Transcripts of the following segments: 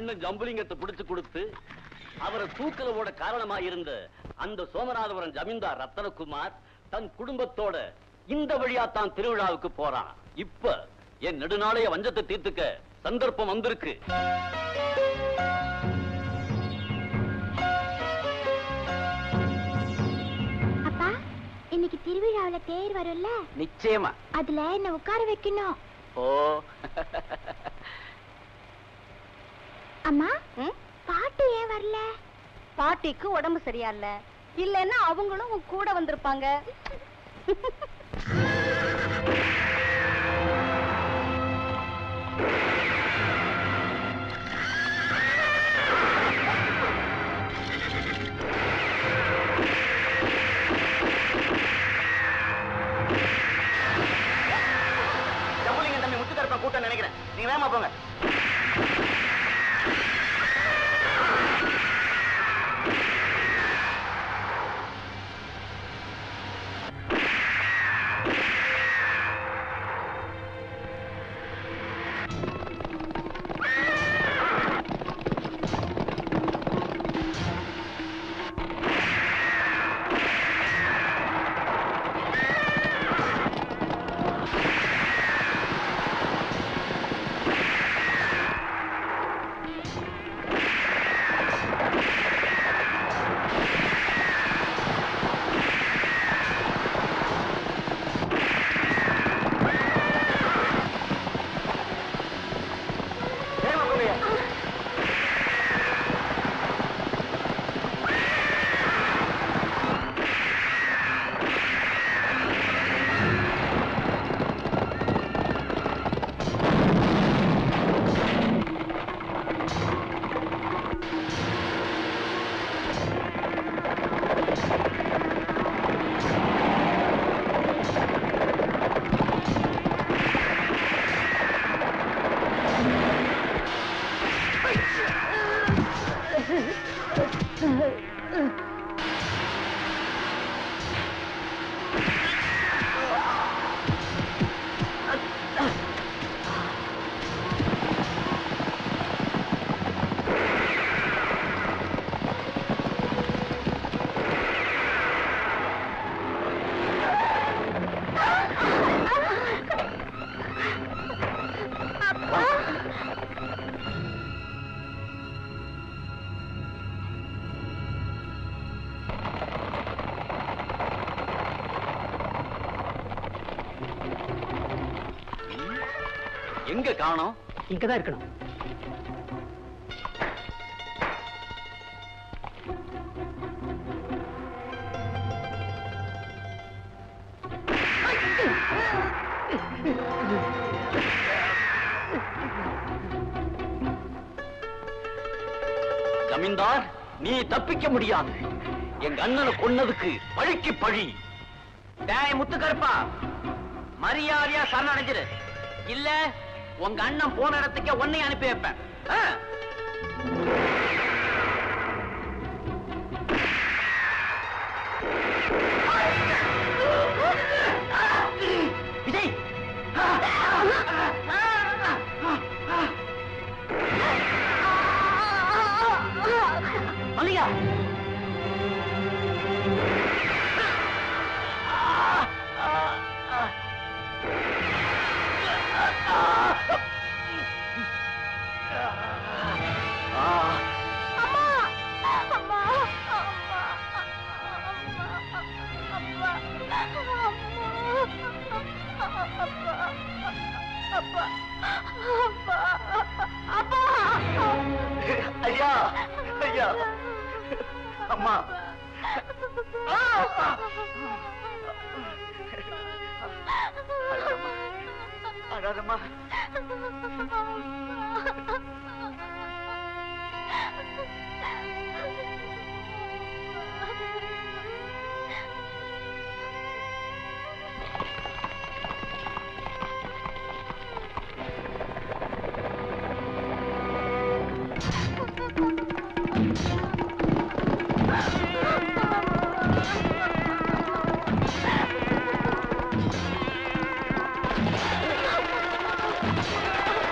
அண்ணன் ஜம்புலிங்கத்தை பிடிச்சு கொடுத்து அவரை தூக்கல ஓட காரணமா இருந்த அந்த சோமநாதபுரம் ஜமீன்தார் ரத்தனகுமார் தன் குடும்பத்தோட இந்த வழியா தான் திருவிழாவுக்கு போறான் இப்ப என் நெடுநாளைய வஞ்சத்தை தீர்த்துக்க சந்தர்ப்பம் வந்திருக்கு அப்பா இன்னைக்கு திருவிழாவுல தேர் வரும்ல நிச்சயமா அதுல என்ன உட்கார வைக்கணும் ஓ அம்மா பாட்டு ஏன் வரல பாட்டிக்கு உடம்பு சரியா இல்ல இல்லைன்னா அவங்களும் உன் கூட வந்திருப்பாங்க ஜம்புலிங்க தம்பி முத்துக்கருப்பன் கூட்டம் நினைக்கிறேன் நீங்க வேகமா போங்க வேகமா போங்க எங்க காணோம் இங்கதான் இருக்கணும் ஜமீன்தார் நீ தப்பிக்க முடியாது எங்க அண்ணனை கொன்னதுக்கு பழிக்கு பழி டேய் முத்துக்கருப்பா மரியாதையா சரணடைஞ்சிரு இல்ல உங்க அண்ணன் போன இடத்துக்கே உன்னை அனுப்பி வைப்பேன் ஆ? விஜய் மல்லிகா ஐயா ஐயா அம்மா அழாதம்மா ஆ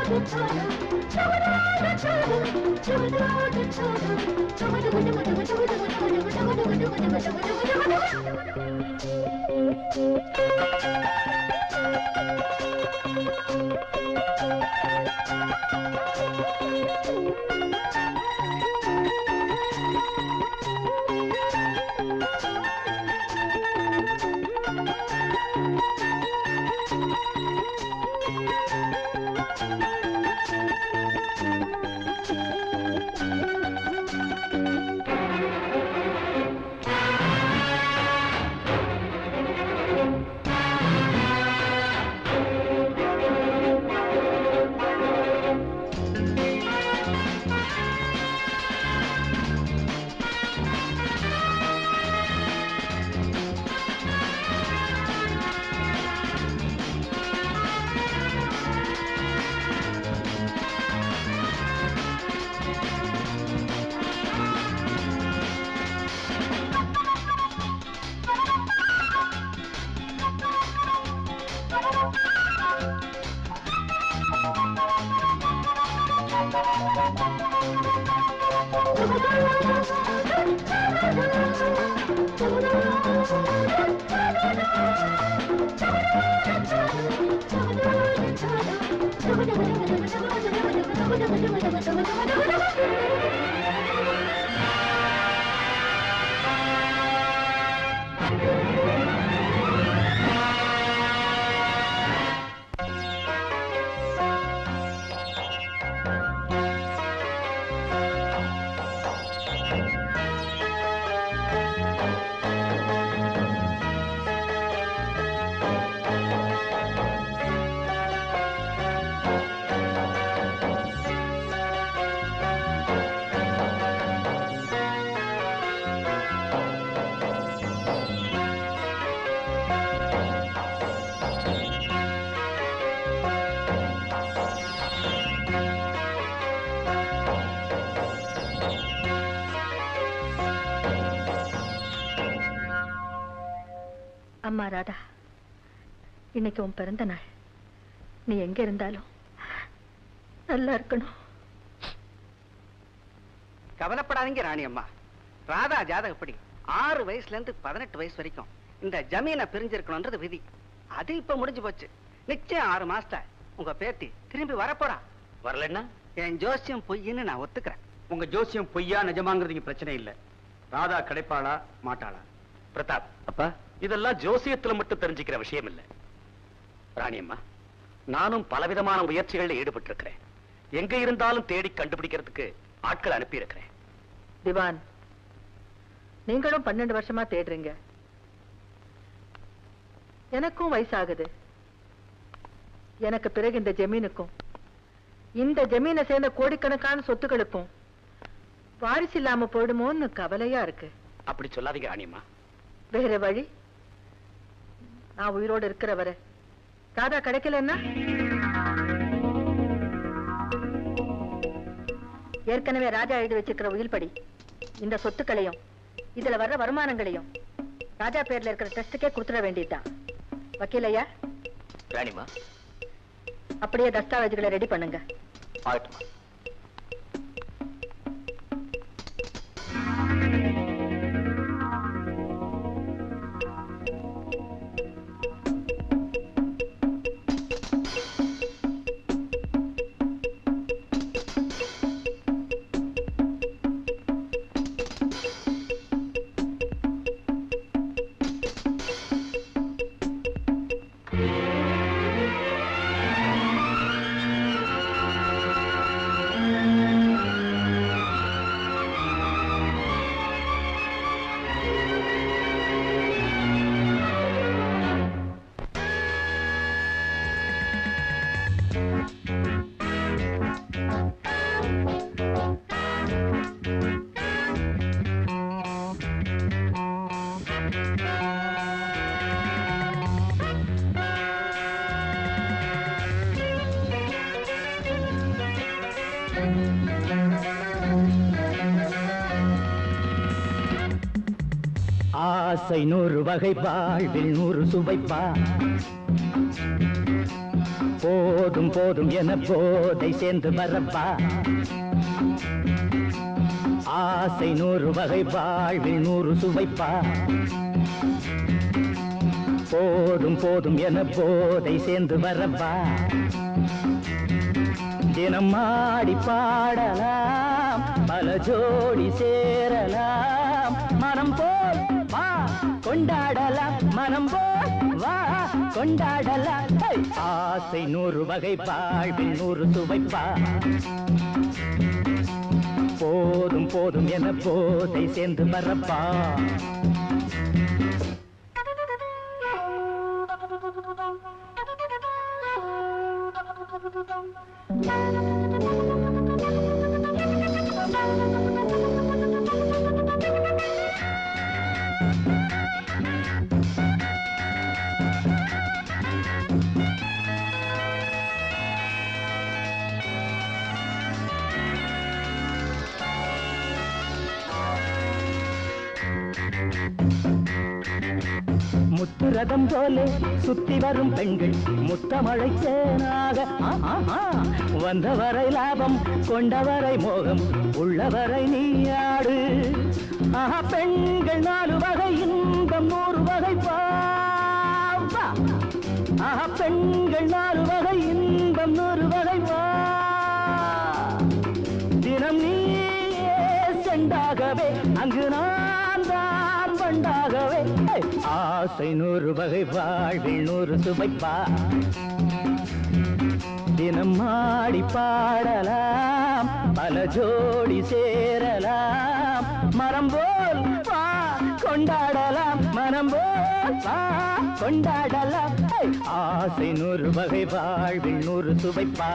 அம்மா ராதா இன்னைக்கு உன் பிறந்த நாள் நீ எங்க இருந்தாலும் நல்லா இருக்கணும் கவலைப்படாதீங்க ராணி அம்மா ராதா ஜாதகப்படி ஆறு வயசுல இருந்து பதினெட்டு வயசு வரைக்கும் இந்த ஜமீனை பிரிஞ்சிருக்கணும்ன்றது விதி அது இப்ப முடிஞ்சு போச்சு நிச்சயம் ஆறு மாசத்துல உங்க பேத்தி திரும்பி வரப்போறா வரலன்னா என் ஜோசியம் பொய்ன்னு நான் ஒத்துக்கிறேன் உங்க ஜோசியம் பொய்யா நிஜமாங்கிறது பிரச்சனை இல்ல ராதா கிடைப்பாளா மாட்டாளா பிரதாப் அப்பா இதெல்லாம் ஜோசியத்துல மட்டும் தெரிஞ்சுக்கிற விஷயம் இல்ல ராணியம்மா நானும் பலவிதமான முயற்சிகள்ல ஈடுபட்டு இருக்கிறேன் எங்க இருந்தாலும் தேடி கண்டுபிடிக்கிறதுக்கு ஆட்கள் அனுப்பி இருக்கிறேன் திவான் நீங்களும் பன்னெண்டு வருஷமா தேடுறீங்க எனக்கும் வயசாகுது எனக்கு பிறகு இந்த ஜமீனுக்கும் இந்த ஜமீனை சேர்ந்த கோடிக்கணக்கான சொத்துக்களுக்கும் வாரிசு இல்லாம போயிடுமோன்னு கவலையா இருக்கு அப்படி சொல்லாதீங்க ராணியம்மா வேற வழி நான் உயிரோடு இருக்கிற வரை ராதா கிடைக்கலன்னா ஏற்கனவே ராஜா எழுதி வச்சிருக்கிற உயில் படி இந்த சொத்துக்களையும் இதுல வர்ற வருமானங்களையும் ராஜா பேர்ல இருக்கிற ட்ரஸ்டுக்கே கொடுத்துட வேண்டியதுதான் வக்கீல் ஐயா ராணிமா அப்படியே தஸ்தாவேஜுகளை ரெடி பண்ணுங்க ஆகட்டுமா ஆசை நூறு வகை வாழ்வில் நூறு சுவைப்பா போதும் போதும் என போதை சேர்ந்து வரப்பா ஆசை நூறு வகை வாழ்வில் நூறு சுவைப்பா போதும் போதும் என போதை சேர்ந்து வரப்பா தினம் ஆடி பாடலாம் பல ஜோடி சேரலாம் மனம் போல் வா கொண்டாடலாம் மனம் போல் வா கொண்டாடலாம் ஹை! ஆசை நூறு வகை வாழ்வில் நூறு சுவைப்பா போதும் போதும் என போதை சேர்ந்து வரப்பா முத்துரதம் போலே சுத்தி வரும் பெண்கள் முத்தமழை தேனாக ஆ, ஆ, ஆ. வந்தவரை லாபம் கொண்டவரை மோகம் உள்ளவரை நீயாடு ஆஹா பெண்கள் நாலு வகை இன்பம் நூறு வகை பாவா ஆஹா பெண்கள் நாலு வகை இன்பம் நூறு வகை வா தினம் நீயே செண்டாகவே அங்கு நான் தான் வண்டாகவே ஹே! ஆசை நூறு வகை வாழ்வில் நூறு சுவைப்பா தினம் ஆடி பாடலாம் பல ஜோடி சேரலாம் மரம் போல் வா கொண்டாடலாம் மனம் போல் வா கொண்டாடலாம் ஹே! ஆசை நூறு வகை வாழ்வில் நூறு சுவைப்பா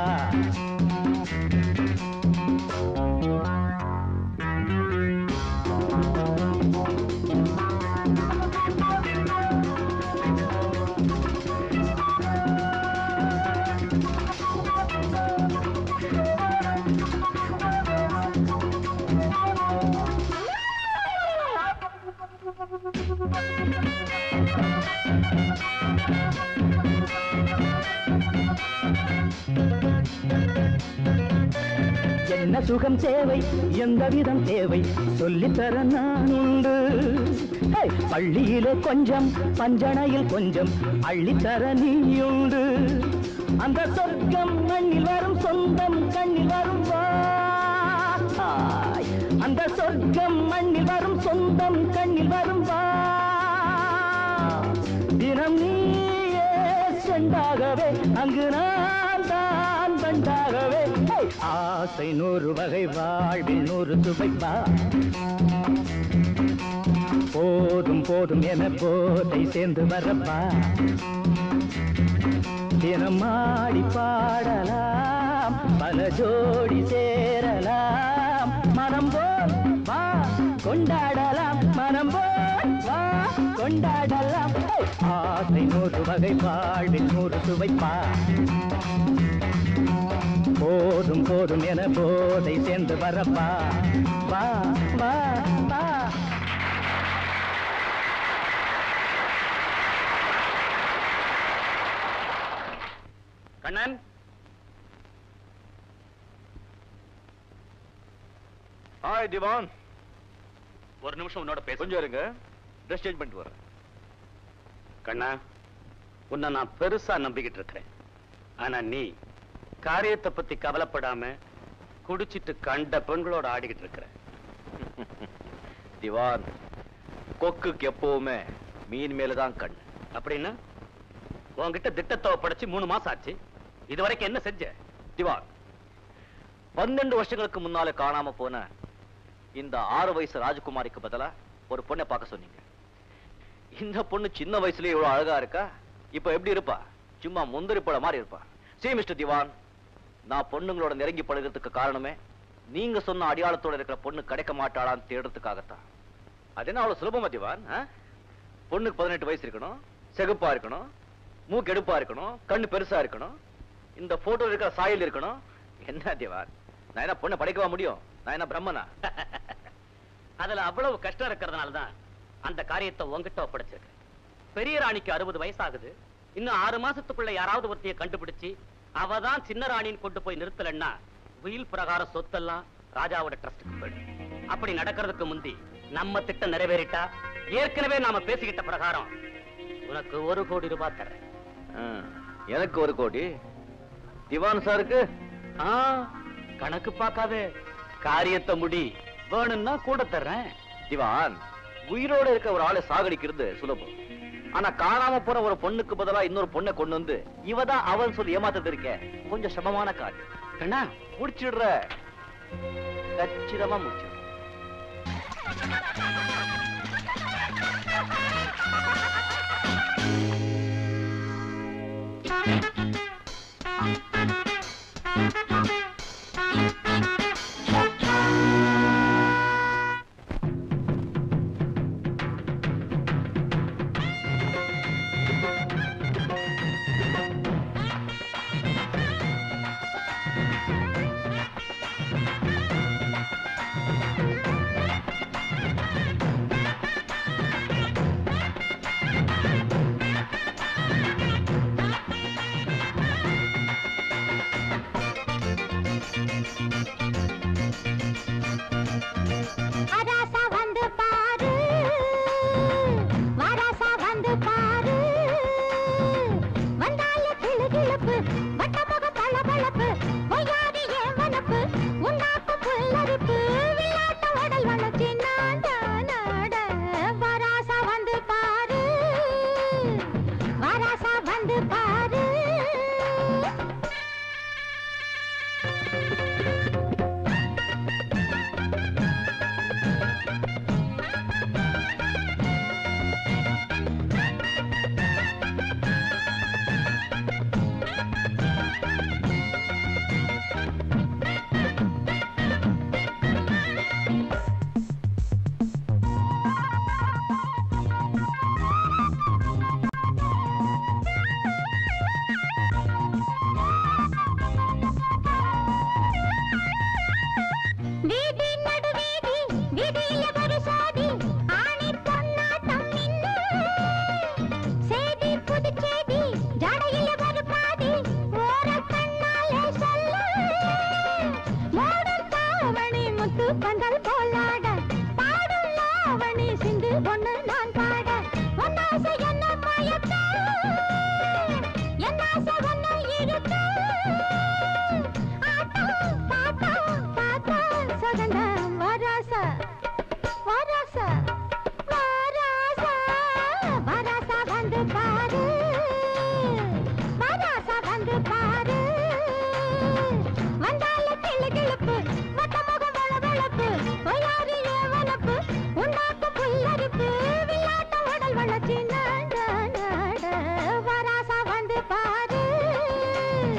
என்ன சுகம் தேவை எந்த விதம் தேவை சொல்லித்தர நான் உண்டு ஹே! பள்ளியிலே கொஞ்சம் பஞ்சணையில் கொஞ்சம் அள்ளித்தர நீயுண்டு அந்த சொர்க்கம் மண்ணில் வரும் சொந்தம் கண்ணில் வரும் வாய் அந்த சொர்க்கம் மண்ணில் வரும் சொந்தம் கண்ணில் வரும் வா தினம் நீயே செண்டாகவே அங்கு நான் தான் பண்டாகவே ஹே! ஆசை நூறு வகை வாழ்வில் நூறு சுவைப்பா போதும் போதும் என போதை சேர்ந்து வரப்பா தினம் ஆடி பாடலாம் பல ஜோடி சேரலாம் மனம் போல் வா கொண்டாடலாம் மனம் போல் வா கொண்டாடலாம் ஹே! ஆசை நூறு வகை வாழ்வில் நூறு சுவைப்பா போதும் போதும் என போதை சேர்ந்து வரப்பா வா வா வா கண்ணன் ஹாய் திவான் ஒரு நிமிஷம் உன்னோட பேச கொஞ்சம் இருங்க ட்ரெஸ் சேஞ்ச் பண்ணிட்டு வரேன் கண்ணா உன்னை நான் பெருசா நம்பிக்கிட்டு இருக்கிறேன் ஆனா நீ காரியத்தை பத்தி கவலைப்படாம குடிச்சிட்டு கண்ட பெண்களோட ஆடிக்கிட்டு இருக்கிற திவான் கொக்குக்கு எப்பவுமே மீன் மேல தான் கண் அப்படின்னா உன்கிட்ட திட்டத்தை படைச்சு மூணு மாசம் ஆச்சு இது வரைக்கும் என்ன செஞ்ச திவான் பன்னெண்டு வருஷங்களுக்கு முன்னால காணாம போன இந்த ஆறு வயசு ராஜகுமாரிக்கு பதிலா ஒரு பொண்ணை பார்க்க சொன்னீங்க இந்த பொண்ணு சின்ன வயசுலயே இவ்வளவு அழகா இருக்கா இப்ப எப்படி இருப்பா சும்மா முந்திரி பழ மாதிரி இருப்பா சீ மிஸ்டர் திவான் நான் பொண்ணுங்களோட நெருங்கி பழகிறதுக்கு காரணமே நீங்க சொன்ன அடையாளத்தோட இருக்கிற பொண்ணு கிடைக்க மாட்டாளான்னு தேடுறதுக்காகத்தான் அது என்ன அவ்வளவு சுலபமா திவான் ஆ? பொண்ணுக்கு பதினெட்டு வயசு இருக்கணும் செகுப்பா இருக்கணும் மூக்கு எடுப்பா இருக்கணும் கண்ணு பெருசா இருக்கணும் இந்த போட்டோ இருக்கிற சாயல் இருக்கணும் என்ன திவான் நான் என்ன பொண்ணை படைக்கவா முடியும் நான் என்ன பிரம்மனா அதுல அவ்வளவு கஷ்டம் இருக்கிறதுனால தான் அந்த காரியத்தை உன்கிட்ட ஒப்படைச்சிருக்கேன் பெரிய ராணிக்கு அறுபது வயசாகுது இன்னும் ஆறு மாசத்துக்குள்ள யாராவது ஒருத்தைய கண்டுபிடிச்சு அவ தான் சின்ன ராணின்னு கொண்டு போய் நிறுத்தலன்னா உயில் பிரகார சொத்தெல்லாம் ராஜாவோட ட்ரஸ்டுக்கு போயிடும் அப்படி நடக்கிறதுக்கு முந்தி நம்ம திட்டம் நிறைவேறிட்டா ஏற்கனவே நாம பேசிக்கிட்ட பிரகாரம் உனக்கு ஒரு கோடி ரூபாய் தர்றேன் ஆ, எனக்கு ஒரு கோடி திவான் சாருக்கு ஆ, கணக்கு பார்க்காதே காரியத்தை முடி வேணும்னா கூட தர்றேன் திவான் உயிரோட இருக்க ஒரு ஆளை சாகடிக்கிறது சுலபம் ஆனா காணாம போற ஒரு பொண்ணுக்கு பதிலா இன்னொரு பொண்ணை கொண்டு வந்து இவதான் அவன் சொல்லி ஏமாத்தது இருக்க கொஞ்சம் சிரமமான காரியம் கண்ணா முடிச்சிடுற கச்சிதமா முடிச்சிடுற அராசா வந்து பாரு வராசா வந்து பாரு வந்தால கிளு கிளப்பு வட்டமுக பளபளப்பு பொய்யாதி ஏன் வனப்பு உண்டாக்கும் புல்லரிப்பு விளையாட்ட உடல் வளர்ச்சி நாட நாட வராசா வந்து பாரு வராசா வந்து பாரு வீதி நடு வீதி வீதியில ஒரு சாதி ஆணி பொன்னாட்டம் நின்னு சேதி புது சேதி ஜடையில ஒரு பாதி ஓர கண்ணாலே சொல்ல மோடும் தாவணி முத்து பந்தல் போலாட பாடும் லாவணி சிந்து பொண்ணு நான் பாட ஒன்னாசை என்ன மயக்க என்னாசை ஒன்னு இருக்க ஆட்டம் பாட்டம் பாட்டா சொகந்த வராசா வராசா வராசா வராசா வந்து பாரு வராசா வந்து பாரு வந்தால கிளு கிளுப்பு வட்ட முகம் வளவளப்பு பொய்யாரி ஏவனப்பு உண்டாக்கும் புல்லரிப்பு விளையாட்ட உடல் வளர்ச்சி நாட நாட வராசா வந்து பாரு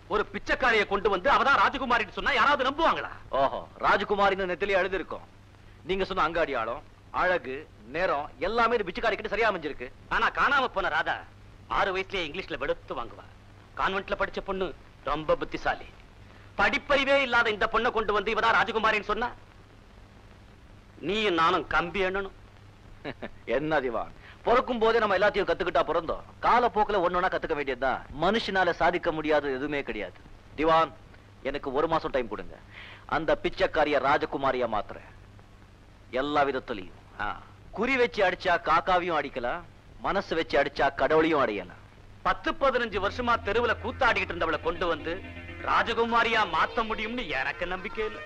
ஒரு பிச்சைக்காரிய கொண்டு வந்து அவதான் ராஜகுமாரின்னு சொன்னா யாராவது நம்புவாங்களா ஓஹோ ராஜகுமாரின்னு நெத்திலே எழுதிருக்கோம் நீங்க சொன்ன அங்காடியாளம் அழகு நேரம் எல்லாமே இந்த பிச்சைக்காரிக்கிட்ட சரியா அமைஞ்சிருக்கு ஆனா காணாம போன ராதா ஆறு வயசுலயே இங்கிலீஷ்ல வெளுத்து வாங்குவா கான்வென்ட்ல படிச்ச பொண்ணு ரொம்ப புத்திசாலி படிப்பறிவே இல்லாத இந்த பொண்ணை கொண்டு வந்து இவதான் ராஜகுமாரின்னு சொன்னா நீயும் நானும் கம்பி எண்ணணும் என்ன திவான் பிறக்கும் போதே நம்ம எல்லாத்தையும் கத்துக்கிட்டா பிறந்தோம் காலப்போக்குல ஒன்னொன்னா கத்துக்க வேண்டியதுதான் மனுஷனால சாதிக்க முடியாதது எதுவுமே கிடையாது திவான் எனக்கு ஒரு மாசம் டைம் கொடுங்க அந்த பிச்சைக்காரிய ராஜகுமாரியா மாத்துறேன் எல்லா விதத்துலயும் ஆ. குறி வச்சு அடிச்சா காக்காவையும் அடிக்கலாம் மனசு வச்சு அடிச்சா கடவுளையும் அடையலாம் பத்து பதினஞ்சு வருஷமா தெருவுல கூத்தாடிக்கிட்டு இருந்தவளை கொண்டு வந்து ராஜகுமாரியா மாத்த முடியும்னு எனக்கு நம்பிக்கை இல்லை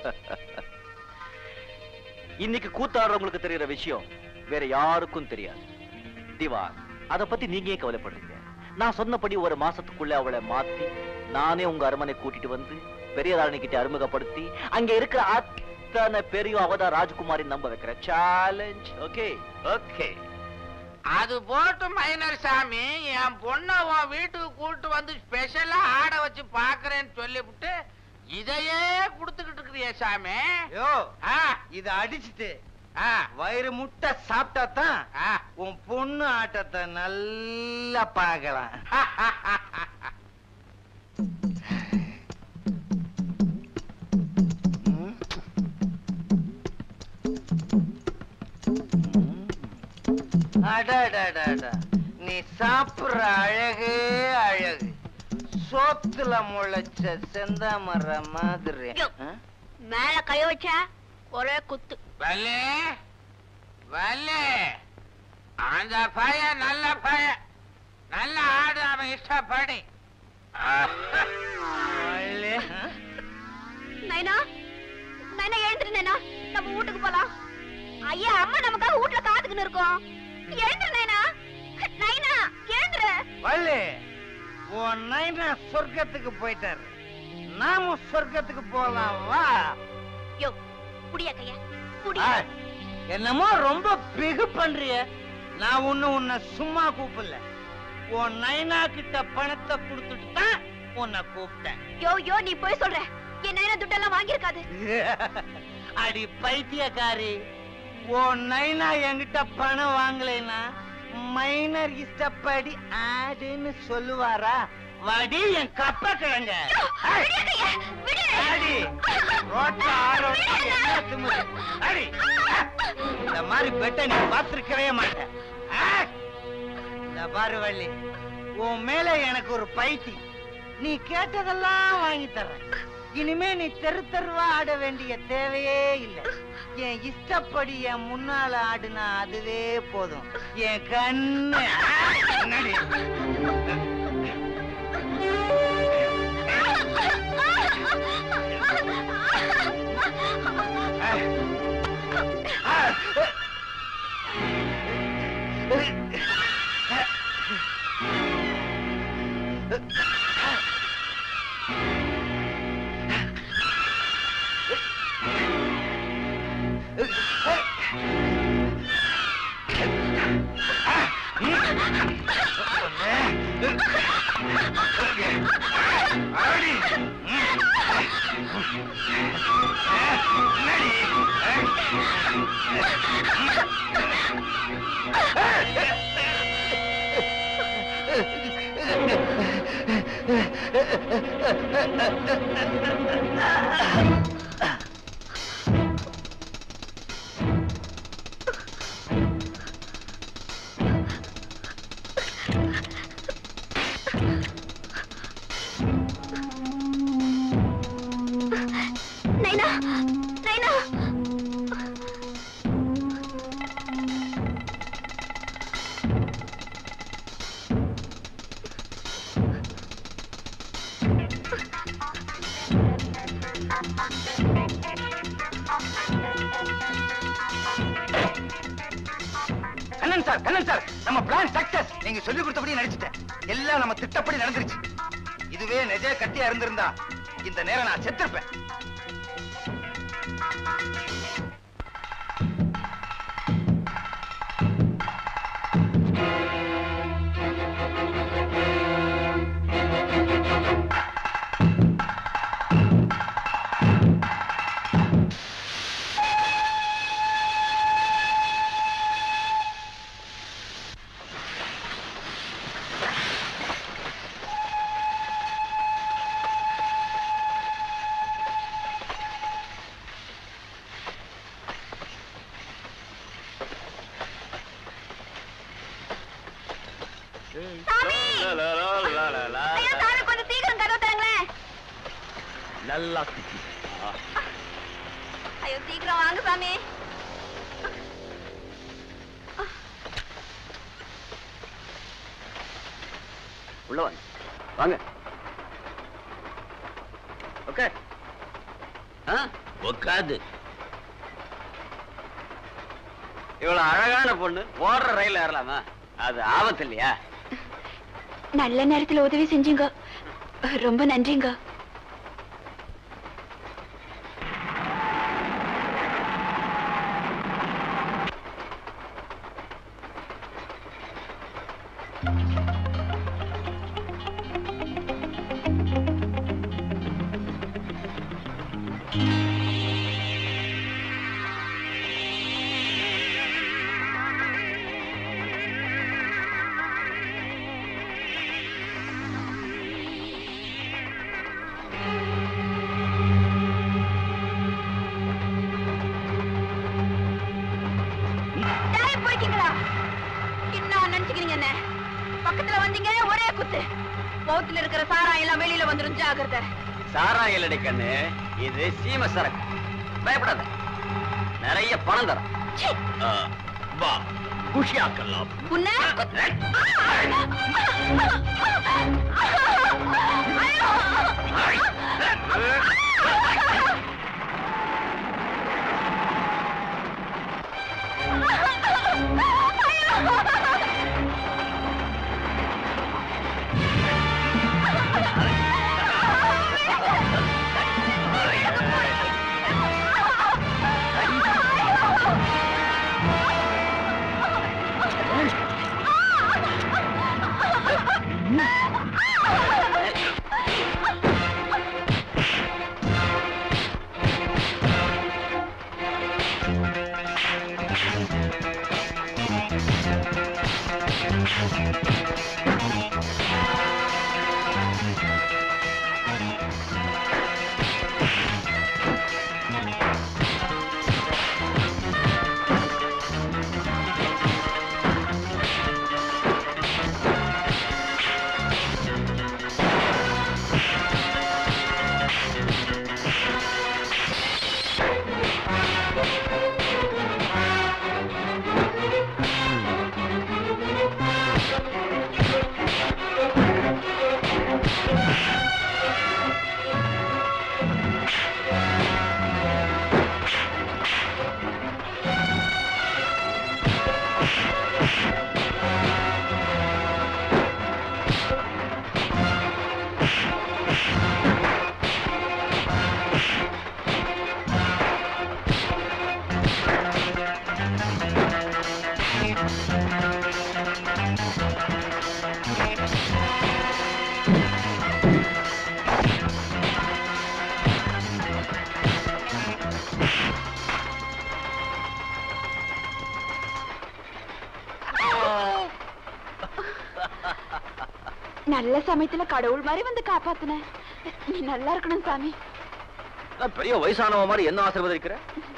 இன்னைக்கு கூத்தாடுறவங்களுக்கு தெரியற விஷயம் வேற யாருக்கும் தெரியாது திவான் அத பத்தி நீங்க ஏன் கவலைப்படுறீங்க நான் சொன்னபடி ஒரு மாசத்துக்குள்ள அவளை மாத்தி நானே உங்க அரண்மனை கூட்டிட்டு வந்து பெரியதாரணி கிட்ட அறிமுகப்படுத்தி அங்க இருக்கிற அத்தனை பேரையும் அவதான் ராஜகுமாரி நம்ப வைக்கிற சேலஞ்ச் ஓகே ஓகே அது போட்டு மைனர் சாமி என் பொண்ணை உன் வீட்டுக்கு கூட்டு வந்து ஸ்பெஷலா ஆட வச்சு பாக்குறேன்னு சொல்லிவிட்டு இதையே குடுத்துக்கிட்டு இருக்கிறிய சாமி யோ ஆ, இத அடிச்சிட்டு ஆ, வயிறு முட்டை சாப்பிட்டா தான் ஆ. உன் பொண்ணு ஆட்டத்தை நல்லா பார்க்கலாம் அடடடடா. நீ சாப்பிடுற அழகே அழகு சோத்துல முளைச்ச செந்தாமர மாதிரி யோ. ஆ? மேல கை வச்சா ஒரே குத்து வள்ளி வள்ளி அந்த பையன் நல்ல பையன் நல்ல ஆடு அவன் இஷ்டப்படி வள்ளி, ஆ? நைனா நைனா எழுந்துரு நைனா நம்ம வீட்டுக்கு போலாம் ஐயா அம்மா நமக்காக வீட்டுல காத்துக்கின்னு இருக்கோம் எழுந்துரு நைனா நைனா எழுந்துரு வள்ளி உன் நைனா சொர்க்கத்துக்கு போயிட்டாரு நாமும் சொர்க்கத்துக்கு போலாம் வா யோ புடியா கையா புடி ஆ, என்னமோ ரொம்ப பிகு பண்றிய நான் ஒண்ணு உன்னை சும்மா கூப்பிடல உன் நைனா கிட்ட பணத்தை கொடுத்துட்டு தான் உன்னை கூப்பிட்டேன் யோ யோ நீ போய் சொல்ற என் நைனா துட்டெல்லாம் வாங்கியிருக்காது அடி பைத்தியக்காரி உன் நைனா என்கிட்ட பணம் வாங்கலைன்னா மைனர் இஷ்டப்படி ஆடுன்னு சொல்லுவாரா வடி என் கப்ப கிழங்க விடு கையா விடு அடி ரோட்ல ஆரோட என்ன திமிரு? அடி இந்த மாதிரி பெட்டை நீ பார்த்திருக்கவே மாட்டேன் ஆ! இந்த பாரு வள்ளி உன் மேல எனக்கு ஒரு பைத்தி நீ கேட்டதெல்லாம் வாங்கி தர்றேன் இனிமே நீ தெரு தெருவா ஆட வேண்டிய தேவையே இல்லை என் இஷ்டப்படி என் முன்னால ஆடுனா அதுவே போதும் என் கண்ணு ஆ! என்னடி? ஆ! நைனா நைனா கண்ணன் சார் கண்ணன் சார் நம்ம பிளான் சக்சஸ் நீங்க சொல்லி கொடுத்தபடி நடிச்சிட்டேன் எல்லாம் நம்ம திட்டப்படி நடந்துருச்சு இதுவே நிஜ கட்டியா இருந்திருந்தா இந்த நேரம் நான் செத்திருப்பேன் நல்லா சுத்தி ஐயோ சீக்கிரம் வாங்க சாமி உள்ள வாங்க வாங்க ஓகே உட்காது இவ்வளவு அழகான பொண்ணு ஓடுற ரயில் ஏறலாமா அது ஆபத்து இல்லையா நல்ல நேரத்துல உதவி செஞ்சீங்க ரொம்ப நன்றிங்க டேய், போய்க்கீங்களா என்ன நினைச்சுக்கிறீங்க என்ன பக்கத்துல வந்தீங்க ஒரே குத்து பௌத்துல இருக்கிற சாராயம் எல்லாம் வெளியில வந்துரும் ஜாகிரதை சாராயம் இல்லடி கண்ணு இது சீம சரக்கு பயப்படாத நிறைய பணம் தரும் சீ, ஆ, வா குஷியாக்கலாம் உன்னை நல்ல சமயத்துல கடவுள் மாதிரி வந்து காப்பாத்துன நீ நல்லா இருக்கணும் சாமி நான் பெரிய வயசானவ மாதிரி என்ன ஆசீர்வதிக்கிற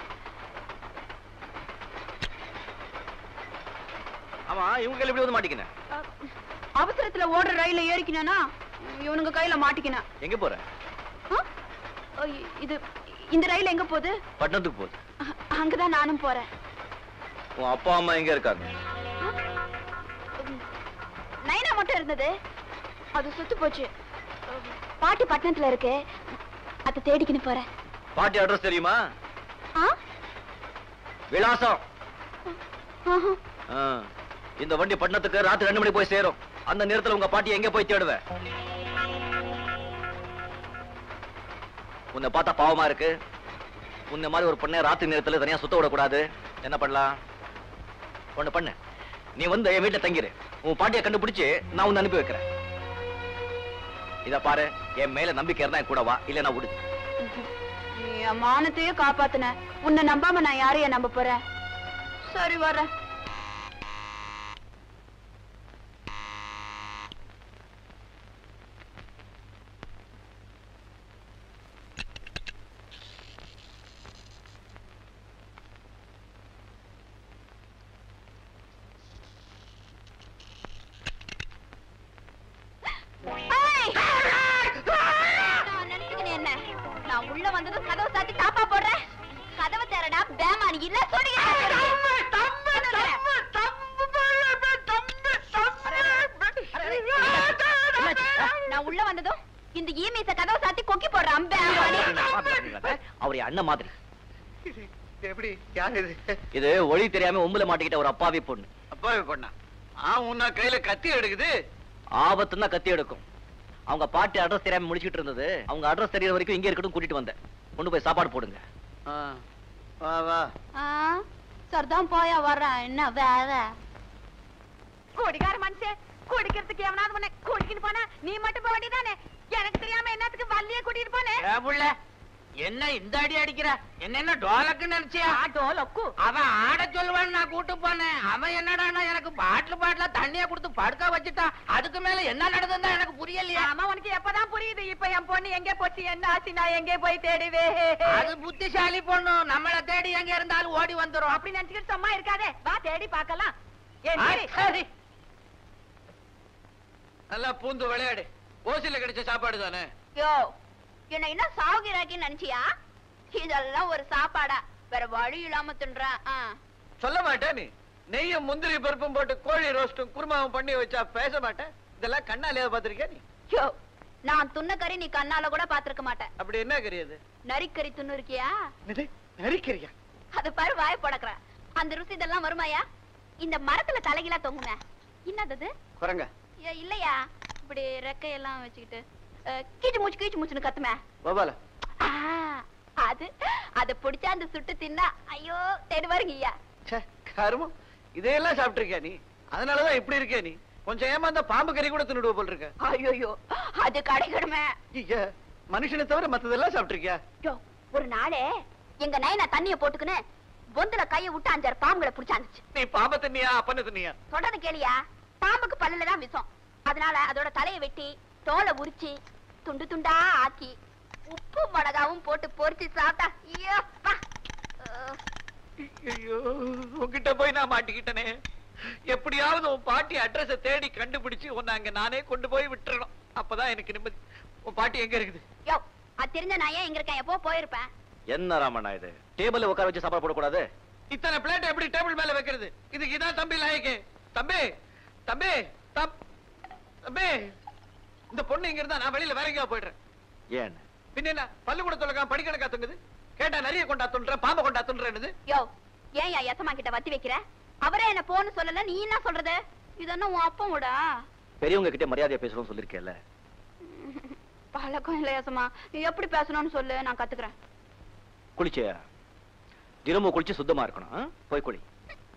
ஆமா இவங்க கையில எப்படி வந்து மாட்டிக்கின அவசரத்துல ஓடுற ரயில ஏறிக்கினா இவனுங்க கையில மாட்டிக்கினேன் எங்க போற ஆ? ஐ, இது இந்த ரயில் எங்க போகுது பட்டணத்துக்கு போகுது அ- அங்கதான் நானும் போறேன் உன் அப்பா அம்மா எங்க இருக்காங்க நைனா மட்டும் இருந்தது அது சுத்து போச்சு பாட்டி பட்டணத்துல இருக்கு அதை தேடிக்கின்னு போறேன் பாட்டி அட்ரஸ் தெரியுமா ஆ? விலாசம் ஆஹா. ஆ. இந்த வண்டி பட்டணத்துக்கு ராத்திரி ரெண்டு மணி போய் சேரும் அந்த நேரத்துல உங்க பாட்டி எங்க போய் தேடுவ உன்னை பார்த்தா பாவமா இருக்கு உன்னை மாதிரி ஒரு பொண்ணை ராத்திரி நேரத்துல தனியா சுத்த விடக்கூடாது என்ன பண்ணலாம் ஒண்ணு பண்ணு நீ வந்து என் வீட்டுல தங்கிரு உன் பாட்டியை கண்டுபிடிச்சு நான் உன்னை அனுப்பி வைக்கிறேன் இத பாரு என் மேல நம்பிக்கை இருந்தா என் கூட வா இல்ல நான் விடு நீ என் மானத்தையே காப்பாத்துன உன்னை நம்பாம நான் யாரைய நம்ப போறேன் சரி வரேன் ஏய்! நான் நினைச்சுக்கினேன் என்ன வந்ததும் கதவை சாத்தி தாப்பா போடுற கதவை திறடா பேமா நீ இல்ல நான் உள்ள வந்ததும் இந்த ஈமீச கதவை சாத்தி கொக்கி போடுறான் பேமா அவர் என் அண்ணன் மாதிரி எப்படி யார் இது இது ஒளி தெரியாம உம்புல மாட்டிக்கிட்ட ஒரு அப்பாவி பொண்ணு அப்பாவே பண்ணா ஆ உன்ன கையில கத்தி எடுக்குது ஆபத்துன்னா கத்தி எடுக்கும் அவங்க பாட்டி அட்ரஸ் தெரியாம முடிச்சிட்டு இருந்தது அவங்க அட்ரஸ் தெரியற வரைக்கும் இங்க இருக்கட்டும் கூட்டிட்டு வந்தேன் கொண்டு போய் சாப்பாடு போடுங்க ஆ, வா வா சரிதான் போயா வர்றேன் என்ன வேற குடிகார மனுஷன் குடிக்கிறதுக்கு எவனாவது உன்னை குடிக்கிட்டு போனா நீ மட்டும் போக வேண்டியதானே எனக்கு தெரியாம என்னத்துக்கு வள்ளிய கூட்டிட்டு போனே ஏ புள்ள என்ன இந்த அடி அடிக்கிற என்ன என்ன டோலக்கு நினைச்சியா டோலக்கு அவன் ஆட சொல்லுவான்னு நான் கூட்டு போனேன் அவன் என்னடான்னா எனக்கு பாட்டில் பாட்டில தண்ணிய கொடுத்து படுக்க வச்சுட்டான் அதுக்கு மேல என்ன நடந்ததுன்னா எனக்கு புரியலையா ஆமா உனக்கு எப்பதான் புரியுது இப்ப என் பொண்ணு எங்க போச்சு என்ன ஆச்சு நான் எங்கே போய் தேடுவே அது புத்திசாலி பொண்ணு நம்மள தேடி எங்க இருந்தாலும் ஓடி வந்துரும் அப்படி நினைச்சுக்கிட்டு சும்மா இருக்காதே வா தேடி பார்க்கலாம் ஏன் ஆ, சரி. சரி. நல்லா பூந்து விளையாடு ஓசில கிடைச்ச சாப்பாடு தானே யோ என்ன என்ன சாகுகிறாக்கி நினைச்சியா இதெல்லாம் ஒரு சாப்பாடா வேற வழி இல்லாம தின்றேன் ஆ. சொல்ல மாட்டேன் நீ நெய்யும் முந்திரி பருப்பும் போட்டு கோழி ரோஸ்டும் குருமாவும் பண்ணி வச்சா பேச மாட்டேன் இதெல்லாம் கண்ணாலேயே பாத்திருக்கியா நீ யோ நான் துண்ண கறி நீ கண்ணால கூட பாத்திருக்க மாட்டேன் அப்படி என்ன கறியது நரிக்கறி துண்ணு இருக்கியா நரிக்கறியா அது பாரு வாய் படக்குற அந்த ருசி இதெல்லாம் வருமாயா இந்த மரத்துல தலைகீழா தொங்குமே என்னது குரங்க ஏ, இல்லையா இப்படி ரெக்கையெல்லாம் வச்சுக்கிட்டு அஹ், கீச்சு மூச்சு கீச்சு மூச்சுன்னு கத்துமே கோபால ஆ, அது அத பிடிச்சா அந்த சுட்டு தின்னா ஐயோ தேடுவாருங்க ஐயா ச்சே, கருமம் இதையெல்லாம் சாப்பிட்டிருக்கியா நீ அதனாலதான் இப்படி இருக்கியா நீ கொஞ்சம் ஏமாந்தா பாம்பு கறி கூட தின்னுடுவ போல் இருக்க ஐயோ அது கிடைக்கணுமே ஐயா மனுஷனை தவிர மத்ததெல்லாம் சாப்பிட்டிருக்கியா யோ, ஒரு நாளே எங்க நயனா தண்ணிய போட்டுக்கின்னு பொந்துல கைய விட்டு அஞ்சாறு பாம்புகளை பிடிச்சாந்துச்சு நீ பாம்பை தின்னியா அப்பன்னு தின்னியா தொடர்ந்து கேளியா பாம்புக்கு பல்லுல தான் விஷம் அதனால அதோட தலையை வெட்டி தோலை உரிச்சு துண்டு துண்டா ஆக்கி உப்பு மிளகாவும் போட்டு பொரிச்சு சாப்பிட்டா ஐயோ அப்பா. அஹ், ஐயோ உன்கிட்ட போய் நான் மாட்டிக்கிட்டனே எப்படியாவது உன் பாட்டி அட்ரஸ தேடி கண்டுபிடிச்சு உன்னை அங்க நானே கொண்டு போய் விட்டுறணும் அப்பதான் எனக்கு நிம்மதி உன் பாட்டி எங்க இருக்குது யோ அது தெரிஞ்ச நான் ஏன் இங்க இருக்கேன் எப்போ போயிருப்பேன் என்ன ராமண்ணா இது டேபிள்ல உட்கார வச்சு சாப்பாடு போடக்கூடாது இத்தனை பிளேட் எப்படி டேபிள் மேல வைக்கிறது இதுக்கு இதான் தம்பி லாயக்கு தம்பி தம்பி தம்- தம்பி இந்த பொண்ணு இங்க இருந்தா நான் வெளியில வேற எங்கேயா போயிடுறேன் ஏன் பின்ன என்ன பள்ளிக்கூட தொலைக்காம படிக்கணக்கா தொங்குது கேட்டா நிறைய கொண்டா துன்றேன் பாம்பை கொண்டா துன்றேன்னு யோ ஏன் யா எசமா கிட்ட வத்தி வைக்கிற அவரே என்ன போன்னு சொல்லல நீ என்ன சொல்றது இது என்ன உன் அப்பா விடா பெரியவங்க கிட்ட மரியாதையா பேசணும்னு சொல்லிருக்கேன்ல பழக்கம் இல்ல எசமா நீ எப்படி பேசணும்னு சொல்லு நான் கத்துக்கிறேன் குளிச்சியா தினமும் குளிச்சு சுத்தமா இருக்கணும் ஆ? போய் குளி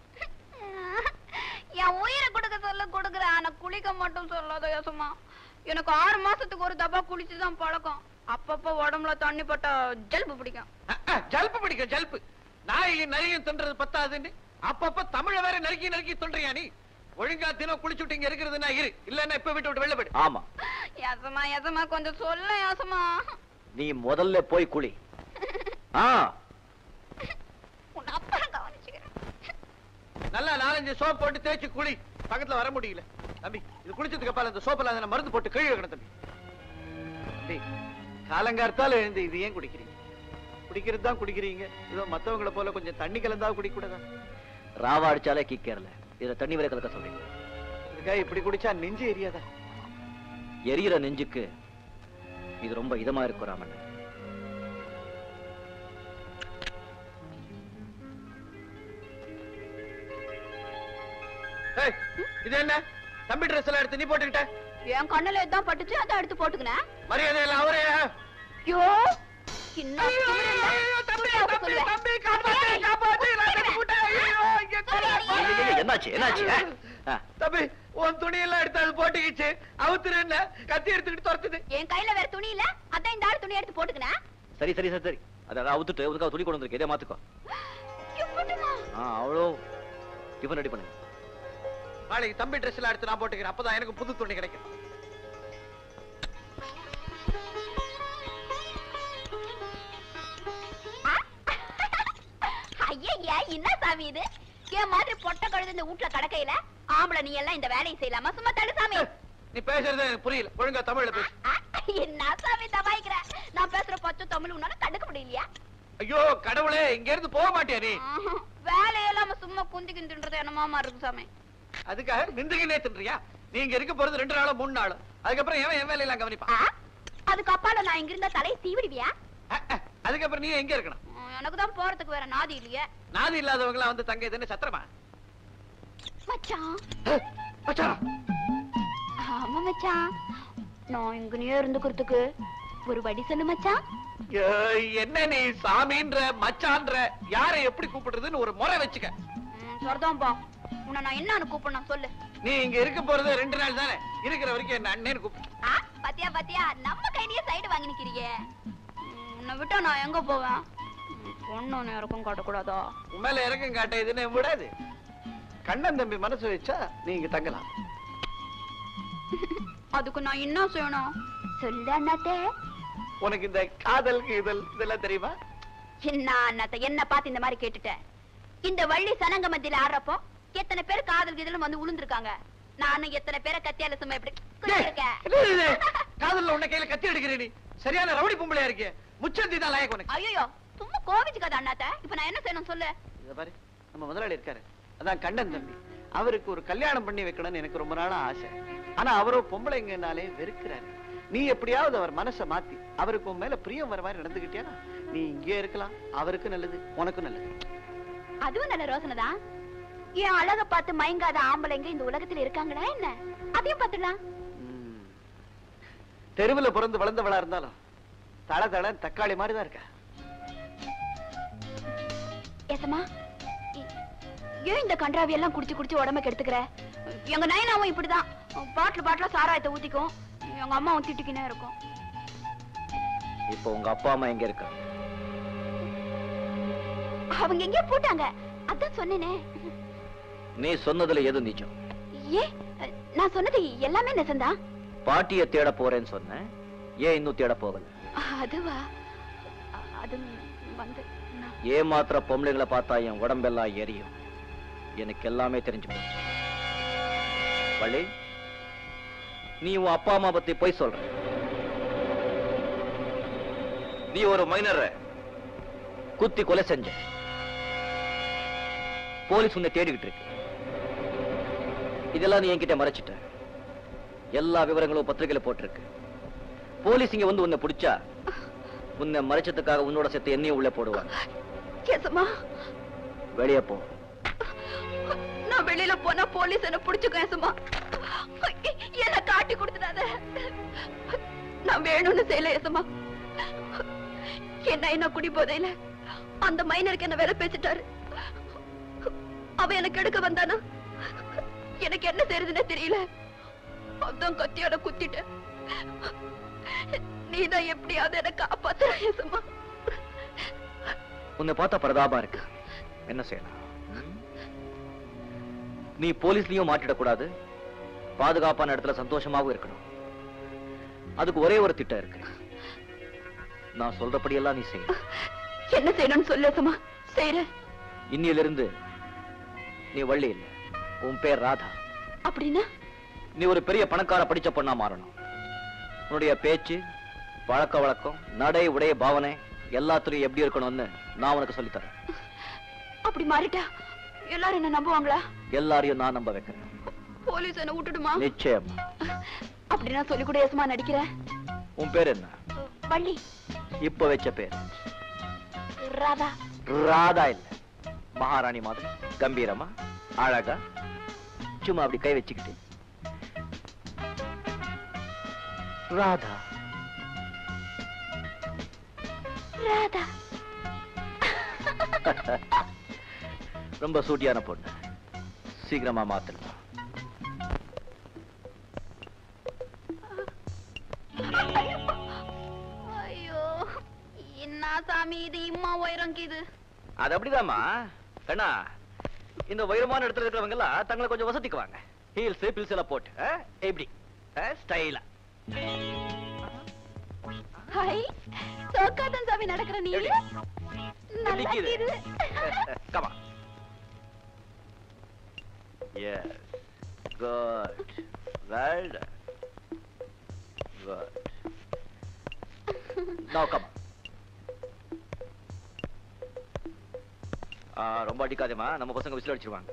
என் உயிரை கொடுக்க சொல்ல கொடுக்குறேன் ஆனா குளிக்க மட்டும் சொல்லாத யசமா எனக்கு ஆறு மாசத்துக்கு ஒரு தப்பா குளிச்சுதான் பழக்கம் அப்பப்ப உடம்புல தண்ணி பட்டா ஜல்பு பிடிக்கும் அஹ், அஹ், ஜல்பு பிடிக்கும் ஜல்பு நாயையும் நரியும் தின்றது பத்தாதுன்னு அப்பப்ப தமிழ வேற நறுக்கி நறுக்கி தொன்றியா நீ ஒழுங்கா தினம் குளிச்சுட்டு இங்க இருக்கிறதுனா இரு இல்லன்னா இப்ப விட்டு விட்டு வெளில போயிடு ஆமா யசமா யசமா கொஞ்சம் சொல்ல யசமா நீ முதல்ல போய் குளி ஆ உன் அப்புறம் கவனிச்சுக்கிறேன் நல்லா நாலஞ்சு சோப் போட்டு தேய்ச்சு குளி பக்கத்துல வர முடியல தம்பி இது குளிச்சதுக்கு அப்புறம் இந்த சோப்பெல்லாம் அதுல மருந்து போட்டு கழுவி வைக்கணும் தம்பி தம்பி காலங்கார்த்தால எழுந்து இது ஏன் குடிக்கிறீங்க குடிக்கிறது தான் குடிக்கிறீங்க ஏதோ மத்தவங்கள போல கொஞ்சம் தண்ணி கலந்தா குடிக்க கூடாதா ராவா அடிச்சாலே கிக்கேறல இதுல தண்ணி வரை கலக்க சொல்றீங்க இதுக்காக இப்படி குடிச்சா நெஞ்சு எரியாதா எரியிற நெஞ்சுக்கு இது ரொம்ப இதமா இருக்கும் ராமன் ஏய், இது என்ன தம்பி ட்ரெஸ் எல்லாம் எடுத்து நீ போட்டுக்கிட்ட என் கண்ணுல எதான் பட்டுச்சு அதை எடுத்து போட்டுக்கினேன் மரியாதை எல்லாம் அவரே ஐயோ சின்ன என்னாச்சு என்னாச்சு ஆ? ஆ, தம்பி உன் துணி எல்லாம் எடுத்து அது போட்டுக்கிச்சு அவுத்துரு என்ன கத்தி எடுத்துக்கிட்டு துரத்துது என் கையில வேற துணி இல்ல அதான் இந்த ஆள் துணி எடுத்து போட்டுக்கினேன் சரி சரி சரி சரி அதை அவுத்துட்டு அதுக்காக துணி கொண்டு வந்திருக்கு இதே மாத்துக்கோ எப்படிமா? ஆ அவ்வளோ டிஃபன் ரெடி பண்ணுங்க நாளைக்கு தம்பி ட்ரெஸ் எல்லாம் எடுத்து நான் போட்டுக்கிறேன் அப்பதான் எனக்கு புது துணி கிடைக்கும் ஐயையா என்ன சாமி இது என் மாதிரி பொட்டை கழுது இந்த வீட்டுல கடக்கையில ஆம்பளை நீ எல்லாம் இந்த வேலையை செய்யலாமா சும்மா தடு சாமி நீ பேசுறது எனக்கு புரியல ஒழுங்கா தமிழ்ல பேசு ஆ, என்ன சாமி தபாய்க்கிற நான் பேசுற பச்சை தமிழ் உன்னால கண்டுக்க முடியலையா ஐயோ கடவுளே இங்க இருந்து போக மாட்டியா நீ ஆஹா, வேலையில்லாம சும்மா குந்தி கிந்துன்றது என்னமாமா இருக்கு சாமி அதுக்காக நிந்துகினே தின்றியா நீ இங்க இருக்க போறது ரெண்டு நாளோ மூணு நாளோ அதுக்கப்புறம் எவன் என் வேலையெல்லாம் கவனிப்பான் ஆ? அதுக்கு அப்பால நான் இங்க இருந்தா தலையை சீவிடுவியா அஹ், அஹ். அதுக்கப்புறம் நீ எங்க இருக்கணும் உம், எனக்கு தான் போறதுக்கு வேற நாதி இல்லையே நாதி இல்லாதவங்க எல்லாம் வந்து தங்க இதுன்னு சத்திரமா மச்சான் மச்சான் ஆமா மச்சான் நான் இங்கனே இருந்துக்கிறதுக்கு ஒரு வழி சொல்லு மச்சான் ஏய், என்ன நீ சாமின்ற மச்சான்ற யாரை எப்படி கூப்பிடுறதுன்னு ஒரு முறை வச்சுக்க ம், சரிதான்பா உன்னை நான் என்னன்னு கூப்பிடணும் சொல்லு நீ இங்க இருக்க போறது ரெண்டு நாள் தானே இருக்கிற வரைக்கும் என்ன அண்ணேன்னு கூப்பிடு ஆ, பாத்தியா பாத்தியா நம்ம கையிலேயே சைடு வாங்கி நிக்கிறீங்க ம், உன்னை விட்டா நான் எங்க போவேன் ம், பொண்ணு நேரக்கும் காட்டக்கூடாதா உன் மேல இறக்கம் காட்ட இதுன்னு விடாது கண்ணன் தம்பி மனசு வச்சா நீ இங்க தங்கலாம் அதுக்கு நான் என்ன செய்யணும் சொல்லு அண்ணாத்தே உனக்கு இந்த காதல் கீதல் இதெல்லாம் தெரியுமா என்ன அண்ணாத்த என்ன பார்த்து இந்த மாதிரி கேட்டுட்ட இந்த வள்ளி சனங்க மத்தியில ஆடுறப்போ எத்தனை பேர் காதல் கீதலும் வந்து உளுந்திருக்காங்க நானும் எத்தனை பேரை கத்தியால சும்மா எப்படி குத்திருக்கேன். என்ன இது? காதல்ல உன்னை கையில கத்தி எடுக்கிற நீ சரியான ரவுடி பொம்பளையா இருக்கே முச்சந்தி தான் லாயக்கு உனக்கு ஐயோ சும்மா கோவிச்சுக்காத அண்ணாத்த இப்ப நான் என்ன செய்யணும் சொல்லு இத பாரு நம்ம முதலாளி இருக்காரு அதான் கண்ணன் தம்பி அவருக்கு ஒரு கல்யாணம் பண்ணி வைக்கணும்னு எனக்கு ரொம்ப நாளா ஆசை ஆனா அவரோ பொம்பளைங்கனாலே வெறுக்கிறாரு நீ எப்படியாவது அவர் மனசை மாத்தி அவருக்கு உன் மேல பிரியம் வர மாதிரி நடந்துகிட்டியா நீ இங்கே இருக்கலாம் அவருக்கு நல்லது உனக்கும் நல்லது அதுவும் நல்ல ரோசனை தான் என் அழக பார்த்து மயங்காத ஆம்பளைங்க இந்த உலகத்துல இருக்காங்களா என்ன அதையும் பார்த்துடலாம் ம். தெருவுல பிறந்து வளர்ந்தவளா இருந்தாலும் தள தள தக்காளி மாதிரி தான் இருக்கா ஏசமா இ- ஏன் இந்த கன்றாவி எல்லாம் குடிச்சு குடிச்சு உடம்ப கெடுத்துக்கிற எங்க நயனாவும் இப்படிதான் பாட்டில் பாட்டில சாராயத்தை ஊத்திக்கும் எங்க அம்மாவும் திட்டிக்கினே இருக்கும் இப்போ உங்க அப்பா அம்மா எங்க இருக்கா அவங்க எங்கேயோ போட்டாங்க அதான் சொன்னேனே நீ சொன்னதுல எது நிஜம் ஏ நான் சொன்னது எல்லாமே நெசந்தான் பாட்டிய தேட போறேன்னு சொன்னேன் ஏன் இன்னும் தேட போகல அதுவா அது வந்து நான் ஏமாத்திர பொம்பளைங்களை பார்த்தா என் உடம்பெல்லாம் எரியும் எனக்கு எல்லாமே தெரிஞ்சு போச்சு வள்ளி நீ உன் அப்பா அம்மா பத்தி போய் சொல்ற நீ ஒரு மைனரை குத்தி கொலை செஞ்ச போலீஸ் உன்னை தேடிக்கிட்டு இருக்கு இதெல்லாம் நீ என்கிட்ட மறைச்சிட்ட எல்லா விவரங்களும் பத்திரிகையில போட்டிருக்கு போலீஸ் இங்க வந்து உன்னை பிடிச்சா உன்னை மறைச்சதுக்காக உன்னோட சேர்த்து என்னையும் உள்ள போடுவாங்க கேசமா வெளியே போ நான் வெளியில போனா போலீஸ் என்ன புடிச்சுக்கும் ஏசமா என்ன காட்டி கொடுத்துடாத நான் வேணும்னு செய்யல ஏசமா என்ன என்ன குடி போதையில அந்த மைனருக்கு என்ன வேலை பேசிட்டாரு அவ எனக்கு எடுக்க வந்தானா எனக்கு என்ன செய்யறதுன்னே தெரியல அதான் கத்தியோட குத்திட்டேன் நீதான் எப்படியாவது என்ன காப்பாத்துற ஏசமா உன்னை பார்த்தா பிரதாபா இருக்கு என்ன செய்யலாம் ம்? நீ போலீஸ்லயும் மாட்டிடக்கூடாது பாதுகாப்பான இடத்துல சந்தோஷமாவும் இருக்கணும் அதுக்கு ஒரே ஒரு திட்டம் இருக்கு நான் சொல்றபடியெல்லாம் நீ செய்ய என்ன செய்யணும்னு சொல்லு ஏசமா செய்யறேன் இன்னிலிருந்து நீ வள்ளி இல்லை உன் பேர் ராதா அப்படின்னா நீ ஒரு பெரிய பணக்கார படிச்ச பொண்ணா மாறணும் உன்னுடைய பேச்சு பழக்க வழக்கம் நடை உடைய பாவனை எல்லாத்துலயும் எப்படி இருக்கணும்னு நான் உனக்கு சொல்லித் தரேன் அப்படி மாறிட்டா எல்லாரும் என்ன நம்புவாங்களா எல்லாரையும் நான் நம்ப வைக்கிறேன் போலீஸ் என்ன விட்டுடுமா நிச்சயம் அப்படி நான் சொல்லி கூட ஏசமா நடிக்கிறேன் உன் பேர் என்ன வள்ளி இப்ப வச்ச பேர் ராதா ராதா இல்ல மகாராணி மாதிரி கம்பீரமா அழகா சும்மா அப்படி கை வச்சுக்கிட்டு ராதா ராதா ரொம்ப சூட்டியான பொண்ணு சீக்கிரமா மாத்தணும் ஐயோ என்ன சாமி இது இம்மா உயரம் இது அது அப்படிதாம்மா கண்ணா இந்த உயரமான இடத்துல இருக்கிறவங்க எல்லாம் தங்களை கொஞ்சம் வசதிக்குவாங்க ஹீல்ஸ் பில்ஸ் எல்லாம் போட்டு ஆ? எப்படி ஸ்டைலா ஹை சோக்காதான் சாமி நடக்கிற நீ நல்லா நிக்குது. இருக்குது. கமா yes good well good Now come. ஆ, ரொம்ப அடிக்காதேம்மா நம்ம பசங்க விசில் அடிச்சிருவாங்க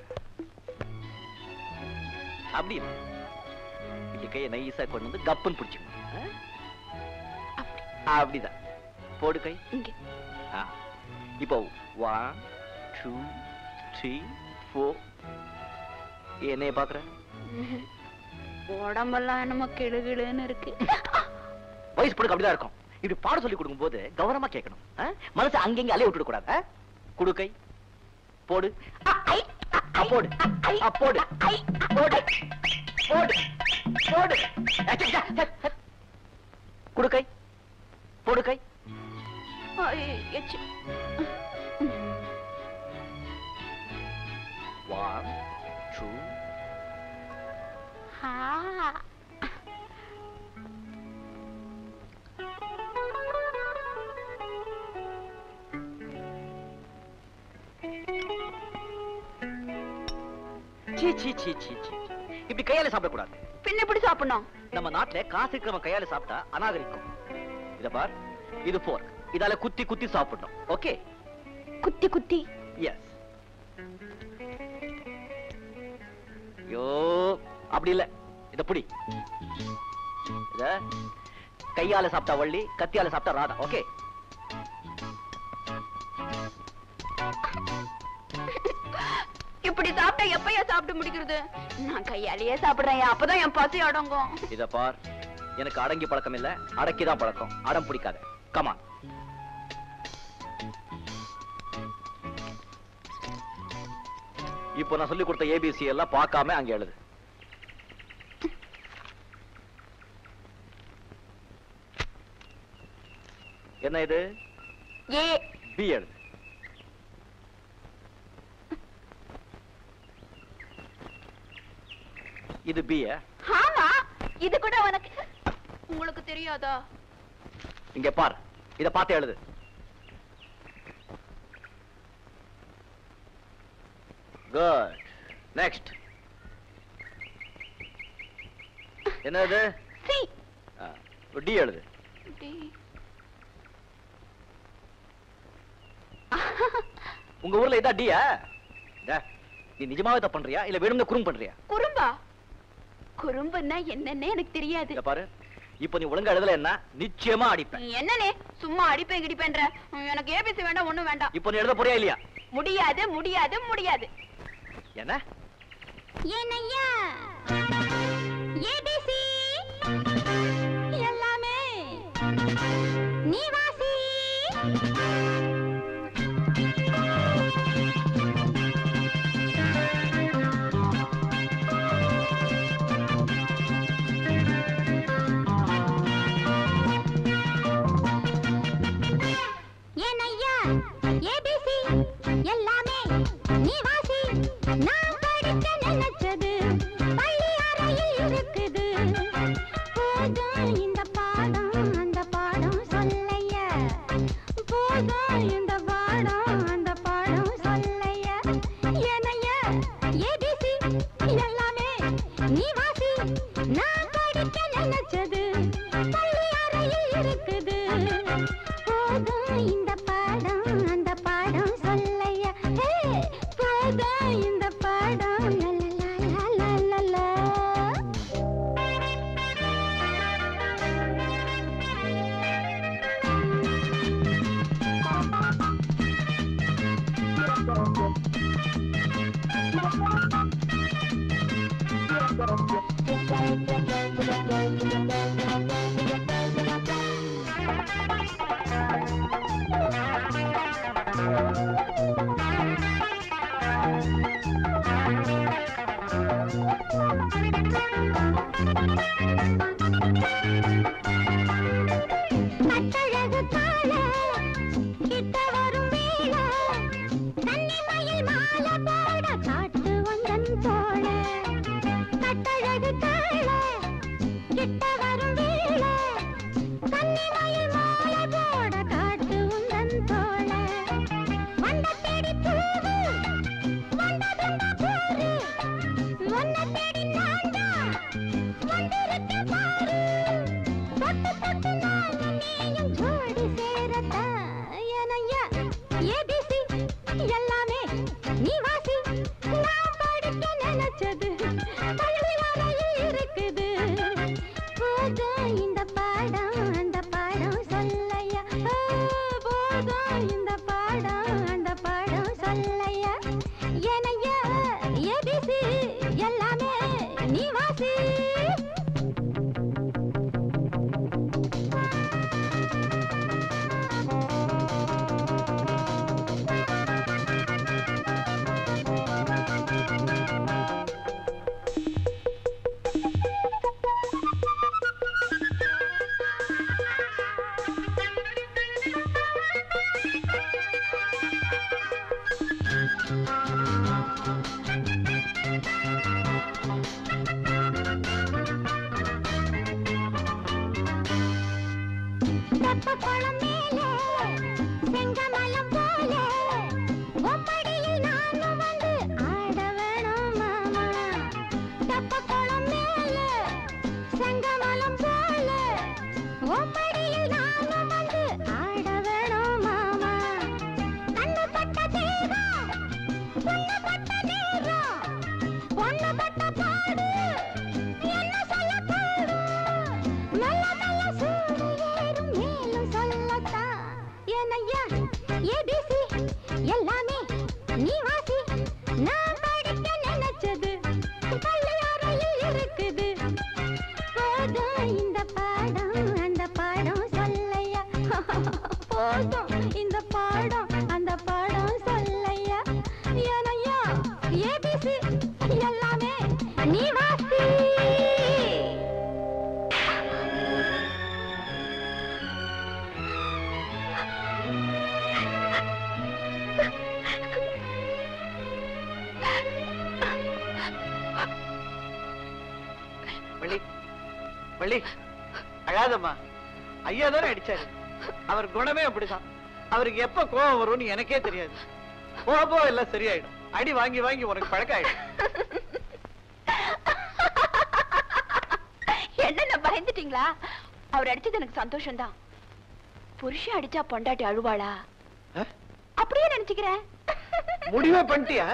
அப்படி இல்ல. இப்படி கையை நைஸா கொண்டு வந்து கப்புன்னு பிடிச்சிக்கணும் ஆ? அப்படிதான் போடு கை ஆ. இப்போ ஒன் டூ த்ரீ ஃபோர் என்னைய பாக்குற உடம்பெல்லாம் என்னமோ கிளுகிளுன்னு இருக்கு வயசு பொண்ணுக்கு அப்படிதான் இருக்கும் இப்படி பாடம் சொல்லி கொடுக்கும் போது கவனமா கேட்கணும் ஆ? மனசை அங்கங்க அலைய விட்டுட கூடாது ஆ? குடு கை போடு ஆ, போடு ஆ, போடு போடு போடு போடு அச்ச, அச்ச, அச்ச, அச்ச. குடு கை போடு கை ஒன் டூ சீ சீ சீ சீ சீ இப்படி கையால சாப்பிடக்கூடாது பின்ன எப்படி சாப்பிடணும் நம்ம நாட்டுல காசு இருக்கிறவன் கையால சாப்பிட்டா அநாகரிக்கும் இத பார் இது போர்க் இதால குத்தி குத்தி சாப்பிடணும் ஓகே குத்தி குத்தி எஸ் ஐயோ அப்படி இல்ல இத புடி இத கையால சாப்பிட்டா வள்ளி கத்தியால சாப்பிட்டா ராதா ஓகே இப்படி சாப்பிட்டா எப்பயா சாப்பிட்டு முடிக்கிறது நான் கையாலேயே சாப்பிடுறேன் அப்பதான் என் பசி அடங்கும் இத பார் எனக்கு அடங்கி பழக்கம் இல்ல அடக்கிதான் பழக்கம் அடம் பிடிக்காத கமான் இப்போ நான் சொல்லி கொடுத்த ஏபிசி எல்லாம் பார்க்காம அங்க எழுது என்ன இது ஏ பி எழுது இது பி ஆமா இது கூட உனக்கு உங்களுக்கு தெரியாதா இங்க பார் இத பார்த்து எழுது குட் நெக்ஸ்ட் என்னது சி டி எழுது உங்க ஊர்ல இதா டியா நீ நிஜமாவே தப்பு பண்றியா இல்ல வேணும்னு குறும் பண்றியா குறும்பா குறும்புன்னா என்னன்னே எனக்கு தெரியாது இத பாரு இப்போ நீ ஒழுங்கா எழுதல என்ன நிச்சயமா அடிப்பேன் நீ என்னனே சும்மா அடிப்பேன் கிடிப்பேன்ற உம், எனக்கு ஏபிசி வேண்டாம் ஒண்ணும் வேண்டாம் இப்போ நீ எழுத போறியா இல்லையா முடியாது முடியாது முடியாது என்ன ஏனையா ஏபிசி எல்லாமே நீ வாசி ஏனையா ஏபிசி எல்லாமே நீ வாசி நான் படிக்க நினைச்சது பள்ளி அறையில் இருக்குது போதும் இந்த பாடம் அந்த பாடம் சொல்லையா போதும் இந்த பாடம் அந்த பாடம் சொல்லையா ஏனையா ஏபிசி எல்லாமே நீ வாசி நான் படிக்க நினைச்சது பள்ளி அறையில் இருக்குது போதும் இந்த பாடம் அந்த பாடம் சொல்லையா ஹே, போதும் இந்த பாடம் லலலலலலலா. கட்டழகு கால கிட்ட வரும் வேளை கன்னிமயில் மாலை போட காட்டு வந்தன் தோழ கட்டழகு கால கிட்ட வரும் வேளை கன்னிமயில் மாலை போட காட்டு உந்தன் தோழ வந்த தேடி பூவு வந்ததுண்டா போரு உன்னை தேடி நான்தா வந்திருக்கேன் பாரு தொட்டு தொட்டு நானும் நீயும் ஜோடி சேரத்தான் ஏனையா ஏபிசி எல்லாமே நீ வாசி நான் படிக்க நினைச்சது பள்ளிவாளையில் இருக்குது போதும் இந்த பாடம் அந்த பாடம் சொல்லையா ஓ, போதும் இந்த பாடம் அந்த பாடம் சொல்லையா ஏனையா ஏபிசி எல்லாமே நீ வாசி தெப்பக்குளம் மேலே செங்கமலம் போலே உம்மடியில் நானும் வந்து ஆட வேணும் மாமா தெப்பக்குளம் மேலே செங்கமலம் போலே உம்மடியில் நானும் வந்து ஆட வேணும் மாமா கண்ணு பட்ட தேகம் பொண்ணு பட்ட நேரம் பொண்ணு பட்ட பாடு என்ன சொல்ல பாடு நல்ல நல்ல சூடு ஏறும் மேலும் சொல்லத்தான் ஏனையா ஏபிசி எல்லாமே நீ வாசி நான் படிக்க நினைச்சது பள்ளியாரையில் இருக்குது போதும் இந்த பாடம் அந்த பாடம் சொல்லையா போதும் இந்த பாடம் அந்த பாடம் சொல்லையா ஏனையா ஏபிசி எல்லாமே நீ வாசி வள்ளி வள்ளி அழாதம்மா ஐயா தானே அடிச்சாரு அவர் குணமே அப்படிதான் அவருக்கு எப்ப கோபம் வரும்னு எனக்கே தெரியாது போக போக எல்லாம் சரியாயிடும் அடி வாங்கி வாங்கி உனக்கு பழக்கம் ஆயிடும் என்ன பயந்துட்டீங்களா அவர் அடிச்சது எனக்கு சந்தோஷம்தான் புருஷன் அடிச்சா பொண்டாட்டி அழுவாளா ஆ? அப்படியே நினைச்சுக்கிறேன் முடிவே பண்ணிட்டியா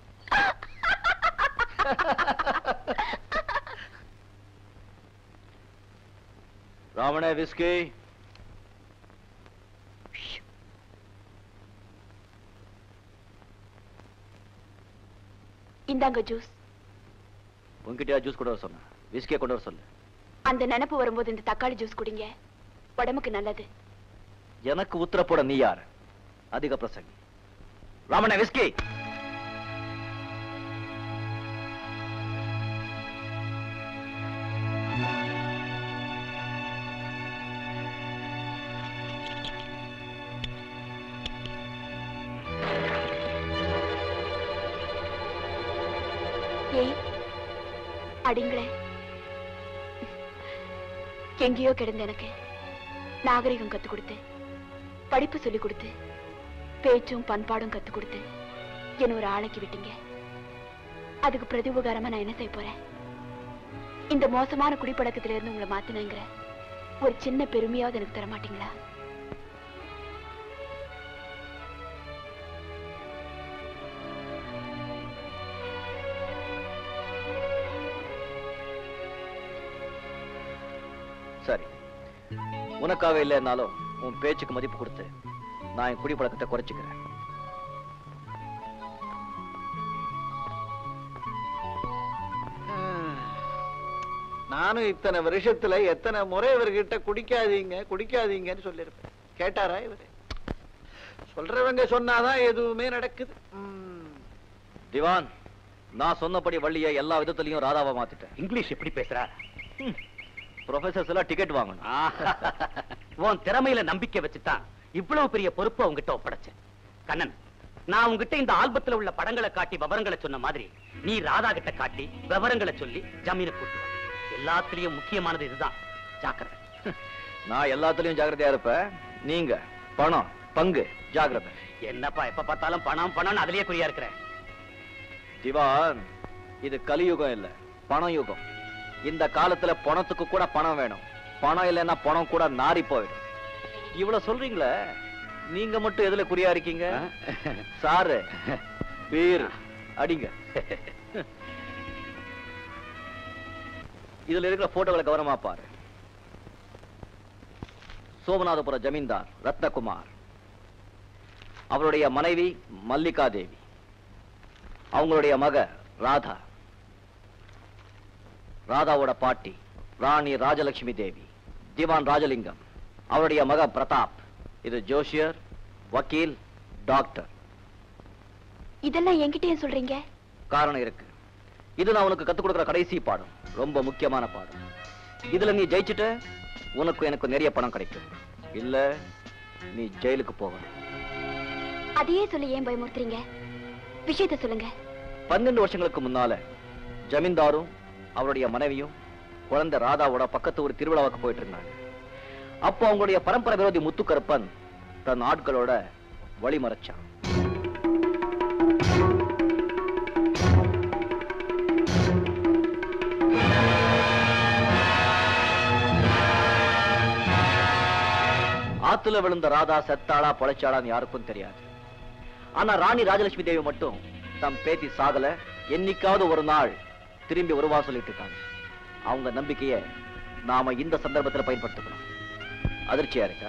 ராவண விஸ்கி இந்தாங்க ஜூஸ் உன்கிட்டயா ஜூஸ் கொண்டு வர சொன்னேன் விஸ்கியை கொண்டு வர சொல்லு அந்த நினைப்பு வரும்போது இந்த தக்காளி ஜூஸ் குடிங்க உடம்புக்கு நல்லது எனக்கு உத்தர போட நீ யார் அதிக பிரசங்கி ராமண்ண விஸ்கி ஏய் அடிங்களே எங்கேயோ கிடந்த எனக்கு நாகரிகம் கத்து கொடுத்து படிப்பு சொல்லி கொடுத்து பேச்சும் பண்பாடும் கத்து கொடுத்து என்ன ஒரு ஆளைக்கு விட்டீங்க அதுக்கு பிரதி உபகாரமா நான் என்ன செய்ய போறேன் இந்த மோசமான குடிப்பழக்கத்துல இருந்து உங்களை மாத்தினங்கிற ஒரு சின்ன பெருமையாவது எனக்கு தர மாட்டீங்களா சரி உனக்காக இல்லைன்னாலும் உன் பேச்சுக்கு மதிப்பு கொடுத்து நான் என் குடிப்பழக்கத்தை குறைச்சிக்கிறேன் நானும் இத்தனை வருஷத்துல எத்தனை முறை இவர்கிட்ட குடிக்காதீங்க குடிக்காதீங்கன்னு சொல்லியிருப்பேன் கேட்டாரா இவரு சொல்றவங்க சொன்னாதான் எதுவுமே நடக்குது ம். திவான் நான் சொன்னபடி வள்ளியை எல்லா விதத்திலையும் ராதாவா மாத்திட்டேன் இங்கிலீஷ் எப்படி பேசுறா ப்ரொஃபசர்ஸ் எல்லாம் டிக்கெட் வாங்கணும் உன் திறமையில நம்பிக்கை வச்சுதான் இவ்வளவு பெரிய பொறுப்பை உங்ககிட்ட ஒப்படைச்சேன் கண்ணன் நான் உங்ககிட்ட இந்த ஆல்பத்துல உள்ள படங்களை காட்டி விவரங்களை சொன்ன மாதிரி நீ ராதா கிட்ட காட்டி விவரங்களை சொல்லி ஜமீனை கூட்டு வா. எல்லாத்துலயும் முக்கியமானது இதுதான் ஜாக்கிரதை நான் எல்லாத்துலயும் ஜாக்கிரதையா இருப்பேன் நீங்க பணம் பங்கு ஜாக்கிரதை என்னப்பா எப்ப பார்த்தாலும் பணம் பணம் அதுலயே குறியா இருக்கிறேன் திவான் இது கலியுகம் இல்ல பண யுகம் இந்த காலத்துல பணத்துக்கு கூட பணம் வேணும் பணம் இல்லைன்னா பணம் கூட நாரி போயிடும் இவ்வளவு சொல்றீங்களே நீங்க மட்டும் எதுல குறியா இருக்கீங்க சாரு பீர் அடிங்க இதுல இருக்கிற போட்டோகளை கவனமா பாரு சோமநாதபுர ஜமீன்தார் ரத்னகுமார் அவருடைய மனைவி மல்லிகா தேவி அவங்களுடைய மக ராதா ராதாவோட பாட்டி ராணி ராஜலட்சுமி தேவி திவான் ராஜலிங்கம் அவருடைய மக பிரதாப் இது ஜோஷியர் வக்கீல் டாக்டர் இதெல்லாம் என்கிட்ட ஏன் சொல்றீங்க காரணம் இருக்கு இது நான் உனக்கு கத்துக் கொடுக்கிற கடைசி பாடம் ரொம்ப முக்கியமான பாடம் இதுல நீ ஜெயிச்சுட்ட உனக்கு எனக்கு நிறைய பணம் கிடைக்கும் இல்ல நீ ஜெயிலுக்கு போகணும் அதையே சொல்லி ஏன் பயமுறுத்துறீங்க விஷயத்த சொல்லுங்க பன்னெண்டு வருஷங்களுக்கு முன்னால ஜமீன்தாரும் அவருடைய மனைவியும் குழந்தை ராதாவோட பக்கத்து ஒரு திருவிழாவுக்கு போயிட்டு இருந்தாங்க அப்போ அவங்களுடைய பரம்பரை விரோதி முத்துக்கருப்பன் தன் ஆட்களோட வழிமறைச்சான் ஆத்துல விழுந்த ராதா செத்தாளா பொழைச்சாளான்னு யாருக்கும் தெரியாது ஆனா ராணி ராஜலட்சுமி தேவி மட்டும் தம் பேத்தி சாகல என்னைக்காவது ஒரு நாள் திரும்பி வருவா சொல்லிட்டு இருக்காங்க அவங்க நம்பிக்கைய நாம இந்த சந்தர்ப்பத்துல பயன்படுத்திக்கணும் அதிர்ச்சியா இருக்கா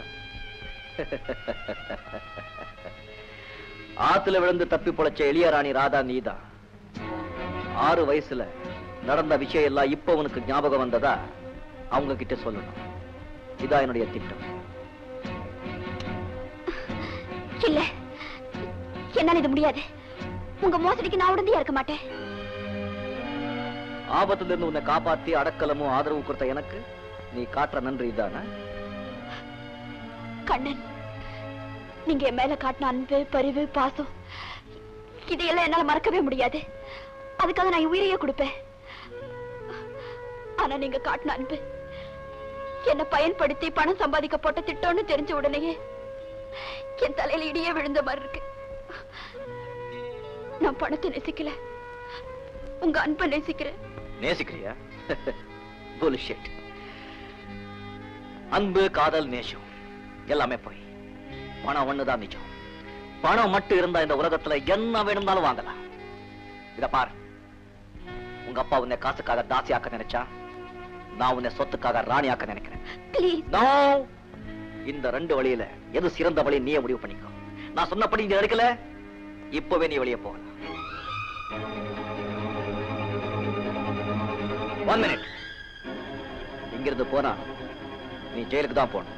ஆத்துல விழுந்து தப்பி பொழைச்ச எளிய ராணி ராதா நீதான் ஆறு வயசுல நடந்த விஷயம் எல்லாம் இப்ப உனக்கு ஞாபகம் வந்ததா அவங்க கிட்ட சொல்லணும் இதான் என்னுடைய திட்டம் இல்ல என்னால இது முடியாது உங்க மோசடிக்கு நான் உடந்தையா இருக்க மாட்டேன் ஆபத்துல இருந்து உன்னை காப்பாத்தி அடக்கலமும் ஆதரவு கொடுத்த எனக்கு நீ காட்டுற நன்றி இதானே கண்ணன் நீங்க என் மேல காட்டின அன்பு பரிவு பாசம் இதையெல்லாம் என்னால மறக்கவே முடியாது அதுக்காக நான் என் உயிரையே கொடுப்பேன் ஆனா நீங்க காட்டின அன்பு என்ன பயன்படுத்தி பணம் சம்பாதிக்க போட்ட திட்டம்னு தெரிஞ்ச உடனேயே என் தலையில இடியே விழுந்த மாதிரி இருக்கு நான் பணத்தை நேசிக்கல உங்க அன்பை நேசிக்கிறேன் நேசிக்கிறியா புல்ஷிட் அன்பு காதல் நேசம் எல்லாமே போய் பணம் ஒண்ணுதான் நிஜம் பணம் மட்டும் இருந்தா இந்த உலகத்துல என்ன வேணும்னாலும் வாங்கலாம் இத பார் உங்க அப்பா உன்னை காசுக்காக தாசியாக்க நினைச்சா நான் உன்னை சொத்துக்காக ராணியாக்க நினைக்கிறேன் ப்ளீஸ் No! இந்த ரெண்டு வழியில எது சிறந்த வழி நீயே முடிவு பண்ணிக்கோ நான் சொன்னபடி நீ எடுக்கல இப்பவே நீ வெளியே போகலாம் ஒன் மினிட் இங்கிருந்து போனா நீ ஜெயிலுக்கு தான் போகணும்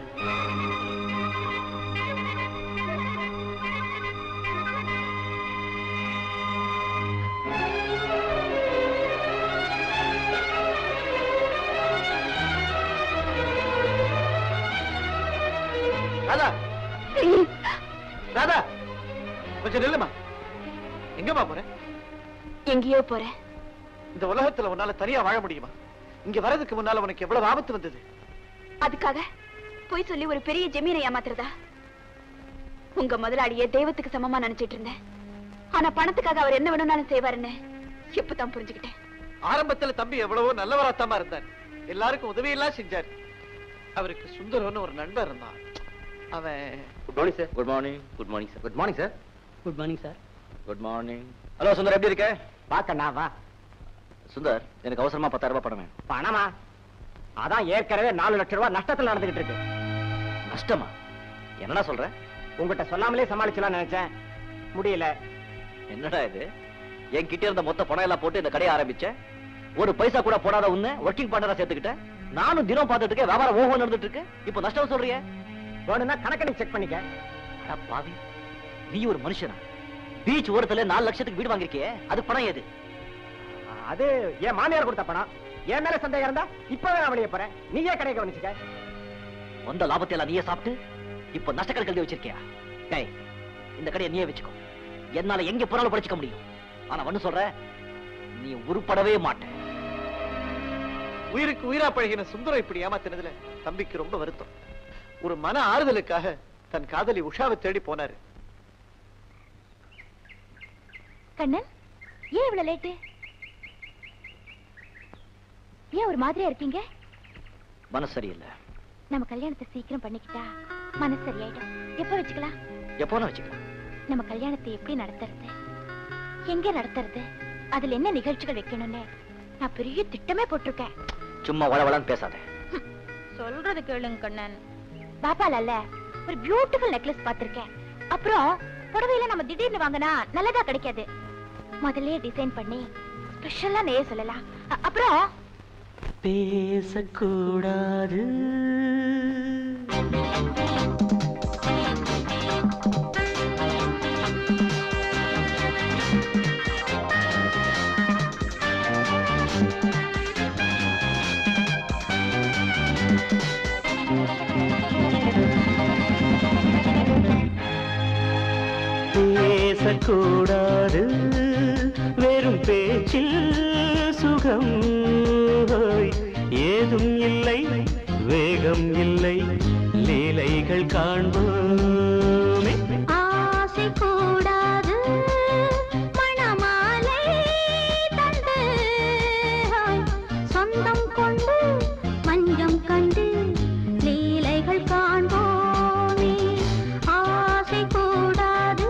ராதா ராதா கொஞ்சம் நில்லுமா எங்கம்மா போற எங்கேயோ போறேன் இந்த உலகத்துல உன்னால தனியா வாழ முடியுமா இங்க வரதுக்கு முன்னால உனக்கு எவ்வளவு ஆபத்து வந்தது அதுக்காக போய் சொல்லி ஒரு பெரிய ஜமீனை ஏமாத்துறதா உங்க முதலாளிய தெய்வத்துக்கு சமமா நினைச்சிட்டு இருந்தேன் ஆனா பணத்துக்காக அவர் என்ன வேணும்னாலும் செய்வாருன்னு இப்பதான் புரிஞ்சுக்கிட்டேன் ஆரம்பத்துல தம்பி எவ்வளவோ நல்லவராத்தாமா இருந்தார் எல்லாருக்கும் உதவி எல்லாம் செஞ்சார் அவருக்கு சுந்தரம்னு ஒரு நண்பர் இருந்தான் அவன் good morning sir good morning good morning sir good morning sir good morning sir good morning hello Sundar எப்படி இருக்க பாக்கண்ணா வா சுந்தர் எனக்கு அவசரமா பத்தாயிரம் ரூபாய் பணம் வேணும் பணமா அதான் ஏற்கனவே நாலு லட்சம் ரூபாய் நஷ்டத்துல நடந்துகிட்டு இருக்கு நஷ்டமா என்னடா சொல்ற உங்ககிட்ட சொல்லாமலே சமாளிச்சலாம் நினைச்சேன் முடியல என்னடா இது என் கிட்ட இருந்த மொத்த பணம் எல்லாம் போட்டு இந்த கடையை ஆரம்பிச்சேன் ஒரு பைசா கூட போடாத உன்னை ஒர்க்கிங் பார்ட்னரா சேர்த்துக்கிட்டேன் நானும் தினம் பார்த்துட்டு இருக்கேன் வியாபாரம் ஓஹோ நடந்துட்டு இருக்கு இப்போ நஷ்டம் சொல்றியே வேணும்னா கணக்கணி செக் பண்ணிக்க அட பாவி நீ ஒரு மனுஷனா பீச் ஓரத்துல நாலு லட்சத்துக்கு வீடு வாங்கிருக்கியே அது பணம் ஏது அது என் மாமியார் கொடுத்த பணம் என் மேல சந்தேகம் இருந்தா இப்பவே நான் வெளியே போறேன் நீயே கடையை கவனிச்சுக்க வந்த லாபத்தை எல்லாம் நீயே சாப்பிட்டு இப்ப நஷ்டக்கணக்கு எழுதி வச்சிருக்கியா டேய் இந்த கடையை நீயே வச்சுக்கோ என்னால எங்க போனாலும் படிச்சுக்க முடியும் ஆனா ஒண்ணு சொல்ற நீ உருப்படவே மாட்ட உயிருக்கு உயிரா பழகின சுந்தரம் இப்படி ஏமாத்தினதுல தம்பிக்கு ரொம்ப வருத்தம் ஒரு மன ஆறுதலுக்காக தன் காதலி உஷாவை தேடி போனாரு கண்ணன் ஏன் இவ்வளவு லேட்டு ஏன் ஒரு மாதிரியா இருக்கீங்க மனசு சரியில்லை நம்ம கல்யாணத்தை சீக்கிரம் பண்ணிக்கிட்டா மனசு சரியாயிடும் எப்ப வச்சுக்கலாம் எப்போனா வச்சுக்கலாம் நம்ம கல்யாணத்தை எப்படி நடத்துறது எங்க நடத்துறது அதுல என்ன நிகழ்ச்சிகள் வைக்கணும்னு நான் பெரிய திட்டமே போட்டிருக்கேன் சும்மா வளவளன்னு பேசாத சொல்றது கேளுங்க கண்ணன் பாப்பால அல்ல ஒரு பியூட்டிஃபுல் நெக்லஸ் பார்த்திருக்கேன் அப்புறம் புடவையில நம்ம திடீர்னு வாங்கினா நல்லதா கிடைக்காது முதல்லயே டிசைன் பண்ணி ஸ்பெஷலா நெய்ய சொல்லலாம் அ- அப்புறம் பேசக்கூடாது பேசக்கூடாது வெறும் பேச்சில் சுகம் ஹோய். ஏதும் இல்லை வேகம் இல்லை லீலைகள் காண்போமே ஆசை கூடாது மணமாலை தந்து சொந்தம் கொண்டு மஞ்சம் கண்டு லீலைகள் காண்போமே ஆசை கூடாது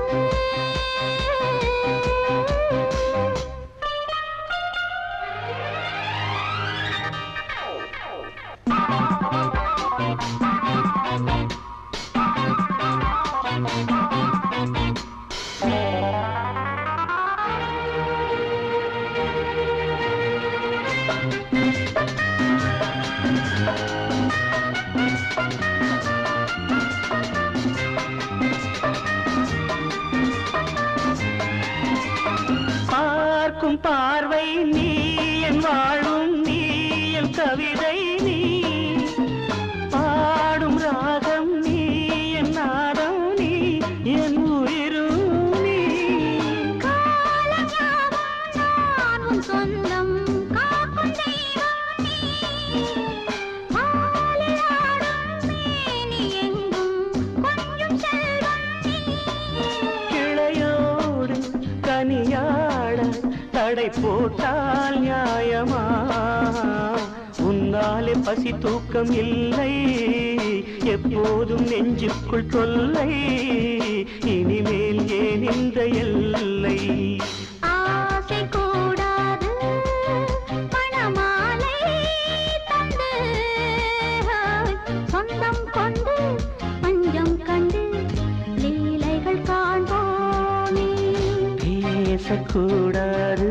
பார்க்கும் பார்வை நீ என் வாழும் நீ என் கவிதை நீ பாடும் ராகம் நீ என் நாதம் நீ என் உயிரும் நீ நான் உன் சொந்தம் காக்கும் தெய்வம் நீ மாலையாடும் மேனி எங்கும் கொஞ்சம் செல்வம் நீ கிளையோடு கனியாட தடை போட்டால் நியாயமா உன்னாலே பசி தூக்கம் இல்லை எப்போதும் நெஞ்சுக்குள் தொல்லை இனிமேல் ஏன் இந்த எல்லை ஆசை கூடாது மணமாலை தந்து சொந்தம் கொண்டு பஞ்சம் கண்டு லீலைகள் காண்போமே பேசக்கூடாது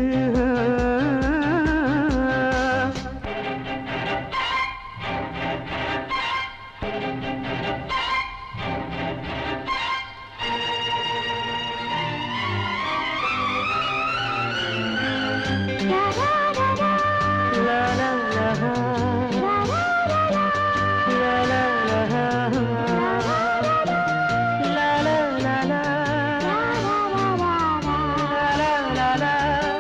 லா லா லா லா லா லா லா லா லா லா லா லா லா லா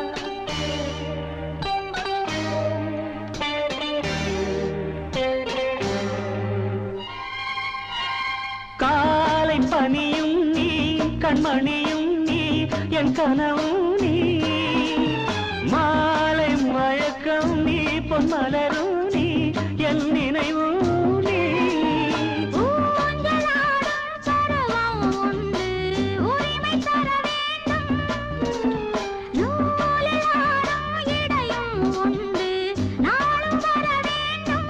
காலை பனியும் நீ கண்மணியும் நீ என் கனவும் நீ மாலை மயக்கம் நீ பொன்மலரும் நீ என் நினைவும் நீ ஊஞ்சலாடும் சரவம் உண்டு உரிமை தர வேண்டும் நூலில் ஆடும் இடையும் உண்டு நாளும் வர வேண்டும்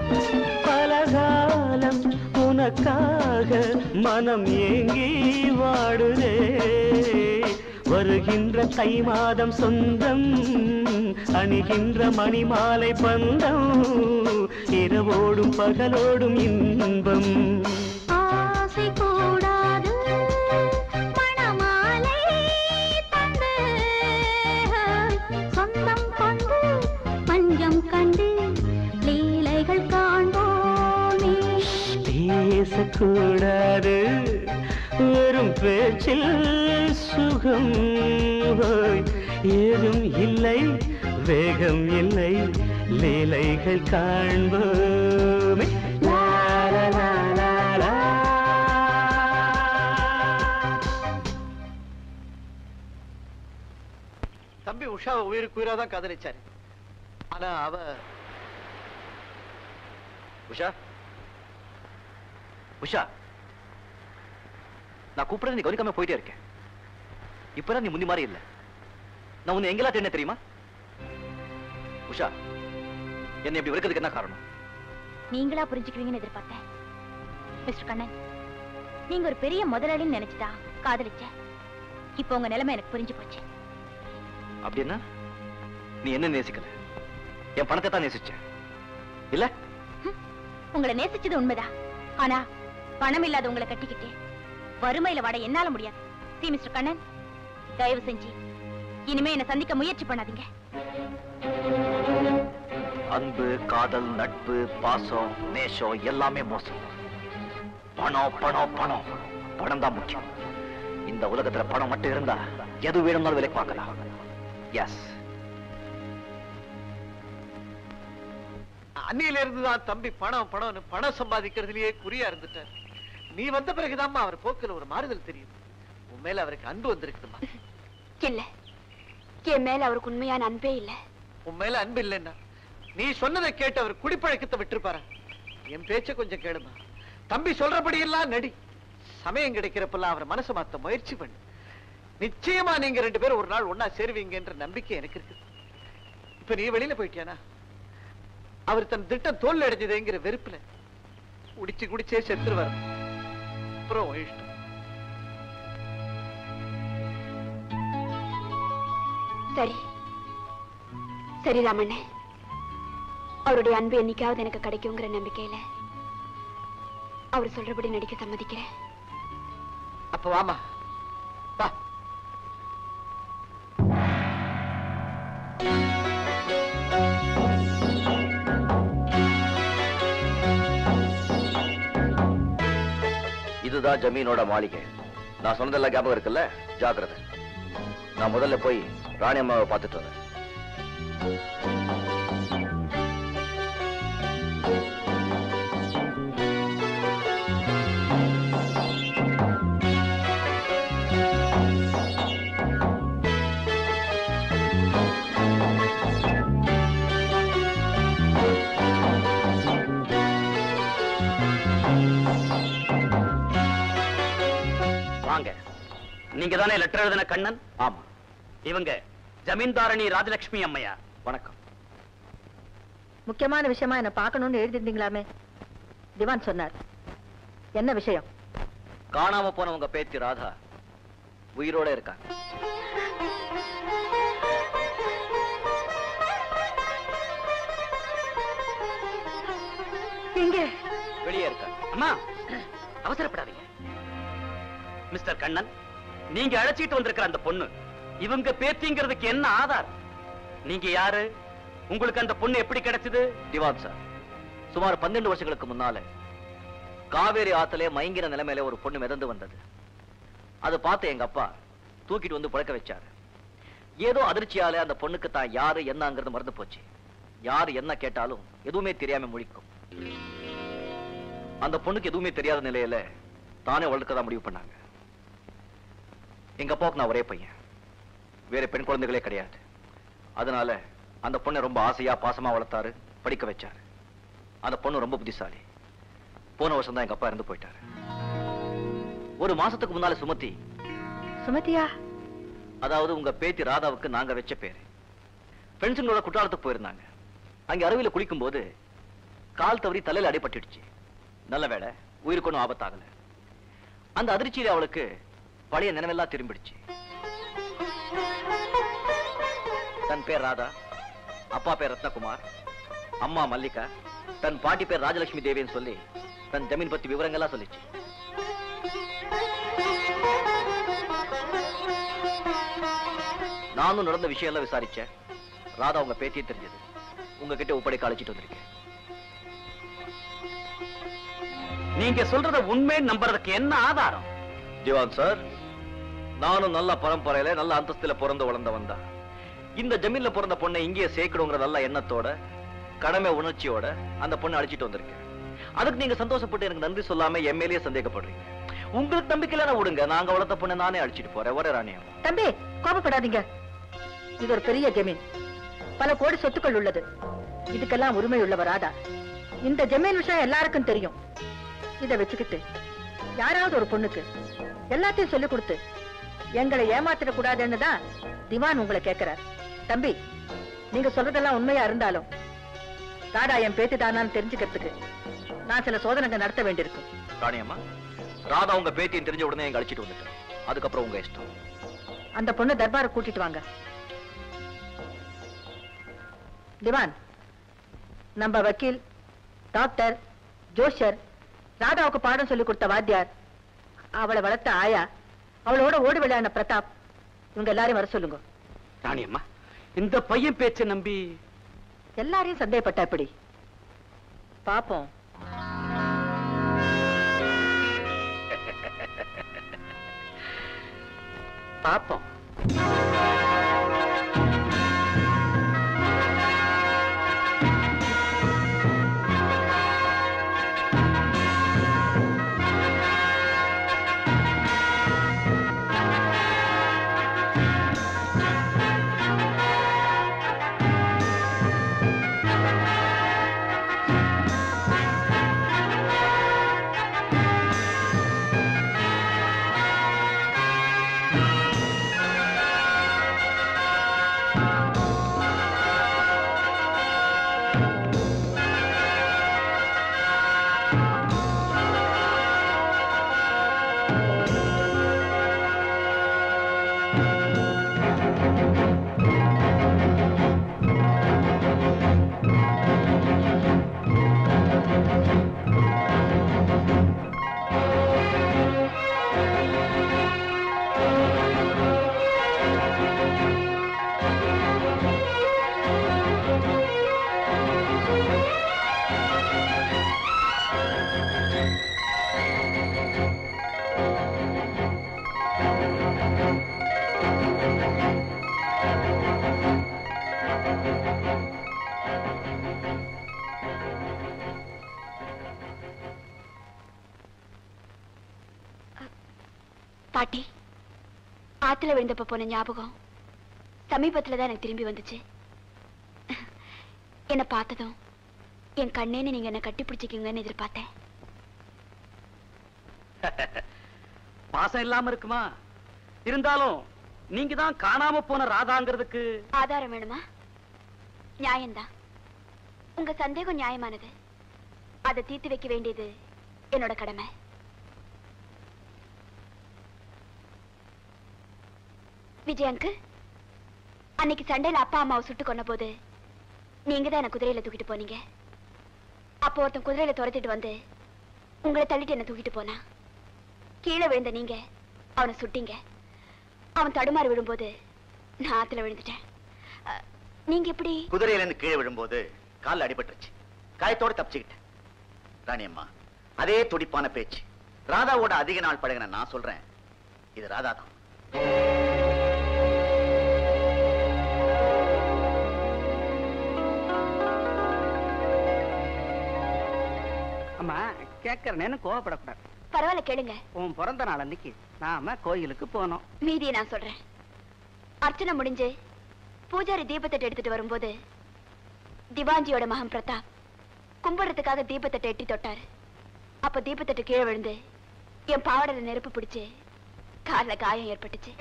பலகாலம் உனக்காக மனம் ஏங்கி வாடுதே வருகின்ற தை மாதம் சொந்தம் அணிகின்ற மணிமாலை பந்தம் இரவோடும் பகலோடும் இன்பம் ஆசை கூடாது மணமாலை தந்து சொந்தம் கொண்டு பஞ்சம் கண்டு லீலைகள் காண்போமே பேசக்கூடாது வெறும் பேச்சில் சுகம் ஹோய். ஏதும் இல்லை வேகம் இல்லை லீலைகள் காண்போமே லா, லா, லா, லா, லா. தம்பி உஷாவை உயிருக்கு உயிரா தான் காதலிச்சாரு ஆனா அவ உஷா உஷா நான் கூப்பிடுறது நீ கவனிக்காம போயிட்டே இருக்கேன் இப்பதான் நீ முந்தி மாதிரி இல்ல நான் உன்னை எங்கெல்லாம் தேடினேன் தெரியுமா உஷா என்னை இப்படி வெறுக்கிறதுக்கு என்ன காரணம் நீங்களா புரிஞ்சுக்குவீங்கன்னு எதிர்பார்த்தேன் மிஸ்டர் கண்ணன் நீங்க ஒரு பெரிய முதலாளின்னு நினைச்சுதா காதலிச்சேன் இப்போ உங்க நிலைமை எனக்கு புரிஞ்சு போச்சு அப்படின்னா நீ என்ன நேசிக்கல என் பணத்தை தான் நேசிச்ச இல்ல உங்களை நேசிச்சது உண்மைதான் ஆனா பணம் இல்லாத உங்களை கட்டிக்கிட்டு வறுமையில வாட என்னால முடியாது சி மிஸ்டர் கண்ணன் தயவு செஞ்சு இனிமே என்ன சந்திக்க முயற்சி பண்ணாதீங்க அன்பு காதல் நட்பு பாசம் நேசம் எல்லாமே மோசம் பணம் பணம் பணம் பணம் தான் முக்கியம் இந்த உலகத்துல பணம் மட்டும் இருந்தா எது வேணும்னாலும் விலைக்கு பார்க்கலாம் எஸ் அன்னியில இருந்து தான் தம்பி பணம் பணம்னு பணம் சம்பாதிக்கிறதுலயே குறியா இருந்துட்டார் நீ வந்த பிறகுதாம்மா அவர் போக்குல ஒரு மாறுதல் தெரியும் உன் மேல அவருக்கு அன்பு வந்திருக்குதுமா இல்ல என் மேல அவருக்கு உண்மையான அன்பே இல்ல உன் மேல அன்பு இல்லைன்னா நீ சொன்னதை கேட்டு அவர் குடிப்பழக்கத்தை விட்டுருப்பாரா என் பேச்ச கொஞ்சம் கேளுமா தம்பி சொல்றபடி எல்லாம் நடி சமயம் கிடைக்கிறப்பெல்லாம் அவர் மனசை மாத்த முயற்சி பண்ணு நிச்சயமா நீங்க ரெண்டு பேரும் ஒரு நாள் ஒன்னா சேருவீங்கன்ற நம்பிக்கை எனக்கு இருக்கு இப்ப நீ வெளியில போயிட்டியானா அவர் தன் திட்டம் தோல்வி அடைஞ்சதுங்கிற வெறுப்புல குடிச்சு குடிச்சே செத்துருவார் அப்புறம் உன் இஷ்டம் சரி சரி ராமண்ணே அவருடைய அன்பு என்னைக்காவது எனக்கு கிடைக்குங்கிற நம்பிக்கையில அவர் சொல்றபடி நடிக்க சம்மதிக்கிறேன் அப்ப வாமா வா இதுதான் ஜமீனோட மாளிகை நான் சொன்னதெல்லாம் ஞாபகம் இருக்குல்ல ஜாக்கிரதை நான் முதல்ல போய் ராணி அம்மாவை பார்த்துட்டு வரேன் வாங்க நீங்க தானே லெட்டர் எழுதின கண்ணன் ஆமா இவங்க ஜமீன்தாரணி ராஜலட்சுமி அம்மையா வணக்கம் முக்கியமான விஷயமா என்ன பார்க்கணும்னு எழுதிருந்தீங்களாமே திவான் சொன்னார் என்ன விஷயம் காணாம போன உங்க பேத்தி ராதா உயிரோட இருக்காங்க எங்க வெளியே இருக்காங்க அம்மா அவசரப்படாதீங்க மிஸ்டர் கண்ணன் நீங்க அழைச்சிட்டு வந்திருக்கிற அந்த பொண்ணு இவங்க பேத்திங்கிறதுக்கு என்ன ஆதாரம் நீங்க யாரு உங்களுக்கு அந்த பொண்ணு எப்படி கிடைச்சது திவான் சார் சுமார் பன்னெண்டு வருஷங்களுக்கு முன்னால காவேரி ஆத்திலே மயங்கின நிலைமையில ஒரு பொண்ணு மிதந்து வந்தது அதை பார்த்து எங்க அப்பா தூக்கிட்டு வந்து புழக்க வச்சாரு ஏதோ அதிர்ச்சியால அந்த பொண்ணுக்கு தான் யாரு என்னங்கிறது மறந்து போச்சு யாரு என்ன கேட்டாலும் எதுவுமே தெரியாம முழிக்கும் அந்த பொண்ணுக்கு எதுவுமே தெரியாத நிலையில தானே வளர்க்க தான் முடிவு பண்ணாங்க எங்க அப்பாவுக்கு நான் ஒரே பையன் வேற பெண் குழந்தைகளே கிடையாது அதனால அந்த பொண்ணை ரொம்ப ஆசையா பாசமா வளர்த்தாரு படிக்க வச்சாரு அந்த பொண்ணு ரொம்ப புத்திசாலி போன வருஷம் தான் எங்க அப்பா இறந்து போயிட்டாரு ஒரு மாசத்துக்கு முன்னால சுமதி சுமதியா அதாவது உங்க பேத்தி ராதாவுக்கு நாங்க வச்ச பேரு ஃப்ரெண்ட்ஸுங்களோட குற்றாலத்துக்கு போயிருந்தாங்க அங்க அருவியில குளிக்கும் போது கால் தவறி தலையில அடிபட்டுடுச்சு நல்ல வேளை உயிருக்கு ஒன்றும் ஆபத்தாகல அந்த அதிர்ச்சியில அவளுக்கு பழைய நினைவெல்லாம் திரும்பிடுச்சு தன் பேர் ராதா அப்பா பேர் ரத்னகுமார் அம்மா மல்லிகா தன் பாட்டி பேர் ராஜலட்சுமி தேவின்னு சொல்லி தன் ஜமீன் பத்தி விவரங்கள்லாம் சொல்லிச்சு நானும் நடந்த விஷயம் எல்லாம் விசாரிச்சேன் ராதா உங்க பேத்தியே தெரிஞ்சது உங்ககிட்ட ஒப்படைக்க அழைச்சிட்டு வந்திருக்கேன் நீங்க சொல்றத உண்மை நம்புறதுக்கு என்ன ஆதாரம் திவான் சார் நானும் நல்ல பரம்பரையில நல்ல அந்தஸ்துல பிறந்து வளர்ந்தவன் தான் இந்த ஜமீன்ல பிறந்த பொண்ணை இங்கேயே சேர்க்கணுங்கிற நல்ல எண்ணத்தோட கடமை உணர்ச்சியோட அந்த பொண்ணை அழைச்சிட்டு வந்திருக்கேன் அதுக்கு நீங்க சந்தோஷப்பட்டு எனக்கு நன்றி சொல்லாம என் மேலேயே சந்தேகப்படுறீங்க உங்களுக்கு நம்பிக்கையில விடுங்க நாங்க வளர்த்த பொண்ணை நானே அழைச்சிட்டு போறேன் வர ராணியம் தம்பி கோபப்படாதீங்க இது ஒரு பெரிய ஜமீன் பல கோடி சொத்துக்கள் உள்ளது இதுக்கெல்லாம் உரிமை உள்ளவர் ராதா இந்த ஜமீன் விஷயம் எல்லாருக்கும் தெரியும் இத வச்சுக்கிட்டு யாராவது ஒரு பொண்ணுக்கு எல்லாத்தையும் சொல்லி கொடுத்து எங்களை ஏமாத்திடக் கூடாதுன்னு தான் திவான் உங்களை கேட்கிறார் தம்பி நீங்க சொல்றதெல்லாம் உண்மையா இருந்தாலும் தாடா என் பேத்தி தானான்னு தெரிஞ்சுக்கிறதுக்கு நான் சில சோதனைகள் நடத்த வேண்டியிருக்கும் ராணியம்மா ராதா உங்க பேத்தியும் தெரிஞ்ச உடனே எங்க அழைச்சிட்டு வந்துட்டேன் அதுக்கப்புறம் உங்க இஷ்டம் அந்த பொண்ணு தர்பாரை கூட்டிட்டு வாங்க திவான் நம்ம வக்கீல் டாக்டர் ஜோஷர் ராதாவுக்கு பாடம் சொல்லி கொடுத்த வாத்தியார் அவளை வளர்த்த ஆயா அவளோட ஓடி விளையாடின பிரதாப் இவங்க எல்லாரையும் வர சொல்லுங்க ராணி அம்மா இந்த பையன் பேச்சை நம்பி எல்லாரையும் சந்தேகப்பட்டா எப்படி பாப்போம் பாப்போம் பாட்டி ஆத்துல விழுந்தப்ப போன ஞாபகம் சமீபத்துல தான் எனக்கு திரும்பி வந்துச்சு என்ன பார்த்ததும் என் கண்ணேன்னு நீங்க என்ன கட்டி பிடிச்சிக்கீங்கன்னு எதிர்பார்த்தேன் பாசம் இல்லாம இருக்குமா இருந்தாலும் நீங்க தான் காணாம போன ராதாங்கிறதுக்கு ஆதாரம் வேணுமா நியாயம்தான் உங்க சந்தேகம் நியாயமானது அதை தீர்த்து வைக்க வேண்டியது என்னோட கடமை விஜயங்கு அன்னைக்கு சண்டையில அப்பா அம்மாவை சுட்டு கொன்ன போது நீங்க தான் என்ன குதிரையில தூக்கிட்டு போனீங்க அப்போ ஒருத்தன் குதிரையில துரத்திட்டு வந்து உங்களை தள்ளிட்டு என்ன தூக்கிட்டு போனா கீழே விழுந்த நீங்க அவனை சுட்டீங்க அவன் தடுமாறி விழும்போது நான் ஆத்துல விழுந்துட்டேன் அ, நீங்க எப்படி குதிரையில இருந்து கீழே விழும்போது கால்ல அடிபட்டுருச்சு காயத்தோட தப்பிச்சுக்கிட்டேன் ராணி அம்மா அதே துடிப்பான பேச்சு ராதாவோட அதிக நாள் பழகின நான் சொல்றேன் இது ராதா தான் அம்மா கேட்கறேன்னு கோவப்படக்கூடாது பரவாயில்ல கேளுங்க உன் பிறந்த நாள் அன்னைக்கு நாம கோயிலுக்கு போனோம் மீதியை நான் சொல்றேன் அர்ச்சனை முடிஞ்சு பூஜாரி தீபத்தட்டை எடுத்துட்டு வரும்போது திவாஞ்சியோட மகன் பிரதாப் கும்பிடுறதுக்காக தீபத்தட்டை எட்டி தொட்டாரு அப்ப தீபத்தட்டு கீழே விழுந்து என் பாவாடையில நெருப்பு பிடிச்சு கால்ல காயம் ஏற்பட்டுச்சு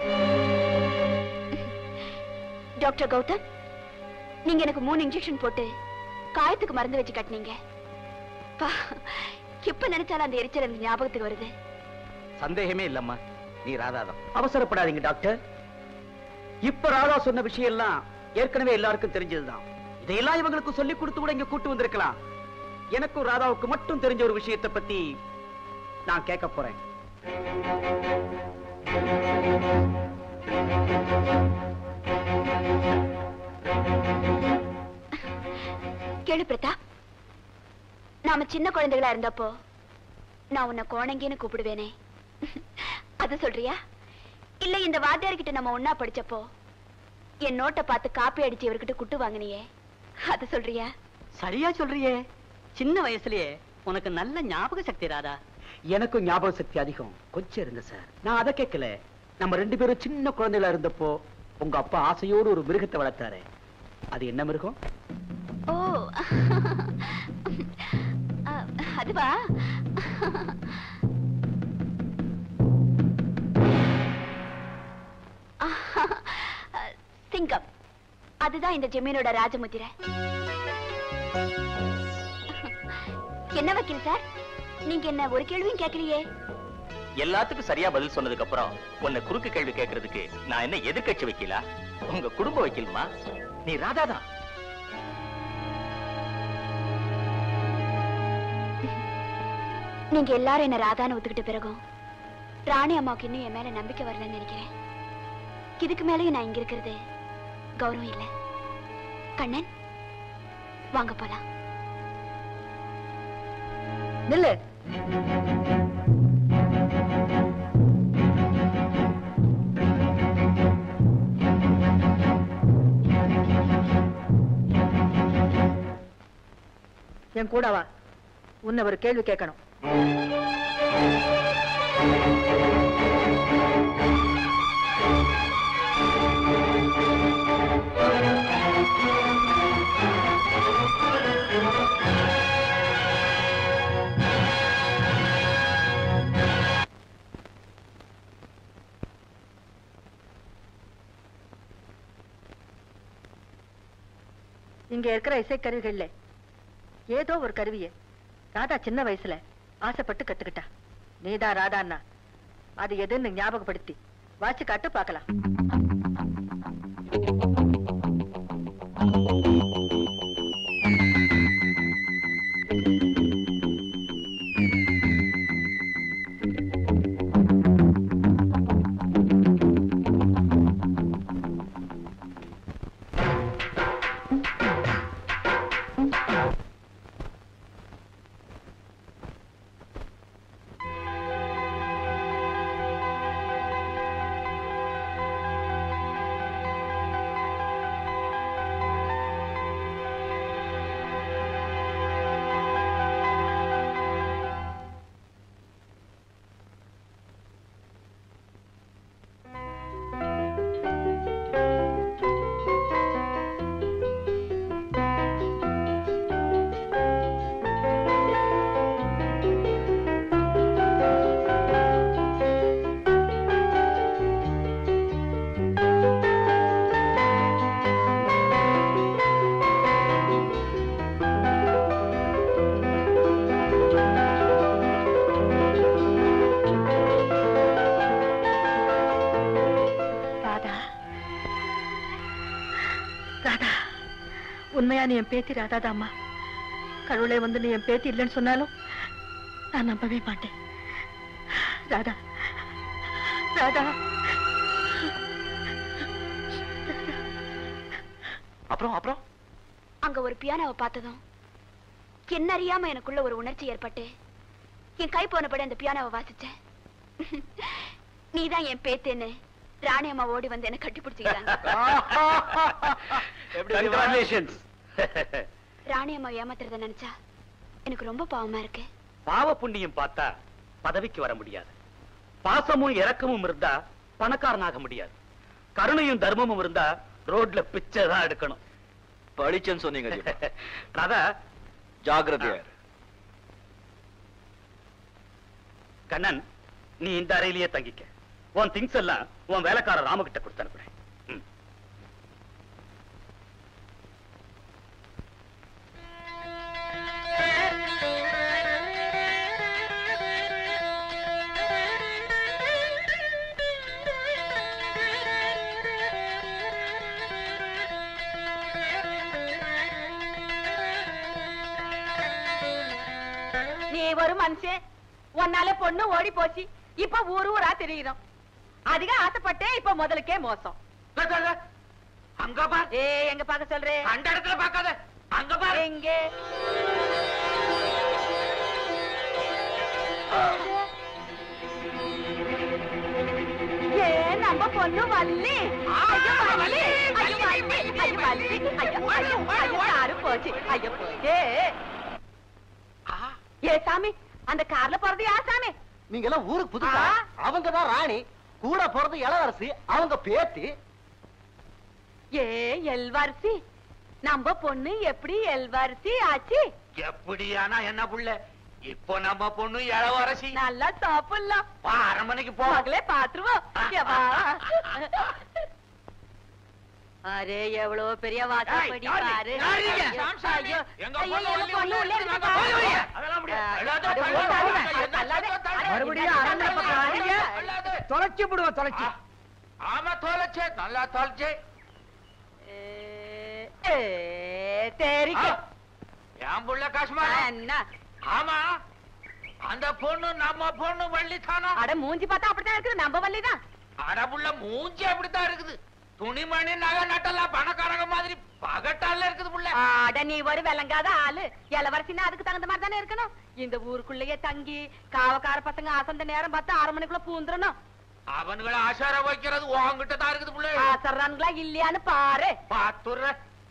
டாக்டர் கௌதம் நீங்க எனக்கு மூணு இன்ஜெக்ஷன் போட்டு காயத்துக்கு மருந்து வச்சு கட்டினீங்க பா, இப்ப நினைச்சாலும் அந்த எரிச்சல் எனக்கு ஞாபகத்துக்கு வருது சந்தேகமே இல்லம்மா நீ ராதா தான் அவசரப்படாதீங்க டாக்டர் இப்ப ராதா சொன்ன விஷயம் எல்லாம் ஏற்கனவே எல்லாருக்கும் தெரிஞ்சதுதான் இதையெல்லாம் இவங்களுக்கு சொல்லி கொடுத்து கூட இங்க கூட்டு வந்திருக்கலாம் எனக்கும் ராதாவுக்கு மட்டும் தெரிஞ்ச ஒரு விஷயத்தை பத்தி நான் கேட்க போறேன் கேளு பிரதாப் நாம சின்ன குழந்தைகளா இருந்தப்போ நான் உன்னை கோணங்கின்னு கூப்பிடுவேனே அது சொல்றியா இல்ல இந்த வாத்தியார்கிட்ட நம்ம ஒன்னா படிச்சப்போ என் நோட்டை பார்த்து காப்பி அடிச்சு இவர்கிட்ட குட்டு வாங்கினியே அது சொல்றியா சரியா சொல்றியே சின்ன வயசுலயே உனக்கு நல்ல ஞாபக சக்தி ராதா எனக்கும் ஞாபக சக்தி அதிகம் கொஞ்சம் இருங்க சார் நான் அதை கேட்கல நம்ம ரெண்டு பேரும் சின்ன குழந்தைகளா இருந்தப்போ உங்க அப்பா ஆசையோடு ஒரு மிருகத்தை வளர்த்தாரு அது என்ன மிருகம் ஓ அதுவா சிங்கம் அதுதான் இந்த ஜமீனோட ராஜமுத்திரை என்ன வக்கீல் சார் நீங்க என்ன ஒரு கேள்வியும் கேட்கலையே எல்லாத்துக்கும் சரியா பதில் சொன்னதுக்கு அப்புறம் உன்னை குறுக்கு கேள்வி கேட்கறதுக்கு நான் என்ன எதிர்க்கட்சி வைக்கலா உங்க குடும்ப வைக்கலுமா நீ ராதா தான் நீங்க எல்லாரும் என்ன ராதான்னு ஒத்துக்கிட்ட பிறகும் ராணி அம்மாவுக்கு இன்னும் என் மேல நம்பிக்கை வரலன்னு நினைக்கிறேன் இதுக்கு மேலேயும் நான் இங்க இருக்கிறது கௌரவம் இல்ல கண்ணன் வாங்க போலாம் நில்லு என் கூட வா உன்னை ஒரு கேள்வி கேட்கணும் இங்க இருக்கிற இசைக்கருவிகள்ல ஏதோ ஒரு கருவிய ராதா சின்ன வயசுல ஆசைப்பட்டு கத்துக்கிட்டா நீதான் ராதான்னா அது எதுன்னு ஞாபகப்படுத்தி வாச்சு காட்டு பார்க்கலாம் ராதா ராதா உண்மையா நீ என் பேத்தி ராதாதாம்மா கடவுளே வந்து நீ என் பேத்தி இல்லைன்னு சொன்னாலும் நான் நம்பவே மாட்டேன் ராதா ராதா அப்புறம் அப்புறம் அங்க ஒரு பியானோவை பார்த்ததும் என்ன அறியாம எனக்குள்ள ஒரு உணர்ச்சி ஏற்பட்டு என் கை போனபடி அந்த பியானோவை வாசிச்சேன் நீதான் என் பேத்தேன்னு ராணி அம்மா ஓடி வந்து என்ன கட்டி பிடிச்சிக்கிறாங்க கங்க்ராச்சுலேஷன்ஸ் ராணி அம்மா ஏமாத்துறத நினைச்சா எனக்கு ரொம்ப பாவமா இருக்கு பாவ புண்ணியம் பார்த்தா பதவிக்கு வர முடியாது பாசமும் இரக்கமும் இருந்தா பணக்காரனாக முடியாது கருணையும் தர்மமும் இருந்தா ரோட்ல பிச்சை தான் எடுக்கணும் படிச்சேன்னு சொன்னீங்க ராதா ஜாகிரதையா இரு. கண்ணன் நீ இந்த அறையிலேயே தங்கிக்க உன் திங்ஸ் எல்லாம் உன் வேலைக்கார ராமகிட்ட கொடுத்து அனுப்புறேன் ம். நீ ஒரு மனுஷன் உன்னால பொண்ணு ஓடி போச்சு இப்ப ஊரு ஊரா தெரியுறோம் அதிக ஆசைப்பட்டே இப்ப முதலுக்கே மோசம் அங்க பார் ஏ எங்க பாக்க சொல்றேன் அந்த இடத்துல பார்க்காத அங்க பார் எங்க ஏ நம்ம பொண்ணு வள்ளி ஐயோ வள்ளி ஐயோ வள்ளி ஐயோ வள்ளி ஐயோ ஐயோ ஐயோ காரு போச்சு ஐயோ போச்சே ஏ சாமி அந்த கார்ல போறது யார் சாமி நீங்க எல்லாம் ஊருக்கு புதுசா ஆ. அவங்க தான் ராணி கூட போறது இளவரசி அவங்க பேத்தி ஏ எல்வாரிசி நம்ம பொண்ணு எப்படி எல்வாரிசி ஆச்சு எப்படியானா என்ன புள்ள இப்போ நம்ம பொண்ணு இளவரசி நல்லா சாப்பிடலாம் வா, அரண்மனைக்கு போ மகளே பாத்துருவோம் எவா. அரே எவ்வளவு பெரிய வாசப்படி யாரு? பாரு யாரு நீங்க? ஐயோ, சாம்சாமி. ஐயோ, எங்க ஐயோ, பொண்ணு எங்க உள்ளே பொண்ணு உள்ளே உள்ளே இருக்கு இருக்கு. பாரு. போய் வைங்க. அதெல்லாம் முடியாது. ஆ, எல்லாத்தையும் அது தள்ளுங்க. ஓடாதுங்க. எல்லாத்தையும் தள்ளாதே. தள்ளுங்க. மறுபடியும் அரண்மனை பக்கம் வாரீங்க? தொலைச்சு விடுவோம் தொலைச்சு ஆமா தொலைச்சே நல்லா தொலைச்சே ஏ, தெரிக்கும். என் புள்ள காசுமா என்ன ஆமா அந்த பொண்ணு நம்ம பொண்ணு வள்ளித்தானா அட மூஞ்சி பார்த்தா அப்படித்தான் இருக்குது நம்ம வள்ளிதான் அடபுள்ள மூஞ்சி அப்படித்தான் இருக்குது துணிமணி நகை நட்டெல்லாம் பணக்காரங்க மாதிரி பகட்டால இருக்குது புள்ள அட நீ ஒரு விளங்காத ஆளு இளவரசின்னா அதுக்கு தகுந்த மாதிரி தானே இருக்கணும் இந்த ஊருக்குள்ளேயே தங்கி காவக்கார பசங்க அசந்த நேரம் பார்த்து ஆறு மணிக்குள்ள பூந்துடணும் அவனுங்களை ஆசார வைக்கிறது உன்கிட்ட தான் இருக்குது புள்ள ஆசர்றானுங்களா இல்லையான்னு பாரு பாத்துற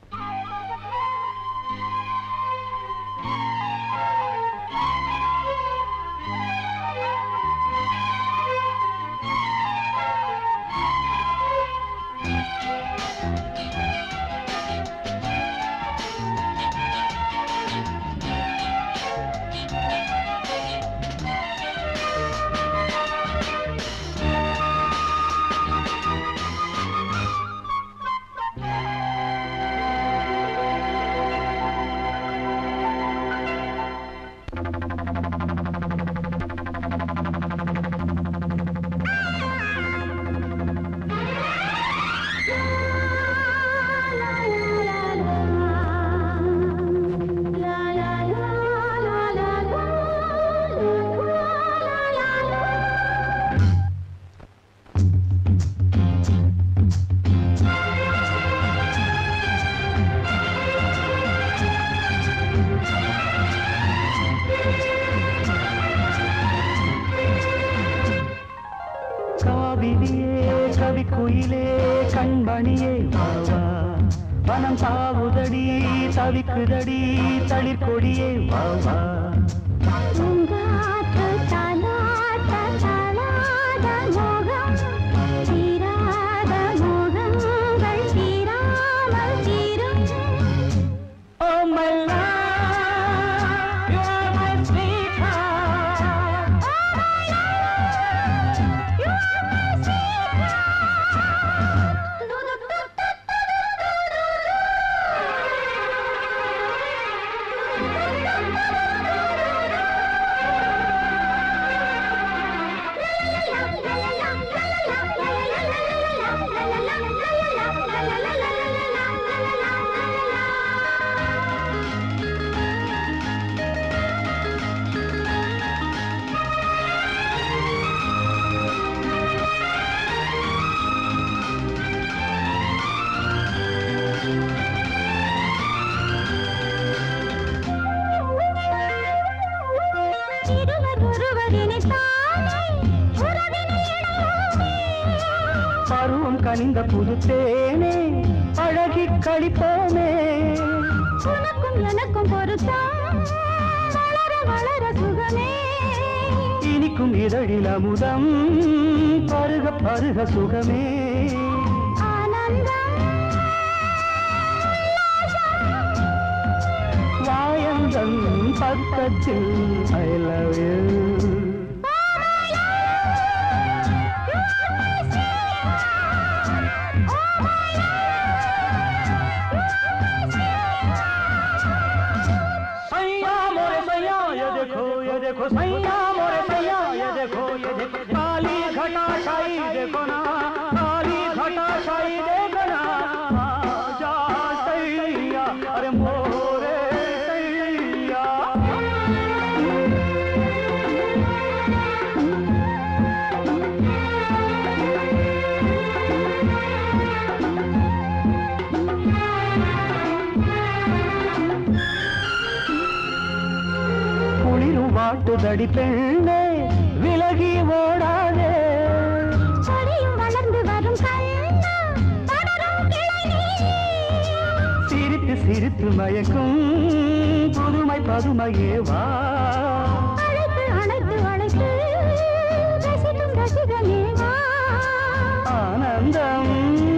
காவிரியே கவி குயிலே கண்மணியே வாவா வனம் சாவுதடி தவிக்குதடி தளிர் கொடியே வாவா பூங்காற்று தாலாட்ட தாளாத மோகம், தீராத மோகங்கள் தீராமல் தீரும். Oh my love, you are my sweetheart. இருவர் ஒருவர் இணைத்தாலே உறவினை இணைவோமே. பருவம் கனிந்த புது தேனே அழகி கழிப்போமே உனக்கும் எனக்கும் பொருத்தம் வளர வளர சுகமே இனிக்கும் இதழில் அமுதம் பருக பருக சுகமே ஆனந்தம் வாயந்தன் பக்கத்தில் ஐ லவ் யூ सैया मोरे सैया ये देखो ये देखो सैया मोरे सैया ये देखो ये देखो काली घटा छाई देखो ना काली घटा छाई देखो ना आजा सैया अरे मोरे सैया குளிரும் வாட்டுதடி பெண்ணே விலகி ஓடாதே கொடியும் வளர்ந்து வரும் கண்ணா படரும் கிளை நீ சிரித்து சிரித்து மயக்கும் புதுமை பதுமையே வா அழைத்து அழைத்து அழைத்து ரசிக்கும் ரசிகனே வா ஆனந்தம்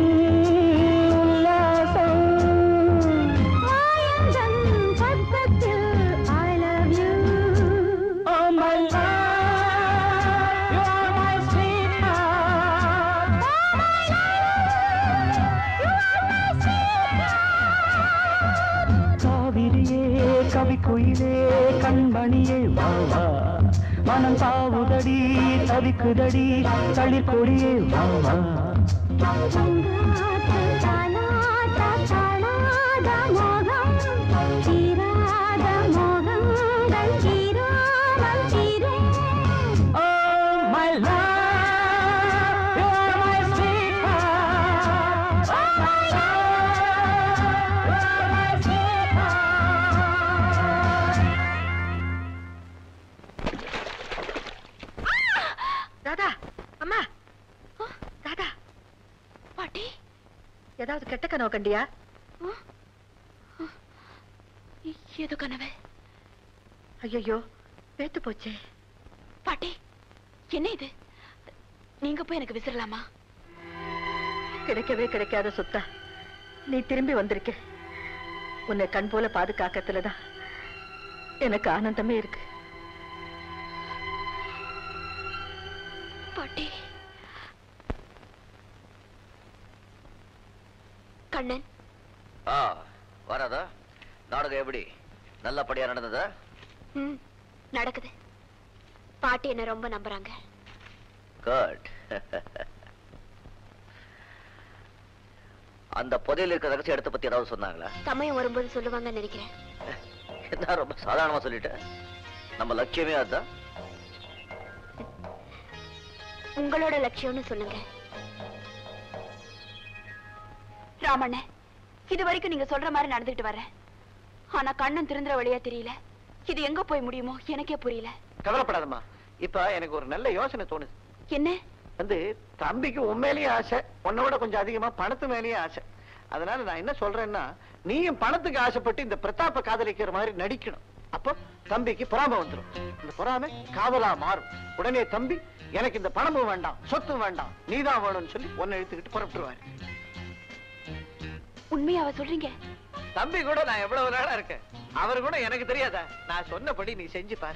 உல்லாசம் மாயந்தன் பக்கத்தில் I love you மனம் தாவுதடி தவிக்குதடி தளிர் கொடியே மாமா Oh, my love, you're my sweetheart. Oh, my love, you're my Radha அம்மா ராதா பாட்டி ஏதாவது கெட்ட கனவு கண்டியா ஏதோ கனவு ஐயோ பேத்து போச்சே பாட்டி என்ன இது நீங்க போய் எனக்கு விசிறலாமா கிடைக்கவே கிடைக்காத சொத்தா நீ திரும்பி வந்திருக்க உன்னை கண் போல பாதுகாக்கத்துலதான் எனக்கு ஆனந்தமே இருக்கு பாட்டி கண்ணன் ஆ வராதா நாடகம் எப்படி நல்லபடியா நடந்ததா ம் நடக்குது பாட்டி என்ன ரொம்ப நம்புறாங்க குட் அந்த புதையல் இருக்கிற ரகசிய இடத்தை பத்தி ஏதாவது சொன்னாங்களா சமயம் வரும்போது சொல்லுவாங்கன்னு நினைக்கிறேன் என்ன ரொம்ப சாதாரணமா சொல்லிட்டேன் நம்ம லட்சியமே அதுதான் உங்களோட லட்சியம்னு சொல்லுங்க ராமண்ண இது வரைக்கும் நீங்க சொல்ற மாதிரி நடந்துகிட்டு வர்றேன் ஆனா கண்ணன் திருந்துற வழியா தெரியல இது எங்க போய் முடியுமோ எனக்கே புரியல கவலைப்படாதம்மா இப்ப எனக்கு ஒரு நல்ல யோசனை தோணுது என்ன வந்து தம்பிக்கு உண்மையிலேயே ஆசை உன்னை விட கொஞ்சம் அதிகமா பணத்து மேலேயே ஆசை அதனால நான் என்ன சொல்றேன்னா நீயும் பணத்துக்கு ஆசைப்பட்டு இந்த பிரதாப்ப காதலிக்கிற மாதிரி நடிக்கணும் அப்போ தம்பிக்கு பொறாமை வந்துடும் இந்த பொறாமை காதலா மாறும் உடனே தம்பி எனக்கு இந்த பணமும் வேண்டாம் சொத்தும் வேண்டாம் நீதான் வேணும்னு சொல்லி ஒன்னு இழுத்துக்கிட்டு புறப்பட்டுருவாரு உண்மையாவ சொல்றீங்க தம்பி கூட நான் எவ்வளவு நாளா இருக்கேன் அவர் கூட எனக்கு தெரியாதா நான் சொன்னபடி நீ செஞ்சு பாரு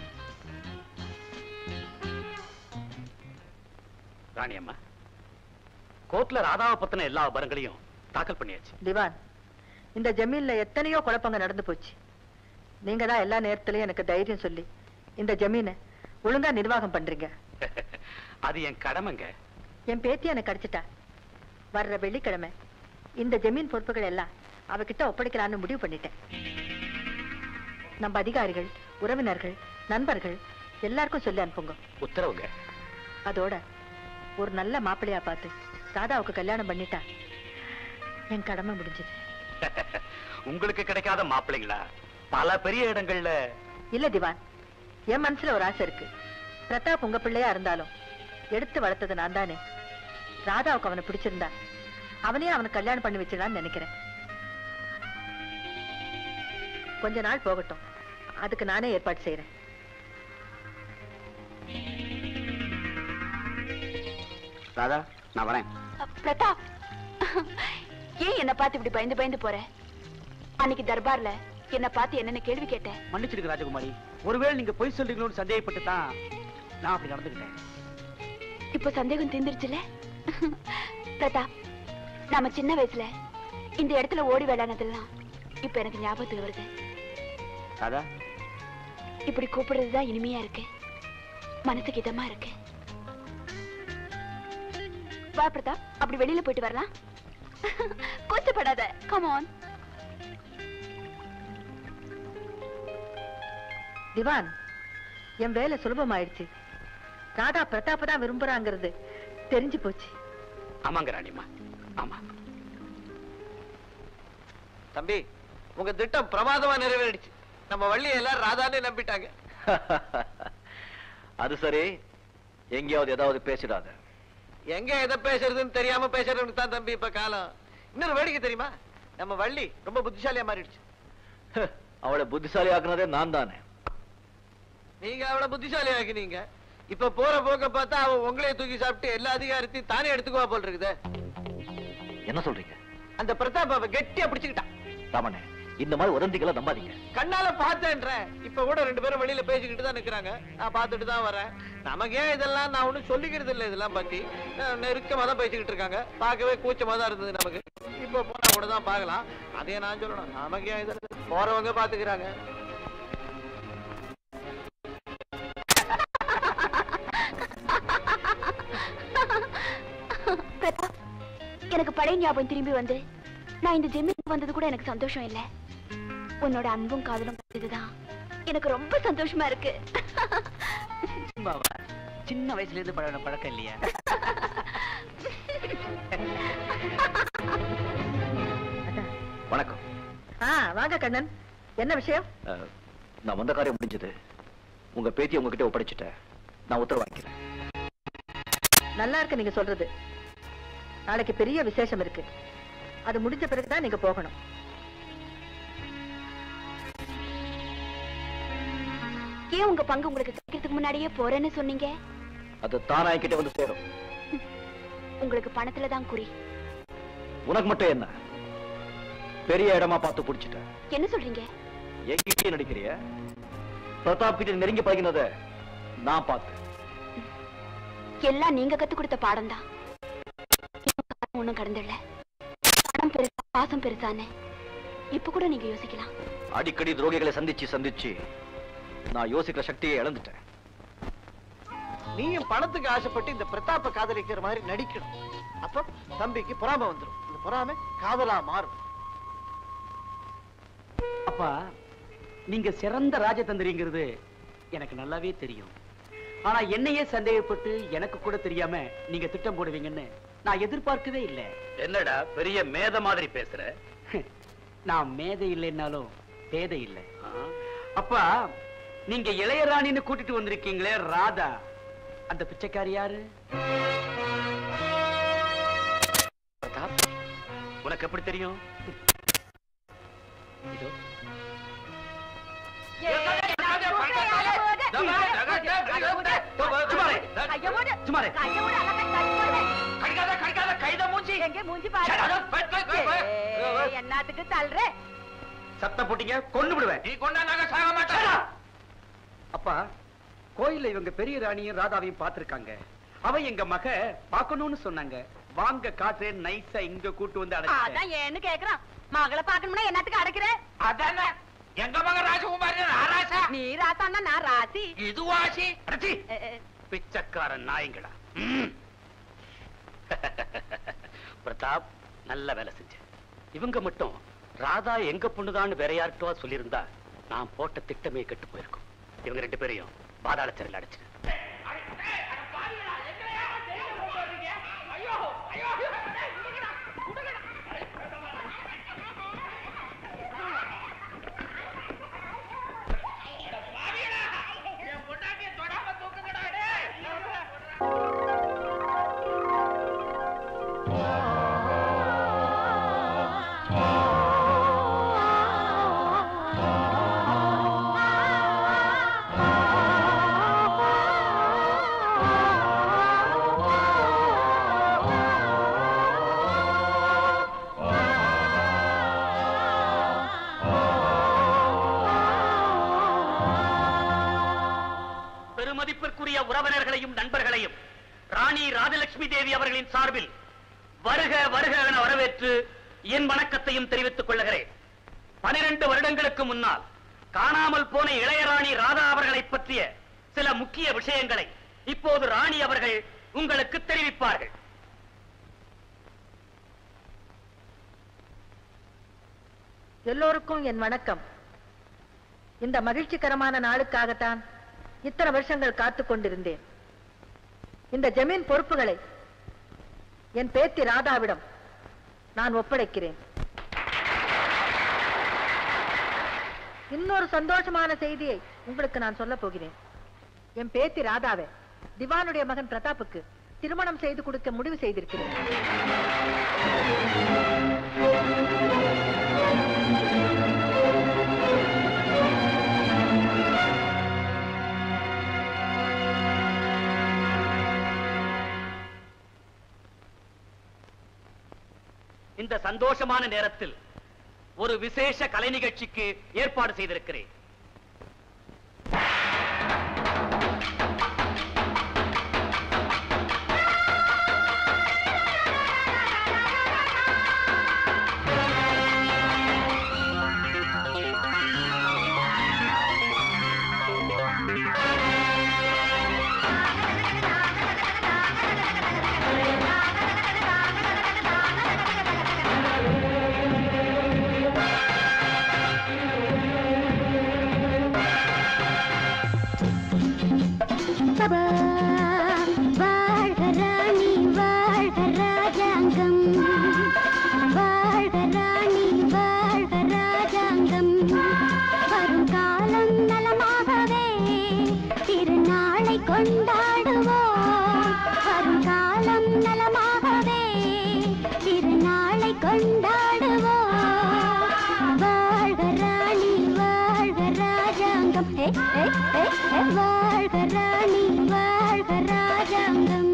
ராணி அம்மா கோர்ட்ல ராதாவை பத்தின எல்லா விவரங்களையும் தாக்கல் பண்ணியாச்சு திவான் இந்த ஜமீன்ல எத்தனையோ குழப்பங்க நடந்து போச்சு நீங்க தான் எல்லா நேரத்திலயும் எனக்கு தைரியம் சொல்லி இந்த ஜமீனை ஒழுங்கா நிர்வாகம் பண்றீங்க அது என் கடமைங்க என் பேத்தி எனக்கு அடிச்சிட்டா வர்ற வெள்ளிக்கிழமை இந்த ஜமீன் பொறுப்புகள் எல்லாம் அவகிட்ட ஒப்படைக்கலான்னு முடிவு பண்ணிட்டேன் நம்ம அதிகாரிகள் உறவினர்கள் நண்பர்கள் எல்லாருக்கும் சொல்லி அனுப்புங்க உத்தரவுங்க அதோட ஒரு நல்ல மாப்பிள்ளையா பார்த்து ராதாவுக்கு கல்யாணம் பண்ணிட்டா என் கடமை முடிஞ்சது உங்களுக்கு கிடைக்காத மாப்பிள்ளைங்களா பல பெரிய இடங்கள்ல இல்ல திவான் என் மனசுல ஒரு ஆசை இருக்கு பிரதாப் உங்க பிள்ளையா இருந்தாலும் எடுத்து வளர்த்தது நான் தானே ராதாவுக்கு அவனை பிடிச்சிருந்தா அவனே அவனுக்கு கல்யாணம் பண்ணி வச்சிடலான்னு நினைக்கிறேன் கொஞ்ச நாள் போகட்டும் அதுக்கு நானே ஏற்பாடு செய்யறேன் ராதா நான் வரேன் பிரதாப் ஏன் என்ன பார்த்து இப்படி பயந்து பயந்து போற அன்னைக்கு தர்பார்ல என்ன பார்த்து என்னென்ன கேள்வி கேட்டேன் மன்னிச்சிடுங்க ராஜகுமாரி ஒருவேளை நீங்க பொய் சொல்றீங்களோன்னு சந்தேகப்பட்டு தான் நான் அப்படி நடந்துக்கிட்டேன் இப்போ சந்தேகம் தீர்ந்துருச்சுல பிரதாப் நாம சின்ன வயசுல இந்த இடத்துல ஓடி விளையாடுனதெல்லாம் இப்ப எனக்கு ஞாபகத்துக்கு வருது ராதா இப்படி கூப்பிடுறதுதான் இனிமையா இருக்கு மனசுக்கு இதமா இருக்கு வா பிரதாப் அப்படி வெளியில போயிட்டு வரலாம் கூச்சப்படாத கமான் திவான் என் வேலை சுலபமாயிடுச்சு ராதா பிரதாப்ப தான் விரும்புறாங்கிறது தெரிஞ்சு போச்சு ஆமாங்க ராணிம்மா ஆமா தம்பி உங்க திட்டம் பிரமாதமா நிறைவேறிடுச்சு நம்ம வள்ளி எல்லாம் ராதானே நம்பிட்டாங்க அது சரி எங்கேயாவது ஏதாவது பேசிடாத எங்க எதை பேசுறதுன்னு தெரியாம பேசுறதுக்கு தான் தம்பி இப்ப காலம் இன்னொரு வேடிக்கை தெரியுமா நம்ம வள்ளி ரொம்ப புத்திசாலியா மாறிடுச்சு அவளை புத்திசாலி ஆக்குனதே நான் தானே நீங்க அவளை புத்திசாலி ஆக்கினீங்க இப்ப போற போக்க பார்த்தா அவ உங்களையே தூக்கி சாப்பிட்டு எல்லா அதிகாரத்தையும் தானே எடுத்துக்குவா போல் இருக்குதே என்ன சொல்றீங்க அந்த பிரதாப் அவ கெட்டியா பிடிச்சுக்கிட்டான் ராமண்ணே இந்த மாதிரி உதந்திகளை நம்பாதீங்க கண்ணால பார்த்தேன்றேன் இப்ப கூட ரெண்டு பேரும் வெளியில பேசிக்கிட்டு தான் நிக்கிறாங்க நான் பார்த்துட்டு தான் வரேன் நமக்கு ஏன் இதெல்லாம் நான் ஒண்ணும் சொல்லிக்கிறது இல்ல இதெல்லாம் பத்தி அஹ் நெருக்கமா தான் பேசிக்கிட்டு இருக்காங்க பார்க்கவே கூச்சமா தான் இருந்தது நமக்கு இப்ப போனா கூட தான் பார்க்கலாம் அதே நான் சொல்லணும் நமக்கு ஏன் இதெல்லாம் போறவங்க பாத்துக்கிறாங்க பழைய ஞாபகம் திரும்பி வந்து நான் இந்த ஜெமீன் வந்தது கூட எனக்கு சந்தோஷம் இல்ல உன்னோட அன்பும் காதலும் இதுதான் எனக்கு ரொம்ப சந்தோஷமா இருக்கு சும்மாவா சின்ன வயசுல இருந்து பழகின பழக்கம் இல்லையா வணக்கம் ஆ வாங்க கண்ணன் என்ன விஷயம் அஹ், நான் வந்த காரியம் முடிஞ்சது உங்க பேத்தி உங்ககிட்ட ஒப்படைச்சிட்டேன் நான் உத்தரவு வாங்கிக்கிறேன் நல்லா இருக்கு நீங்க சொல்றது நாளைக்கு பெரிய விசேஷம் இருக்கு அது முடிஞ்ச பிறகுதான் நீங்க போகணும் ஏன் உங்க பங்கு உங்களுக்கு கிடைக்கிறதுக்கு முன்னாடியே போறேன்னு சொன்னீங்க அது தானா என்கிட்ட வந்து சேரும் உங்களுக்கு பணத்துல தான் குறி உனக்கு மட்டும் என்ன பெரிய இடமா பார்த்து பிடிச்சிட்டேன் என்ன சொல்றீங்க என்கிட்டயே நடிக்கிறிய பிரதாப் கிட்ட நெருங்கி பழகினத நான் பார்த்தேன் எல்லாம் நீங்க கத்து கொடுத்த பாடம் தான் ஒண்ணும் கடந்துடல பணம் பெருசா பாசம் பெருசான்னு இப்ப கூட நீங்க யோசிக்கலாம் அடிக்கடி துரோகிகளை சந்திச்சு சந்திச்சு நான் யோசிக்கிற சக்தியை இழந்துட்டேன் நீயும் பணத்துக்கு ஆசைப்பட்டு இந்த பிரதாப்ப காதலிக்கிற மாதிரி நடிக்கணும் அப்போ தம்பிக்கு பொறாமை வந்துடும் இந்த பொறாமை காதலா மாறும் அப்பா நீங்க சிறந்த ராஜதந்திரிங்கிறது எனக்கு நல்லாவே தெரியும் ஆனா என்னையே சந்தேகப்பட்டு எனக்கு கூட தெரியாம நீங்க திட்டம் போடுவீங்கன்னு நான் எதிர்பார்க்கவே இல்லை என்னடா பெரிய மேத மாதிரி பேசுற நான் மேதை இல்லைன்னாலும் பேதை இல்லை அப்பா நீங்க இளையராணின்னு கூட்டிட்டு வந்திருக்கீங்களே ராதா அந்த பிச்சைக்காரி யாரு பிரதாப் உனக்கு எப்படி தெரியும் இதோ சுமாரே என்னத்துக்கு தள்ளுற சத்த போட்டீங்க கொண்டு விடுவேன் நீ கொண்டா நாங்க சாக மாட்டோம் அப்பா கோயில்ல இவங்க பெரிய ராணியும் ராதாவையும் பார்த்திருக்காங்க அவ எங்க மக பார்க்கணும்னு சொன்னாங்க வாங்க காட்டுறேன் நைஸா இங்க கூட்டு வந்து அடைச்சிட்டேன் அதான் ஏன்னு கேக்குறான் மகளை பாக்கணும்னா என்னத்துக்கு அடைக்கிற அதானே எங்க மக ராஜகுமாரி ராராசா நீ ராசான்னா நான் ராசி இது வாசி அடச்சி பிச்சைக்காரன் நாயங்களா ம். பிரதாப் நல்ல வேலை செஞ்ச இவங்க மட்டும் ராதா எங்க பொண்ணுதான்னு வேற யார்கிட்டவா சொல்லியிருந்தா நான் போட்ட திட்டமே கெட்டு போயிருக்கும் இவங்க ரெண்டு பேரையும் பாதாள சிறையில் அடைச்சிரு பெருமதிப்பிற்குரிய உறவினர்களையும் நண்பர்களையும் ராணி ராஜலட்சுமி தேவி அவர்களின் சார்பில் வருக வருக என வரவேற்று என் வணக்கத்தையும் தெரிவித்துக் கொள்ளுகிறேன் பனிரெண்டு வருடங்களுக்கு முன்னால் காணாமல் போன இளையராணி ராதா அவர்களை பற்றிய சில முக்கிய விஷயங்களை இப்போது ராணி அவர்கள் உங்களுக்கு தெரிவிப்பார்கள் எல்லோருக்கும் என் வணக்கம் இந்த மகிழ்ச்சிகரமான நாளுக்காகத்தான் இத்தனை வருஷங்கள் காத்துக் கொண்டிருந்தேன் இந்த ஜமீன் பொறுப்புகளை என் பேத்தி ராதாவிடம் நான் ஒப்படைக்கிறேன் இன்னொரு சந்தோஷமான செய்தியை உங்களுக்கு நான் சொல்ல போகிறேன் என் பேத்தி ராதாவை திவானுடைய மகன் பிரதாப்புக்கு திருமணம் செய்து கொடுக்க முடிவு செய்திருக்கிறேன் இந்த சந்தோஷமான நேரத்தில் ஒரு விசேஷ கலை நிகழ்ச்சிக்கு ஏற்பாடு செய்திருக்கிறேன் வாழ்க ராணி வாழ்க ராஜாங்கம்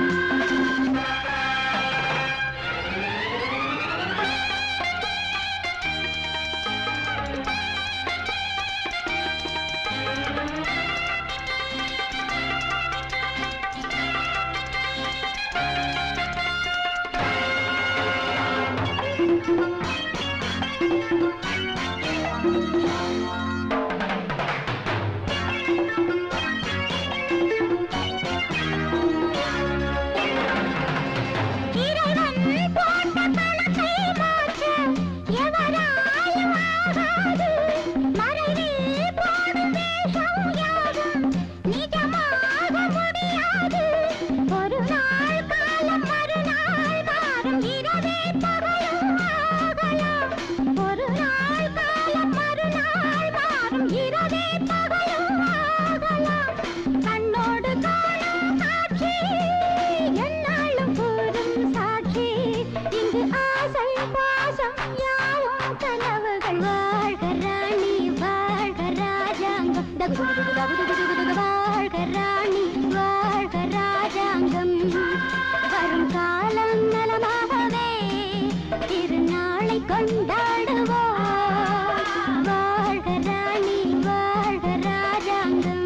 இறைவன் போட்ட பணத்தை மாற்ற எவராலும் ஆகாது. மறைவில் போடும் வேஷம் யாவும் நிஜமாக முடியாது. ஒரு நாள் காலம் மறுநாள் மாறும் இரவே பகலும் ஆகலாம். ஒரு நாள் காலம் மறுநாள் மாறும் இரவே பகலும் ஆகலாம். கண்ணோடு காணும் காட்சி என்னாலும் கூறும் சாட்சி இங்கு ஆசை பாசம் யாவும் கனவுகள் வாழ்க ராணி வாழ்க ராஜாங்கம் தகுதுகுது தகுதுகுது வாழ்க ராணி வாழ்க ராஜாங்கம் வரும் காலம் நலமாகவே திருநாளை கொண்டாடுவோம் வாழ்க ராணி வாழ்க ராஜாங்கம்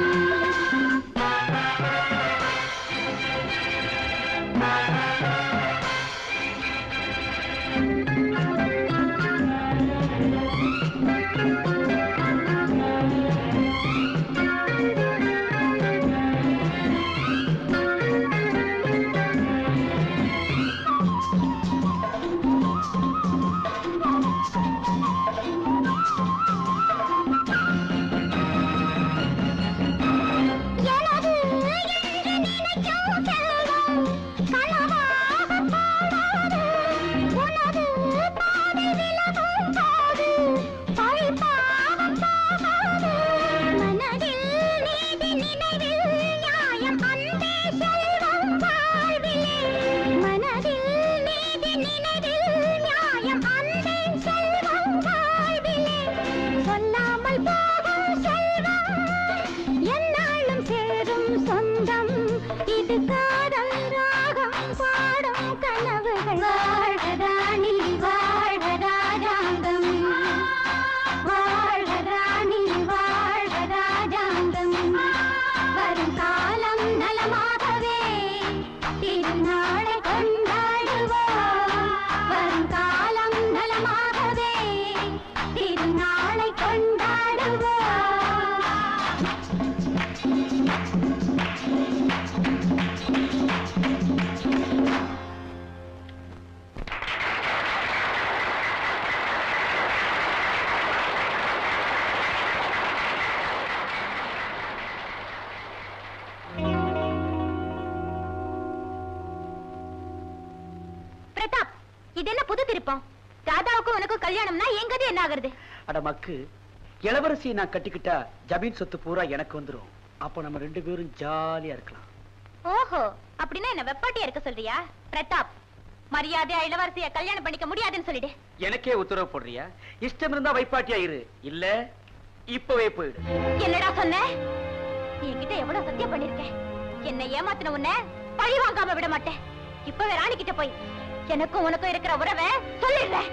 எனது என்று நினைக்கும் செல்வம் கனவாக போகாது. உனது பாதை விலகும் போது பழிபாவம் போகாது. மனதில் நீதி நினைவில் நியாயம் அன்பே செல்வம் வாழ்விலே. மனதில் நீதி நினைவில் நியாயம் அன்பே செல்வம் வாழ்விலே. சொல்லாமல் போகும் செல்வம் என்னாலும் சேரும் சொந்தம் இது காதல் ராகம் பாடும் கனவுகள் வாழ்க ராணி வாழ்க ராஜாங்கம் வாழ்க ராணி வாழ்க ராஜாங்கம் வரும் காலம் நலமாகவே திருநாளை கொண்டாடுவோம் வரும் காலம் நலமாகவே திருநாளை கொண்டாடுவோம் பிரதாப் இது என்ன புது திருப்பம் ராதாவுக்கும் உனக்கும் கல்யாணம்னா எங்கது என்ன ஆகுறது அட மக்கு இளவரசியை நான் கட்டிக்கிட்டா ஜமீன் சொத்து பூரா எனக்கு வந்துரும் அப்ப நம்ம ரெண்டு பேரும் ஜாலியா இருக்கலாம் ஓஹோ அப்படின்னா என்ன வெப்பாட்டியா இருக்க சொல்றியா பிரதாப் மரியாதையா இளவரசிய கல்யாணம் பண்ணிக்க முடியாதுன்னு சொல்லிடு எனக்கே உத்தரவு போடுறியா இஷ்டம் இருந்தா வைப்பாட்டியா இரு இல்ல இப்பவே போயிடு என்னடா சொன்ன நீ என்கிட்ட எவ்வளவு சத்தியம் பண்ணிருக்கேன் என்னை ஏமாத்தின உன்னை பழி வாங்காம விட மாட்டேன் இப்பவே ராணி கிட்ட போய் எனக்கும் உனக்கும் இருக்கிற உறவை சொல்லிடுறேன்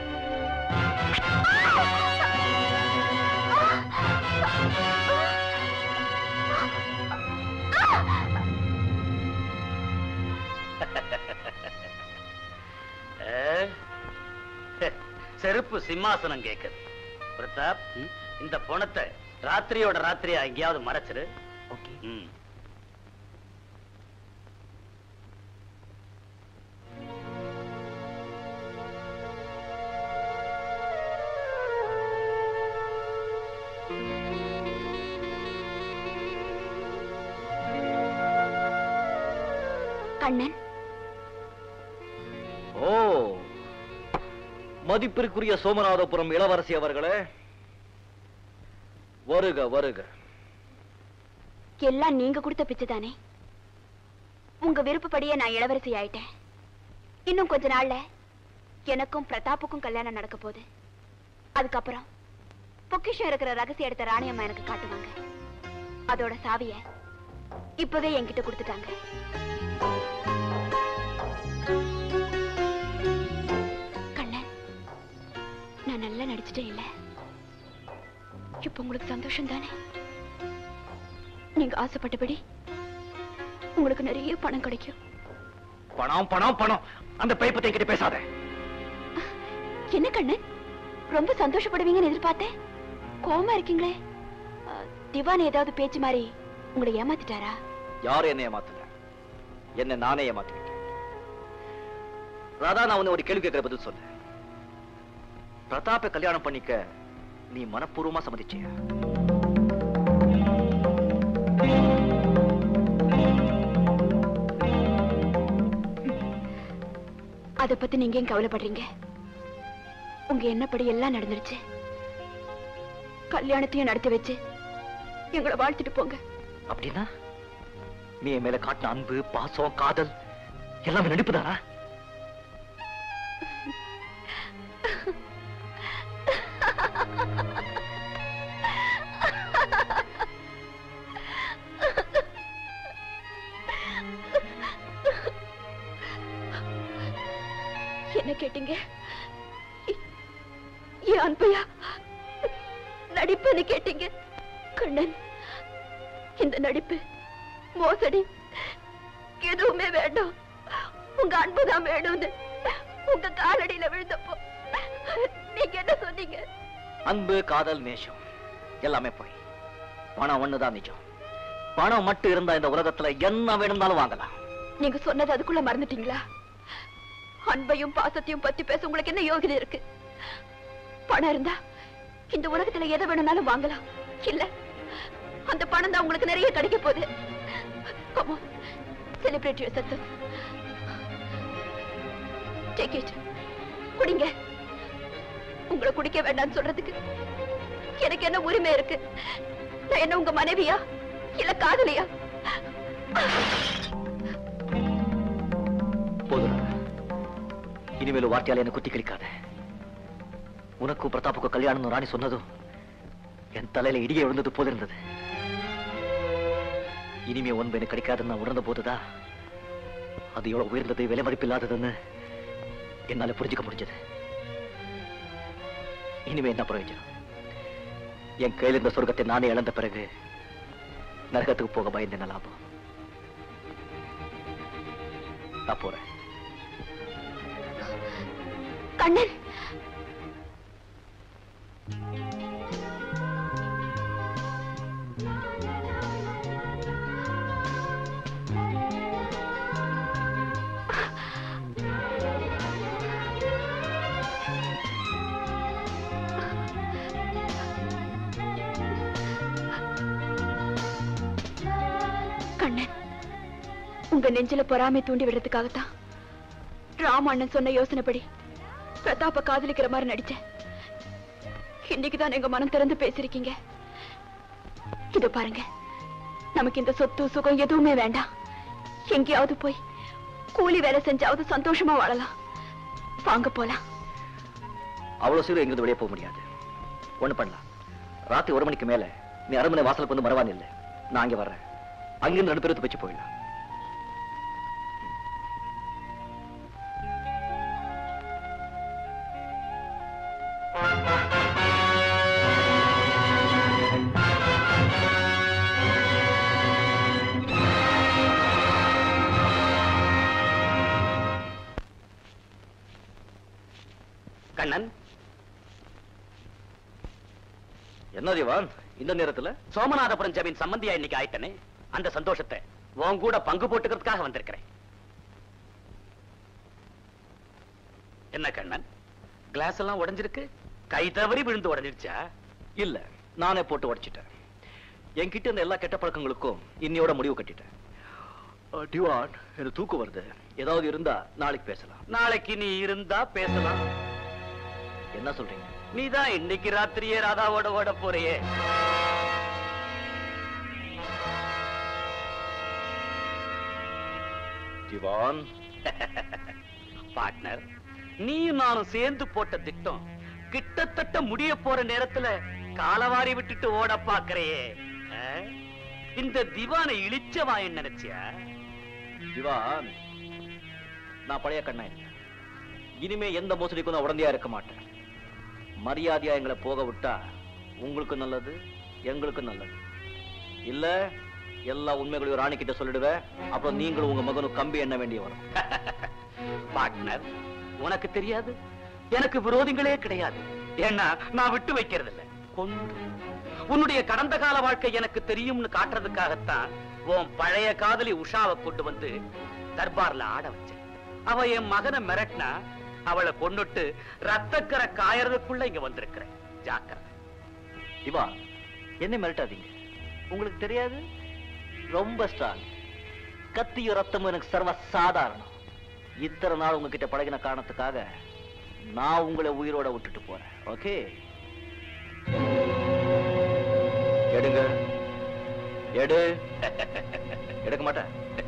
ஏ? செருப்பு சிம்மாசனம் கேக்குது பிரதாப் இந்த பணத்தை ராத்திரியோட ராத்திரியா எங்கேயாவது மறைச்சிரு ம். கண்ணன் ஓ மதிப்பிற்குரிய சோமநாதபுரம் இளவரசி அவர்களே வருக வருக எல்லாம் நீங்க கொடுத்த பிச்சை தானே உங்க விருப்பப்படியே நான் இளவரசி ஆயிட்டேன் இன்னும் கொஞ்ச நாள்ல எனக்கும் பிரதாப்புக்கும் கல்யாணம் நடக்க போகுது அதுக்கப்புறம் பொக்கிஷம் இருக்கிற ரகசிய எடுத்த ராணியம்மா எனக்கு காட்டுவாங்க அதோட சாவிய இப்பவே என்கிட்ட கொடுத்துட்டாங்க கண்ணன் நான் நல்லா நடிச்சிட்டேன் இல்ல இப்ப உங்களுக்கு சந்தோஷம் தானே நீங்க ஆசைப்பட்டபடி உங்களுக்கு நிறைய பணம் கிடைக்கும் பணம் பணம் பணம் அந்த பைப்பத்தை என்கிட்ட பேசாத என்ன கண்ணன் ரொம்ப சந்தோஷப்படுவீங்கன்னு எதிர்பார்த்தேன் கோவமா இருக்கீங்களே அஹ், திவான் ஏதாவது பேச்சு மாதிரி உங்களை ஏமாத்திட்டாரா யாரும் என்ன ஏமாத்தல என்ன நானே ஏமாத்திக்கிட்டேன் ராதா நான் உன்னை ஒரு கேள்வி கேட்கிற பதில் சொல்ல பிரதாப்பை கல்யாணம் பண்ணிக்க நீ மனப்பூர்வமா சம்மதிச்சியா அத பத்தி நீங்க ஏன் கவலைப்படுறீங்க உங்க எண்ணப்படி எல்லாம் நடந்துருச்சு கல்யாணத்தையும் நடத்தி வச்சு எங்களை வாழ்த்துட்டு போங்க அப்படின்னா நீ என் மேல காட்டின அன்பு பாசம் காதல் எல்லாமே நடிப்புதானா என்ன கேட்டீங்க இ- என் அன்பையா நடிப்புன்னு கேட்டீங்க கண்ணன் இந்த நடிப்பு மோசடி எதுவுமே வேண்டாம் உங்க அன்புதான் வேணும்னு உங்க காலடியில விழுந்தப்போ நீங்க என்ன சொன்னீங்க அன்பு காதல் நேசம் எல்லாமே போய் பணம் ஒண்ணுதான் நிஜம் பணம் மட்டும் இருந்தா இந்த உலகத்துல என்ன வேணும்னாலும் வாங்கலாம் நீங்க சொன்னது அதுக்குள்ள மறந்துட்டீங்களா அன்பையும் பாசத்தையும் பத்தி பேச உங்களுக்கு என்ன யோகிதை இருக்கு பணம் இருந்தா இந்த உலகத்துல எதை வேணும்னாலும் வாங்கலாம் இல்ல அந்த பணம் தான் உங்களுக்கு நிறைய கிடைக்க போகுது Come on, celebrate your success. Take it. குடிங்க உங்களை குடிக்க வேண்டாம்னு சொல்றதுக்கு எனக்கு என்ன உரிமை இருக்கு நான் என்ன உங்க மனைவியா இல்ல காதலியா போதும் இனிமேல் வார்த்தையால என்ன குத்தி கிழிக்காத உனக்கும் பிரதாப்புக்கும் கல்யாணம் ராணி சொன்னதும் என் தலையில இடியே விழுந்தது போல இருந்தது இனிமே ஒன்பு எனக்கு கிடைக்காதுன்னு நான் உணர்ந்த போதுதான் அது எவ்வளவு உயர்ந்தது விலை மதிப்பில்லாததுன்னு என்னால புரிஞ்சுக்க முடிஞ்சது இனிமே என்ன பிரயோஜனம் என் கையில் இருந்த சொர்க்கத்தை நானே இழந்த பிறகு நரகத்துக்கு போக பயந்து என்ன லாபம் நான் போறேன் கண்ணன் கண்ணன் உங்க நெஞ்சில பொறாமை தூண்டி விடுறதுக்காகத்தான் ராம் அண்ணன் சொன்ன யோசனைப்படி பிரதாப்ப காதலிக்கிற மாதிரி நடிச்சேன் இன்னைக்கு தான் எங்க மனம் திறந்து பேசிருக்கீங்க இதோ பாருங்க நமக்கு இந்த சொத்து சுகம் எதுவுமே வேண்டாம் எங்கேயாவது போய் கூலி வேலை செஞ்சாவது சந்தோஷமா வாழலாம் வாங்க போலாம் அவ்வளவு சீக்கிரம் எங்கிருந்து வெளியே போக முடியாது ஒண்ணு பண்ணலாம் ராத்திரி ஒரு மணிக்கு மேல நீ அரண்மனை வாசலுக்கு வந்து மறவான் இல்லை நான் அங்க வர்றேன் அங்கிருந்து ரெண்டு பேரும் வச்சு போயிடலாம் கண்ணன் என்ன திவான் இந்த நேரத்துல சோமநாதபுரம் ஜமீன் சம்பந்தியா இன்னைக்கு ஆயிட்டனே அந்த சந்தோஷத்தை உன் கூட பங்கு போட்டுக்கிறதுக்காக வந்திருக்கிறேன் என்ன கண்ணன் கிளாஸ் எல்லாம் உடைஞ்சிருக்கு கை தவறி விழுந்து உடைஞ்சிருச்சா இல்ல நானே போட்டு உடைச்சிட்டேன் என்கிட்ட இருந்த எல்லா கெட்ட பழக்கங்களுக்கும் இன்னையோட முடிவு கட்டிட்டேன் அஹ், டிவான் எனக்கு தூக்கம் வருது ஏதாவது இருந்தா நாளைக்கு பேசலாம் நாளைக்கு நீ இருந்தா பேசலாம் என்ன சொல்றீங்க நீதான் இன்னைக்கு ராத்திரியே ராதாவோட ஓட போறியே திவான் பார்ட்னர் நீயும் நானும் சேர்ந்து போட்ட திட்டம் கிட்டத்தட்ட முடிய போற நேரத்துல காலவாரி விட்டுட்டு ஓட பாக்குறையே ஆ? இந்த திவானை இழிச்சவாயன் நினைச்சியா திவான் நான் பழைய கண்ணன் இனிமே எந்த மோசடிக்கும் நான் உடந்தையா இருக்க மாட்டேன் மரியாதையா எங்களை போக விட்டா உங்களுக்கு நல்லது எங்களுக்கு நல்லது இல்ல எல்லா உண்மைகளையும் ராணி கிட்ட சொல்லிடுவேன் அப்புறம் நீங்களும் உங்க மகனும் கம்பி எண்ண வேண்டிய வரும் பார்ட்னர் உனக்கு தெரியாது எனக்கு விரோதிகளே கிடையாது ஏன்னா நான் விட்டு வைக்கிறது இல்ல கொண்டு உன்னுடைய கடந்த கால வாழ்க்கை எனக்கு தெரியும்னு காட்டுறதுக்காகத்தான் உன் பழைய காதலி உஷாவை கொண்டு வந்து தர்பார்ல ஆட வச்சேன் அவ என் மகனை மிரட்டினா அவளை கொன்னுட்டு ரத்தக்கரை காயறதுக்குள்ள இங்க வந்திருக்கிறேன் ஜாக்கிரதை திவா என்ன மிரட்டாதீங்க உங்களுக்கு தெரியாது ரொம்ப ஸ்ட்ராங் கத்தியும் ரத்தமும் எனக்கு சர்வ சாதாரணம் இத்தனை நாள் உங்ககிட்ட பழகின காரணத்துக்காக நான் உங்களை உயிரோட விட்டுட்டு போறேன் ஓகே எடுங்க எடு எடுக்க மாட்டேன்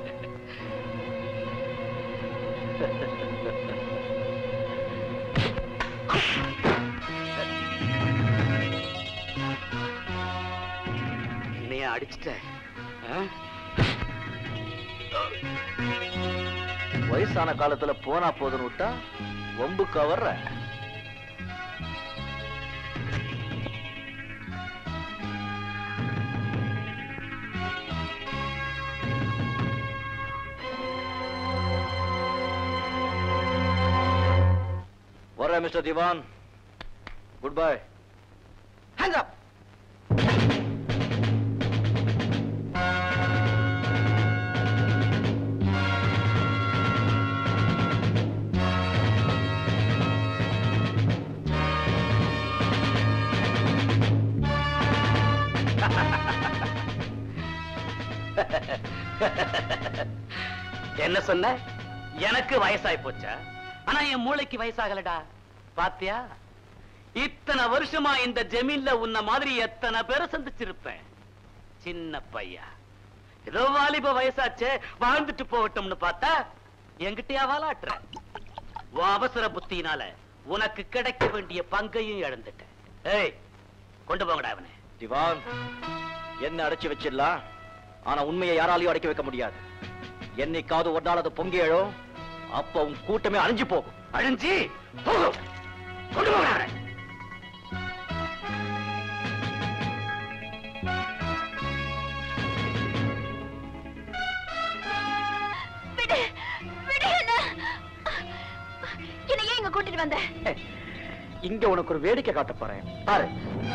என்னைய அடிச்சிட்ட ஆ? வயசான காலத்துல போனா போதுன்னு விட்டா வம்புக்கு வர்ற வர்றேன் mister Diwan goodbye hands up என்ன சொன்ன எனக்கு வயசாய் போச்சா ஆனா என் மூளைக்கு வயசாகலடா பாத்தியா இத்தனை வருஷமா இந்த ஜமீன்ல உன்ன மாதிரி எத்தனை பேரை சந்திச்சிருப்பேன் சின்ன பையா ஏதோ வாலிப வயசாச்சே வாழ்ந்துட்டு போகட்டும்னு பார்த்தா என்கிட்டயா வாலாட்டுற உன் அவசர புத்தியினால உனக்கு கிடைக்க வேண்டிய பங்கையும் இழந்துட்டேன் ஏய் கொண்டு போங்கடா அவனை திவான் என்ன அடைச்சு வச்சிடலாம் ஆனா உண்மையை யாராலையும் அடைக்க வைக்க முடியாது என்னைக்காவது ஒரு நாள் அது பொங்கி எழும் அப்ப உன் கூட்டமே அழிஞ்சு போகும் அழிஞ்சி போகும் கொண்டு போங்கடா அவனை. விடு விடு என்ன என்ன ஏன் இங்க கூட்டிட்டு வந்த இங்க உனக்கு ஒரு வேடிக்கை காட்ட போறேன் பாரு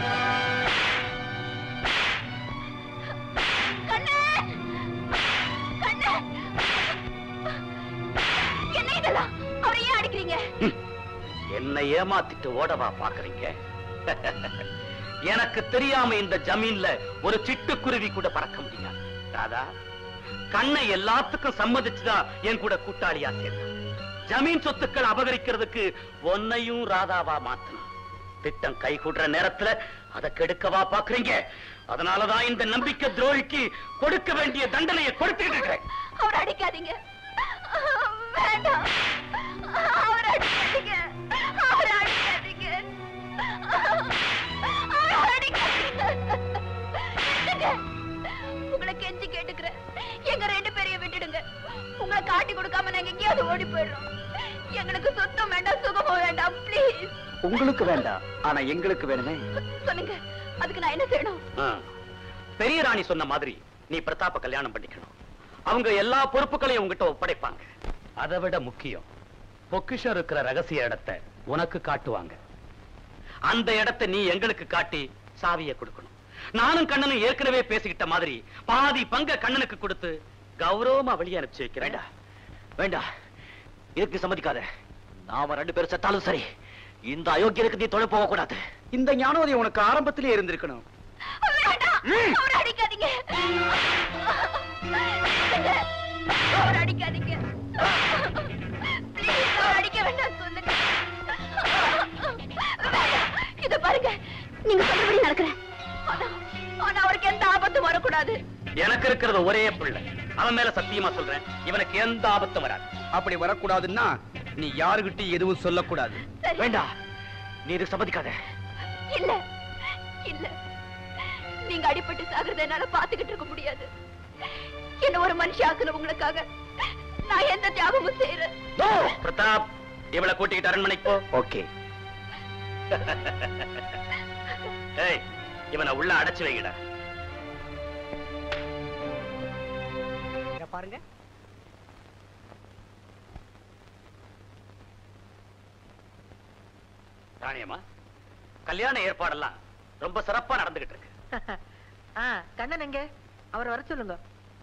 கண்ணு கண்ணு என்ன இதெல்லாம் அவரை ஏன் அடிக்கிறீங்க என்னை ஏமாத்திட்டு ஓடவா பாக்குறீங்க எனக்கு தெரியாம இந்த ஜமீன்ல ஒரு சிட்டுக்குருவி கூட பறக்க முடியாது ராதா கண்ணை எல்லாத்துக்கும் சம்மதிச்சுதான் என் கூட கூட்டாளியா சேர்ந்தான் ஜமீன் சொத்துக்கள் அபகரிக்கிறதுக்கு ஒன்னையும் ராதாவா மாத்தணும் திட்டம் கை கூடுற நேரத்துல அதை கெடுக்கவா பாக்குறீங்க அதனாலதான் இந்த நம்பிக்கை துரோகிக்கு கொடுக்க வேண்டிய தண்டனையை கொடுத்துக்கிட்டு இருக்கிறேன் அவரை அடிக்காதீங்க வேண்டாம் அவரை அடிக்காதீங்க அவரை அடிக்காதீங்க அவரை அடிக்காதீங்க நிறுத்துங்க. உங்களை கெஞ்சி கேட்டுக்கிறேன் எங்க ரெண்டு பேரையும் விட்டுடுங்க உங்களை காட்டி கொடுக்காம நாங்க எங்கேயாவது ஓடி போயிடுறோம் எங்களுக்கு சொத்தம் வேண்டாம் சுகமும் வேண்டாம் ப்ளீஸ் உங்களுக்கு வேண்டாம் ஆனா எங்களுக்கு வேணுமே சொல்லுங்க அதுக்கு நான் என்ன செய்யணும் ஆ. பெரிய ராணி சொன்ன மாதிரி நீ பிரதாப்ப கல்யாணம் பண்ணிக்கணும் அவங்க எல்லா பொறுப்புகளையும் உங்ககிட்ட ஒப்படைப்பாங்க அதை விட முக்கியம் பொக்கிஷம் இருக்கிற ரகசிய இடத்தை உனக்கு காட்டுவாங்க அந்த இடத்தை நீ எங்களுக்கு காட்டி சாவியை கொடுக்கணும் நானும் கண்ணனும் ஏற்கனவே பேசிக்கிட்ட மாதிரி பாதி பங்க கண்ணனுக்கு கொடுத்து கௌரவமா வெளியே அனுப்பிச்சு வைக்கிறேன் வேண்டாம் வேண்டாம் இதுக்கு சம்மதிக்காத நாம ரெண்டு பேரும் செத்தாலும் சரி இந்த அயோக்கியருக்கு நீ தொலை போக கூடாது இந்த ஞானோதயம் உனக்கு ஆரம்பத்திலே இருந்திருக்கணும் வேண்டாம் அவரை அடிக்காதீங்க நிறுத்துங்க. அவரை அடிக்காதீங்க Please, அவரை அடிக்க வேண்டாம் சொல்லுங்க வேண்டாம். இத பாருங்க நீங்க சொல்றபடி நடக்கிறேன் ஆனா ஆனா அவருக்கு எந்த ஆபத்தும் வரக்கூடாது எனக்கு இருக்கிறது ஒரே பிள்ளை அவன் மேல சத்தியமா சொல்றேன் இவனுக்கு எந்த ஆபத்தும் வராது அப்படி வரக்கூடாதுன்னா நீ யாருகிட்டயும் எதுவும் சொல்லக்கூடாது சரி. வேண்டாம் நீ இதுக்கு சம்மதிக்காத இல்ல இல்ல நீங்க அடிபட்டு சாகுறத என்னால பாத்துக்கிட்டு இருக்க முடியாது என்ன ஒரு மனுஷியாக்குல உங்களுக்காக நான் எந்த தியாகமும் செய்யறேன் பிரதாப் இவளை கூட்டிக்கிட்டு அரண்மனைக்கு போ ஓகே ஏய் இவனை உள்ள அடைச்சு வைங்கடா இத பாருங்க ராணியம்மா கல்யாண ஏற்பாடெல்லாம் ரொம்ப சிறப்பா நடந்துகிட்டு இருக்கு ஆ கண்ணன் எங்க அவரை வர சொல்லுங்க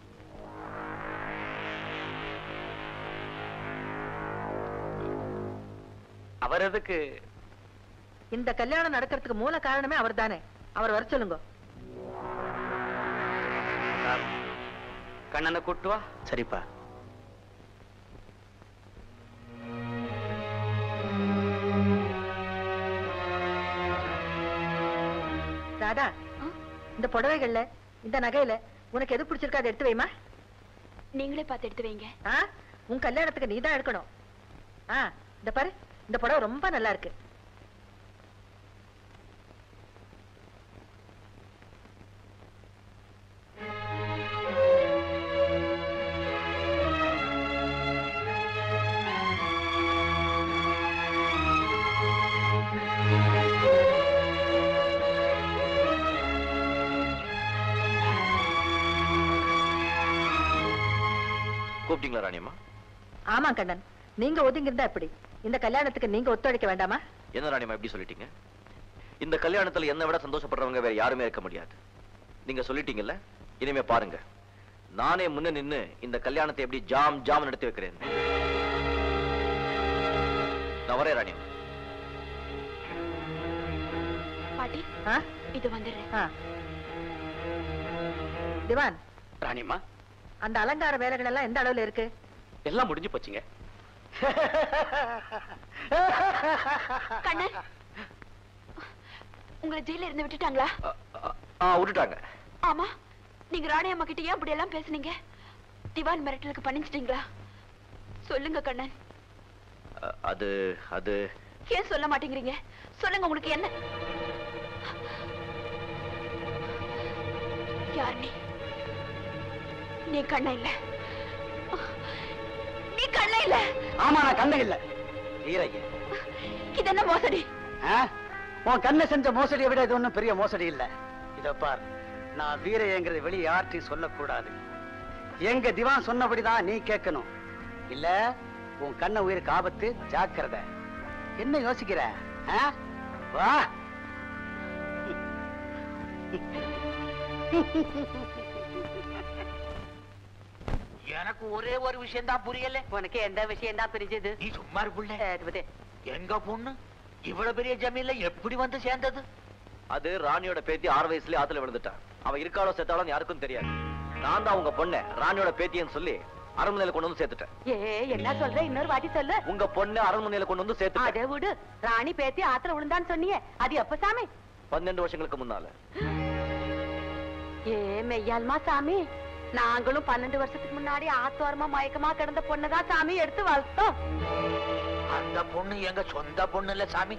அவர் எதுக்கு இந்த கல்யாணம் நடக்கிறதுக்கு மூல காரணமே அவர் தானே அவர் வர சொல்லுங்க கண்ணனை கூட்டு வா சரிப்பா ராதா இந்த புடவைகள்ல இந்த நகையில உனக்கு எது பிடிச்சிருக்கோ அதை எடுத்து வைமா நீங்களே பார்த்து எடுத்து வைங்க ஆ உன் கல்யாணத்துக்கு நீதான் எடுக்கணும் ஆ இந்த பாரு இந்த புடவை ரொம்ப நல்லா இருக்கு கூப்பிட்டீங்களா ராணியம்மா ஆமா கண்ணன் நீங்க ஒதுங்கி இருந்தா எப்படி இந்த கல்யாணத்துக்கு நீங்க ஒத்துழைக்க வேண்டாமா என்ன ராணியம்மா எப்படி சொல்லிட்டீங்க இந்த கல்யாணத்துல என்னை விட சந்தோஷப்படுறவங்க வேற யாருமே இருக்க முடியாது நீங்க சொல்லிட்டீங்கல்ல இனிமே பாருங்க நானே முன்ன நின்னு இந்த கல்யாணத்தை எப்படி ஜாம் ஜாம் நடத்தி வைக்கிறேன் நான் வரேன் ராணியம்மா பாட்டி ஆ இது வந்துடுறேன் ஆ திவான் ராணியம்மா அந்த அலங்கார வேலைகள் எல்லாம் எந்த அளவுல இருக்கு எல்லாம் முடிஞ்சு போச்சுங்க கண்ணன் உங்களை ஜெயில இருந்து விட்டுட்டாங்களா ஆ விட்டுட்டாங்க ஆமா நீங்க ராணி அம்மா கிட்ட ஏன் இப்படி எல்லாம் பேசுனீங்க திவான் மிரட்டலுக்கு பண்ணிச்சிட்டீங்களா சொல்லுங்க கண்ணன் அ- அது அது ஏன் சொல்ல மாட்டேங்கிறீங்க சொல்லுங்க உங்களுக்கு என்ன யார் நீ நீ கண்ண இல்ல நீ கண்ண இல்ல ஆமா நான் கண்ணு இல்ல வீரையா இது என்ன மோசடி ஆ? உன் கண்ணை செஞ்ச மோசடியை விட இது ஒண்ணும் பெரிய மோசடி இல்ல இத பார் நான் வீரையங்கிறது வெளியே யார்ட்டையும் சொல்லக்கூடாது எங்க திவான் சொன்னபடிதான் நீ கேட்கணும் இல்ல உன் கண்ண உயிருக்கு ஆபத்து ஜாக்கிரதை என்ன யோசிக்கிற ஆ? வா எனக்கு ஒரே ஒரு விஷயம் தான் புரியல உனக்கு எந்த விஷயம் தான் பிரிஞ்சது நீ சும்மா புள்ள எங்க பொண்ணு இவ்வளவு பெரிய ஜமீன்ல எப்படி வந்து சேர்ந்தது அது ராணியோட பேத்தி ஆறு வயசுலயே ஆத்துல விழுந்துட்டான் அவ இருக்காளோ செத்தாலும் யாருக்கும் தெரியாது நான் தான் உங்க பொண்ண ராணியோட பேத்தின்னு சொல்லி அரண்மனையில கொண்டு வந்து சேர்த்துட்டேன் ஏ என்ன சொல்ற இன்னொரு வாட்டி சொல்லு உங்க பொண்ணு அரண்மனையில கொண்டு வந்து சேர்த்துட்டேன் அதை விடு ராணி பேத்தி ஆத்துல விழுந்தான்னு சொன்னியே அது எப்ப சாமி பன்னெண்டு வருஷங்களுக்கு முன்னால ஏ மெய்யால்மா சாமி நாங்களும் பன்னெண்டு வருஷத்துக்கு முன்னாடி ஆத்தோரமா மயக்கமா கிடந்த பொண்ணுதான் சாமி எடுத்து வளர்த்தோம் அந்த பொண்ணு எங்க சொந்த பொண்ணு இல்ல சாமி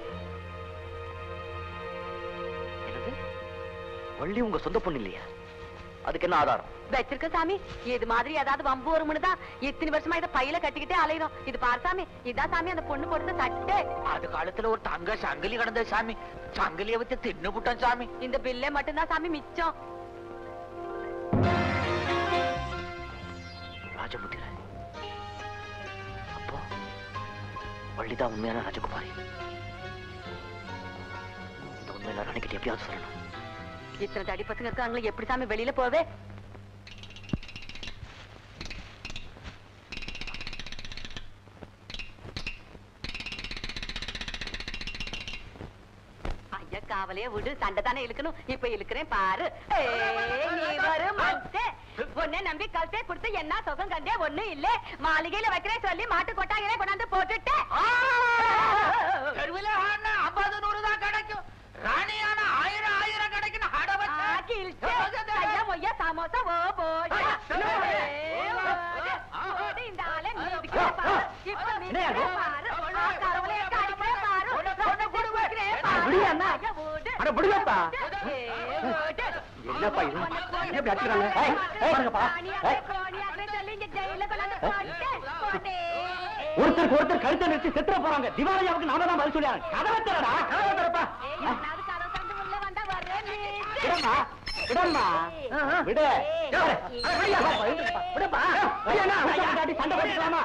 வள்ளி உங்க சொந்த பொண்ணு இல்லையா அதுக்கு என்ன ஆதாரம் வச்சிருக்க சாமி இது மாதிரி ஏதாவது வம்பு வரும்னு தான் இத்தனை வருஷமா இதை பையில கட்டிக்கிட்டே அலையிறோம் இது பாரு சாமி இதான் சாமி அந்த பொண்ணு கொடுத்த தட்டு அது காலத்துல ஒரு தங்க சங்கிலி கிடந்த சாமி சங்கிலிய வச்சு தின்னு புட்டான் சாமி இந்த பில்லே மட்டும்தான் சாமி மிச்சம் ராஜமுத்திர அப்போ வள்ளிதான் உண்மையான ராஜகுமாரி இந்த உண்மையில ராணிக்கிட்ட எப்படியாவது சொல்லணும் இத்தனை தடி பசங்க இருக்காங்களே எப்படி சாமி வெளியில போவே ஐயா காவலையே விடு சண்டை தானே இழுக்கணும் இப்ப இழுக்கிறேன் பாரு ஏய், நீ வரும் மத்தே. உன்னை நம்பி கழுத்தை கொடுத்து என்ன சுகம் கண்டே ஒண்ணு இல்ல மாளிகையில வைக்கிறேன் சொல்லி மாட்டு கொட்டாங்களே கொண்டாந்து போட்டுட்டேன் தெருவில ஆனா ஐம்பது நூறு தான் கிடைக்கும் ராணி ஆனா ஆயிரம் ஆயிரம் கிடைக்கும் அட வச்சு. ஐயா மொய்யா சமோசா ஓ போய் இந்த ஆளை நீ அடிக்கிற பாரு. இப்ப நீ என்னையா அது? பாரு. ஆ, கடவுளே, அடிக்கிற பாரு. உன்னை கொடுக்கிறேன் பாரு. விடியா அண்ணா? ஐயா, ஓடு. அட, விடுங்கப்பா. ஏய், ஓடு. என்னப்பா இது? ஏன் இப்படி அடிச்சுக்கிறாங்க? ஏய், ஏய், பாருங்கப்பா. ஏய். ஒருத்தருக்கு ஒருத்தர் கழுத்தை நிறுத்தி செத்துற போறாங்க திவாலியாவுக்கு நாம தான் பதில் சொல்லியாங்க கதவை திறடா கதவை திறப்பா விடம்மா விடம்மா விடு விடப்பா சண்டை போட்டுக்கலாமா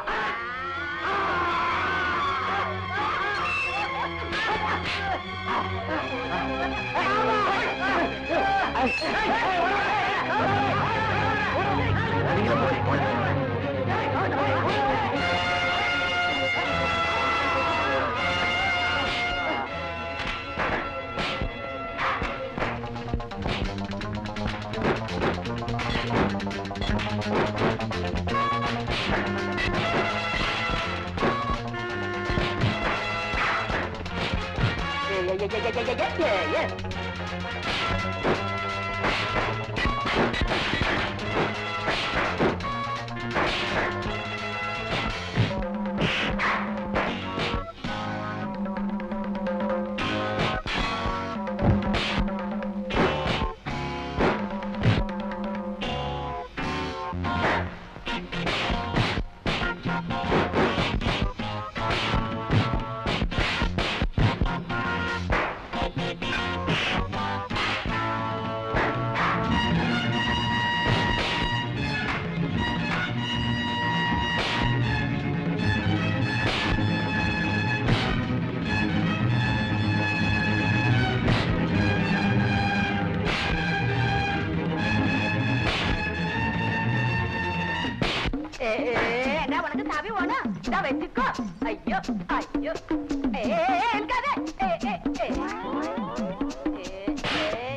ஏ, என்ன உனக்கு சாவி வேணும் இதா வச்சுக்கோ ஐயோ ஐயோ ஏ, ஏ, ஏ, இருக்காதே ஏ, ஏ, ஏ. ஏ, ஏ.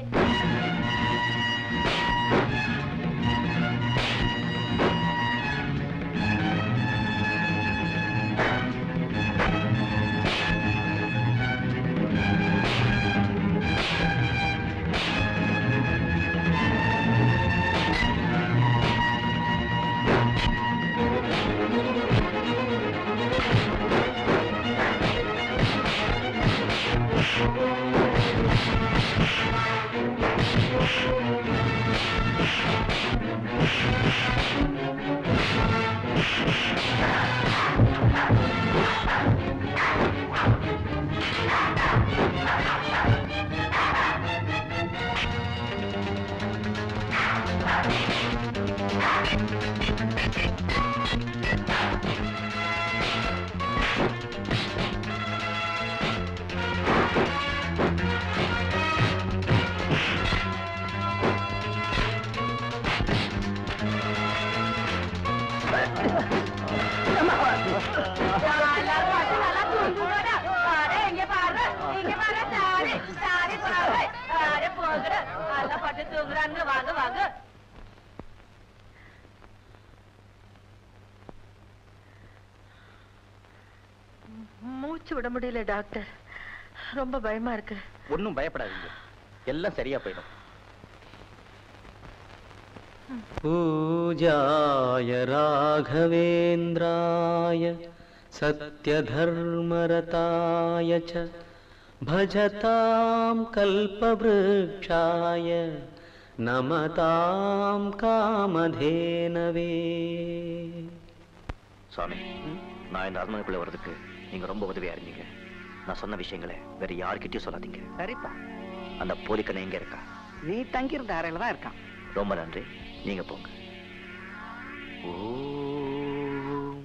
எல்லாரும் பார்த்து நல்லா தூங்குங்கடா. அடே, இங்க பாரு, இங்க பாரு, சாரி, சாரி பாரு. அடே, போங்கடா. நல்லா பட்டு தூங்குறாங்க, வாங்க, வாங்க. மூச்சு விட முடியல டாக்டர் ரொம்ப பயமா இருக்கு ஒண்ணும் பயப்படாதீங்க எல்லாம் சரியா போயிடும் पूजाय राघवेन्द्राय सत्यधर्मरताय च भजतां कल्पवृक्षाय नमतां कामधेनवे சுவாமி நான் இந்த அரண்மனைக்குள்ள வர்றதுக்கு நீங்க ரொம்ப உதவியா இருந்தீங்க நான் சொன்ன விஷயங்களை வேற யார்கிட்டயும் சொல்லாதீங்க சரிப்பா அந்த போலிக்கண்ணை எங்க இருக்கா நீ தங்கியிருந்த அறையில தான் இருக்கான் ரொம்ப நன்றி நீங்க போங்க ஓம்.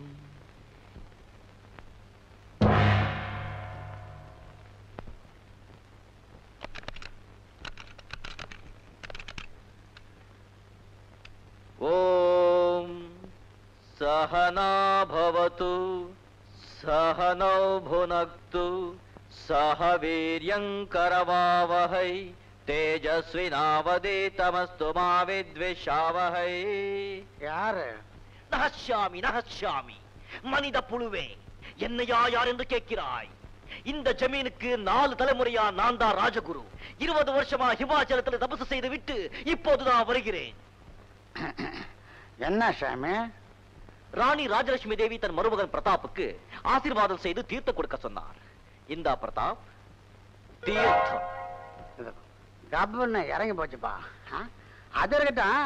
ॐ सहना भवतु सहनौ भुनक्तु सह वीर्यङ्करवावहै तेजस्विनावदीतमस्तु मा विद्विषावहै யாரு நகச்சாமி நகச்சாமி மனித புழுவே என்னையா யார் என்று கேட்கிறாய் இந்த ஜமீனுக்கு நாலு தலைமுறையா நான் தான் ராஜகுரு இருபது வருஷமா ஹிமாச்சலத்துல தபசு செய்து விட்டு இப்போதுதான் வருகிறேன் என்ன சாமி ராணி ராஜலட்சுமி தேவி தன் மருமகன் பிரதாப்புக்கு ஆசீர்வாதம் செய்து தீர்த்தம் கொடுக்க சொன்னார் இந்தா பிரதாப் தீர்த்தம் கப்புன்னு இறங்கி போச்சுப்பா ஆ? அது இருக்கட்டும்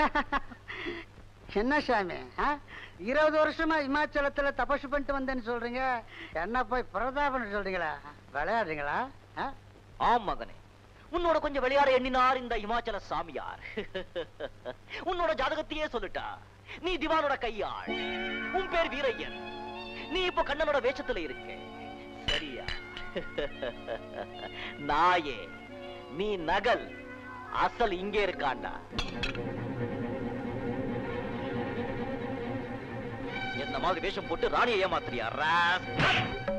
என்ன சாமி ஆ? இருபது வருஷமா இமாச்சலத்துல தபசு பண்ணிட்டு வந்தேன்னு சொல்றீங்க என்ன போய் பிரதாபன் சொல்றீங்களா விளையாடுறீங்களா ஆ? ஆம் மகனே உன்னோட கொஞ்சம் விளையாட எண்ணினார் இந்த இமாச்சல சாமியார் உன்னோட ஜாதகத்தையே சொல்லிட்டா நீ திவானோட கையாள் உன் பேர் வீரையன் நீ இப்போ கண்ணனோட வேஷத்துல இருக்க சரியா நாயே நீ நகல் அசல் இங்கே இருக்காண்டா என்ன மாதிரி வேஷம் போட்டு ராணியை ஏமாத்துறியா ராஸ்கல்.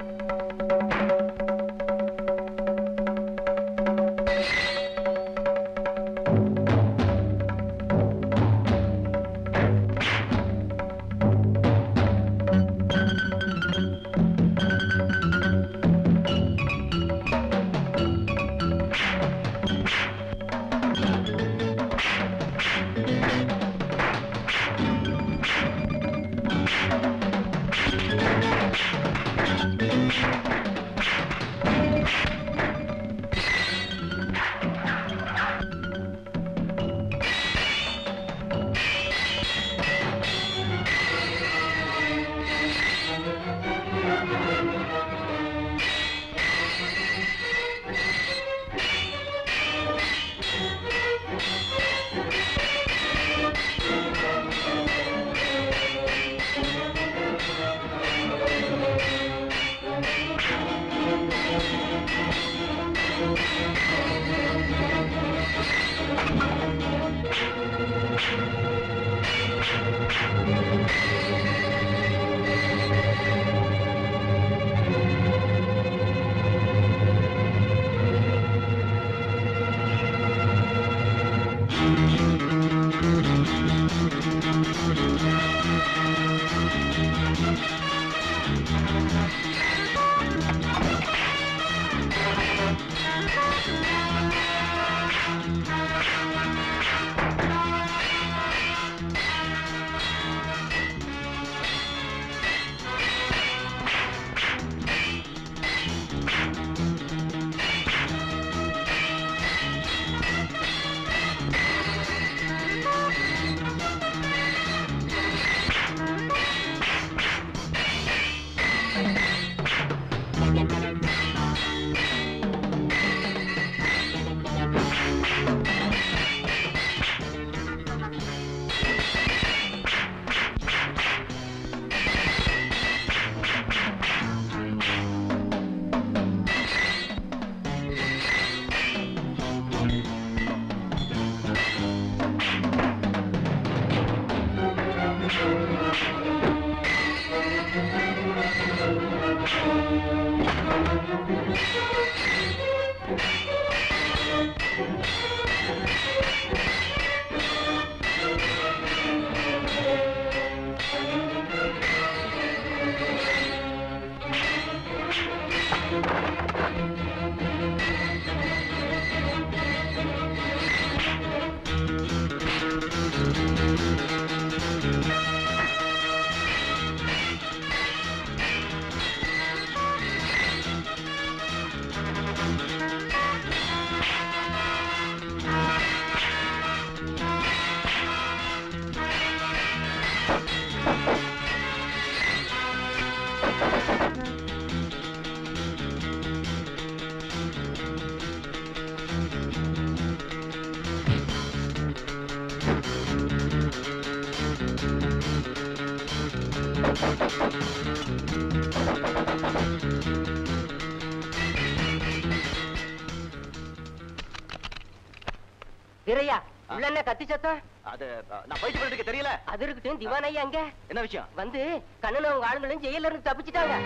வீரையா உள்ள என்ன கத்தி சத்தம் அது அஹ், நான் போயிட்டு வரதுக்கு தெரியல அது இருக்கட்டும் திவான் ஐயா அங்க என்ன விஷயம் வந்து கண்ணனும் அவங்க ஆளுங்களும் ஜெயில இருந்து தப்பிச்சிட்டாங்க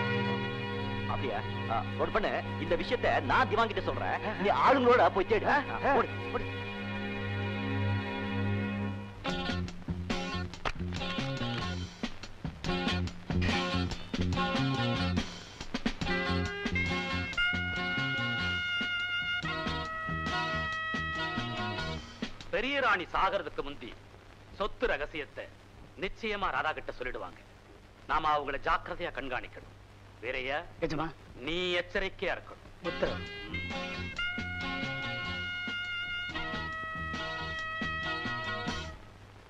அப்படியா அஹ், ஒரு பண்ணு இந்த விஷயத்த நான் திவான் கிட்ட சொல்றேன் நீ ஆளுங்களோட போய் தேடு அஹ், ஓடு, ஓடு. பெரிய ராணி சாகிறதுக்கு முந்தி சொத்து ரகசியத்தை நிச்சயமா ராதா கிட்ட சொல்லிடுவாங்க நாம அவங்கள ஜாக்கிரதையா கண்காணிக்கணும் வேறையா எஜமா நீ எச்சரிக்கையா இருக்கணும் உத்தரவு.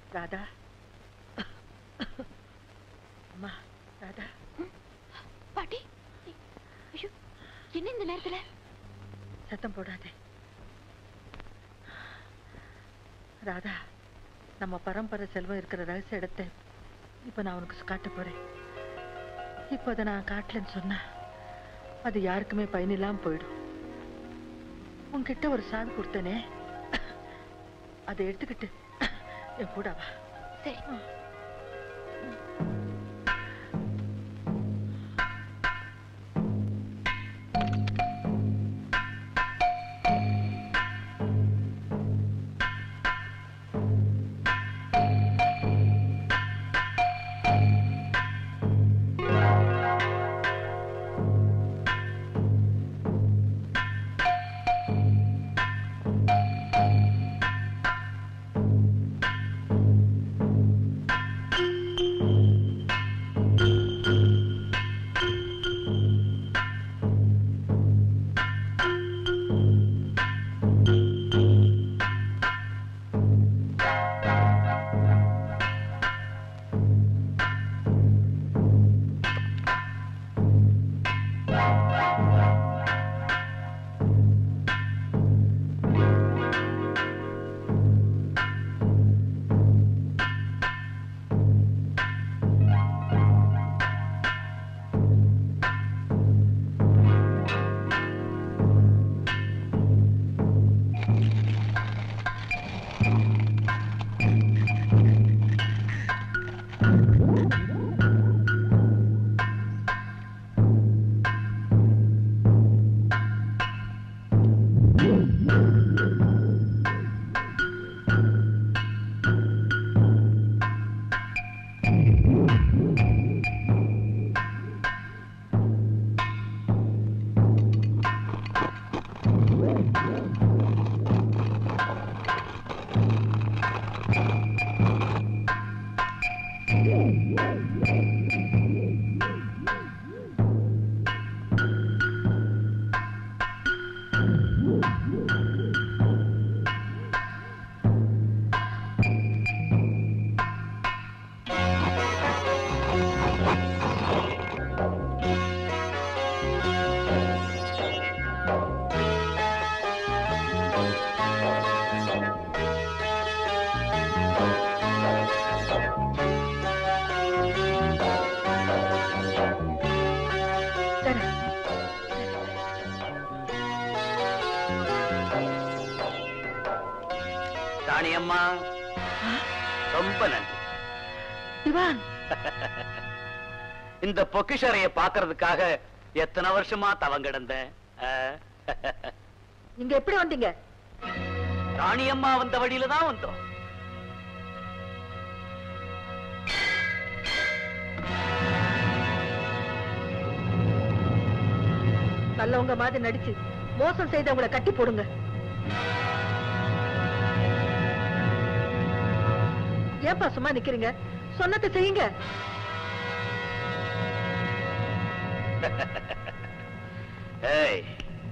ராதா அம்மா ராதா பாட்டி ஐயோ என்ன இந்த நேரத்துல சத்தம் போடாதே ராதா நம்ம பரம்பரை செல்வம் இருக்கிற ரகசிய இடத்தை இப்ப நான் உனக்கு காட்ட போறேன் இப்போ அதை நான் காட்டலன்னு சொன்னா அது யாருக்குமே பயனில்லாம போயிடும் உன்கிட்ட ஒரு சாவி கொடுத்தனே அதை எடுத்துக்கிட்டு என் கூட வா சரி ராணி அம்மா ரொம்ப நன்றி திவான் இந்த பொக்கிஷரைய பாக்குறதுக்காக எத்தனை வருஷமா தவம் கிடந்தேன் ஆ? நீங்க எப்படி வந்தீங்க ராணி அம்மா வந்த வழியில தான் வந்தோம் நல்லவங்க மாதிரி நடிச்சு மோசம் செய்தவங்களை கட்டி போடுங்க ஏன்பா சும்மா நிக்கிறீங்க சொன்னதை செய்யுங்க ஏய்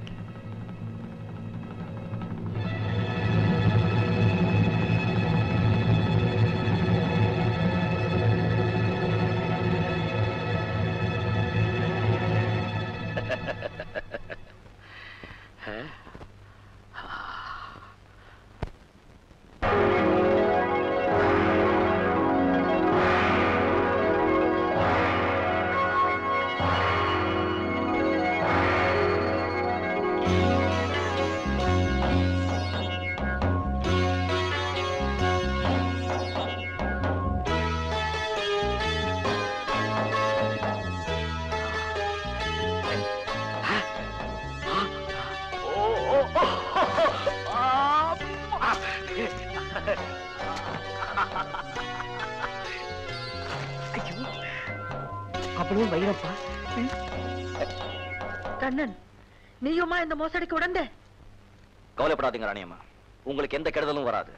அவ்வளவு வைரப்பா கண்ணன் நீயுமா இந்த மோசடிக்கு உடந்த கவலைப்படாதீங்க ராணியம்மா உங்களுக்கு எந்த கெடுதலும் வராது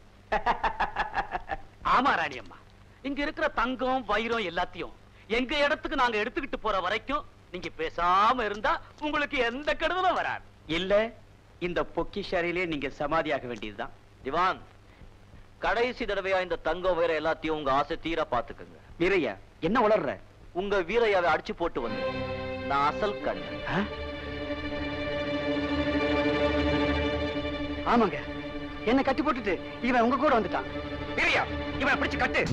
ஆமா ராணி அம்மா இங்க இருக்கிற தங்கம் வைரம் எல்லாத்தையும் எங்க இடத்துக்கு நாங்க எடுத்துக்கிட்டு போற வரைக்கும் நீங்க பேசாம இருந்தா உங்களுக்கு எந்த கெடுதலும் வராது இல்ல இந்த பொக்கிஷாரிலே நீங்க சமாதியாக வேண்டியதுதான் திவான் கடைசி தடவையா இந்த தங்கம் வேற எல்லாத்தையும் உங்க ஆசை தீர பாத்துக்கங்க வீரையா என்ன வளர்ற உங்க வீரையாவை அடிச்சு போட்டு வந்து நான் அசல் கண்ணன் ஆமாங்க என்ன கட்டி போட்டுட்டு இவன் உங்க கூட வந்துட்டான் வீரையா இவனை பிடிச்சு கட்டு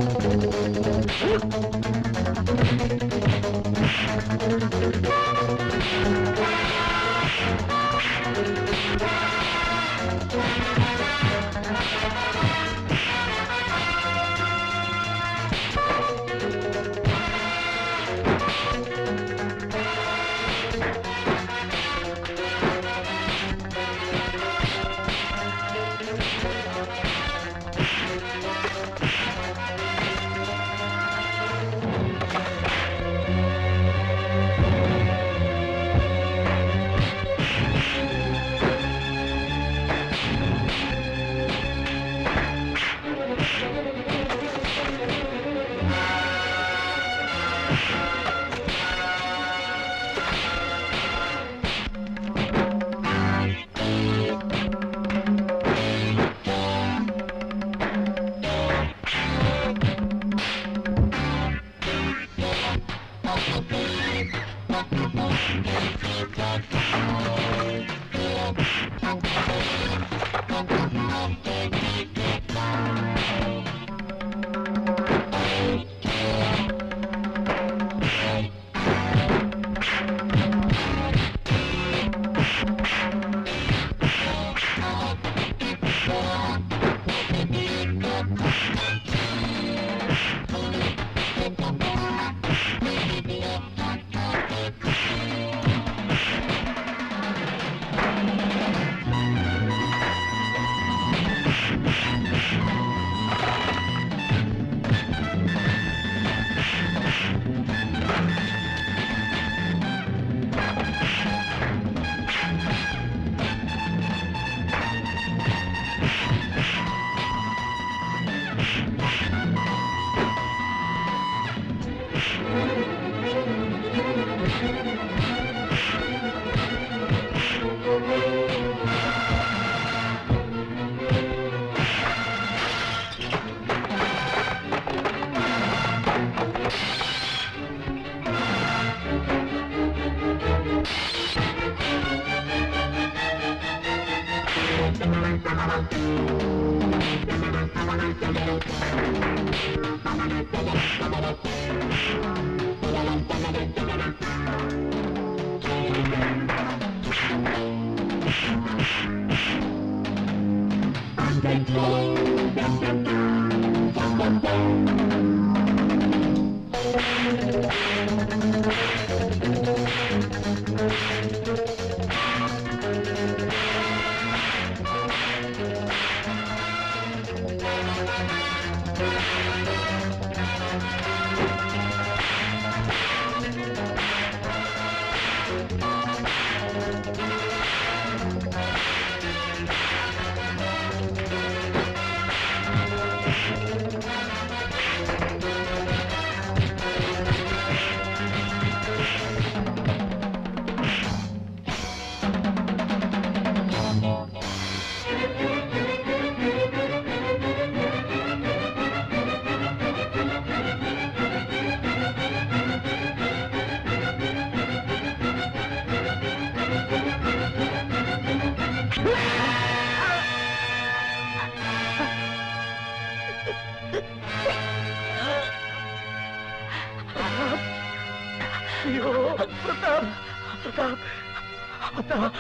ஐயோ பிரதாப் பிரதாப் பிரதாப்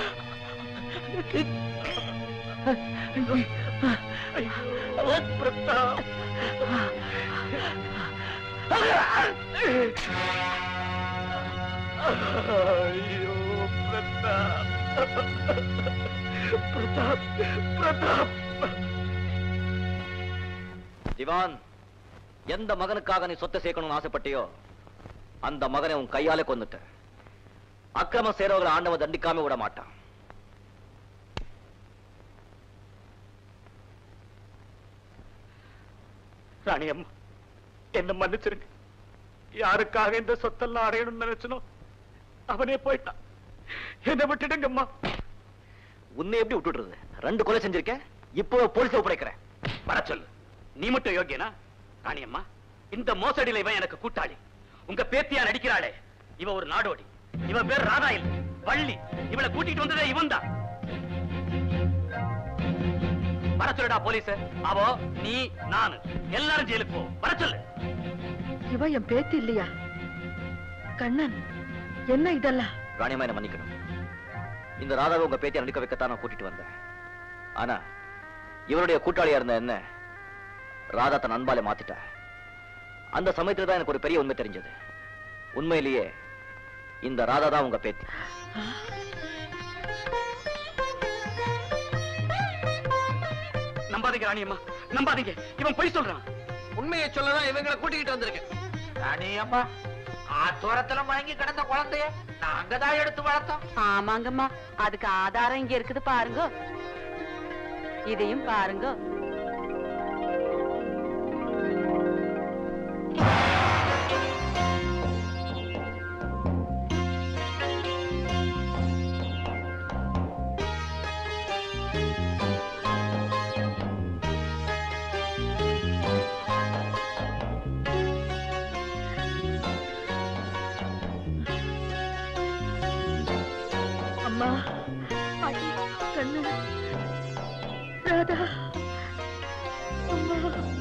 ஐயோ பிரதாப் ஐயோ பிரதாப் பிரதாப் பிரதாப் திவான் எந்த மகனுக்காக நீ சொத்தை சேர்க்கணும்னு ஆசைப்பட்டியோ அந்த மகனை உன் கையாலே கொன்னுட்ட அக்கிரமம் செய்றவங்களை ஆண்டவன் தண்டிக்காம விட மாட்டான் ராணி அம்மா என்ன மன்னிச்சிருங்க யாருக்காக இந்த சொத்தெல்லாம் அடையணும்னு நினைச்சனோ அவனே போயிட்டான் என்ன விட்டுடுங்கம்மா உன்னை எப்படி விட்டுடுறது ரெண்டு கொலை செஞ்சிருக்க இப்போ போலீஸ் ஒப்படைக்கிறேன் வர சொல்லு நீ மட்டும் யோக்கியனா ராணியம்மா இந்த மோசடியில இவன் எனக்கு கூட்டாளி உங்க பேத்தியா நடிக்கிறாளே இவ ஒரு நாடோடி இவ பேர் ராதா இல்ல வள்ளி இவளை கூட்டிட்டு வந்ததே இவன் தான் வர சொல்லுடா போலீஸ் அவோ நீ நானு எல்லாரும் ஜெயிலுக்கு போ வர சொல்லு இவ என் பேத்தி இல்லையா கண்ணன் என்ன இதெல்லாம் ராணியம்மா என்ன மன்னிக்கணும் இந்த ராதாவை உங்க பேத்தியை நடிக்க வைக்கத்தான் நான் கூட்டிட்டு வந்தேன் ஆனா இவருடைய கூட்டாளியா இருந்த என்ன ராதா தன் அன்பாலே மாத்திட்டா அந்த சமயத்துல தான் எனக்கு ஒரு பெரிய உண்மை தெரிஞ்சது உண்மையிலேயே இந்த ராதா தான் உங்க பேத்தி நம்பாதீங்க ராணியம்மா நம்பாதீங்க இவன் பொய் சொல்றான் உண்மையை சொல்லதான் இவங்களை கூட்டிக்கிட்டு வந்திருக்கேன் ராணி அம்மா ஆத்தோரத்துல மயங்கி கிடந்த குழந்தைய நாங்க தான் எடுத்து வளர்த்தோம் ஆமாங்கம்மா அதுக்கு ஆதாரம் இங்க இருக்குது பாருங்க இதையும் பாருங்க அம்மா கண்ணு ராதா அம்மா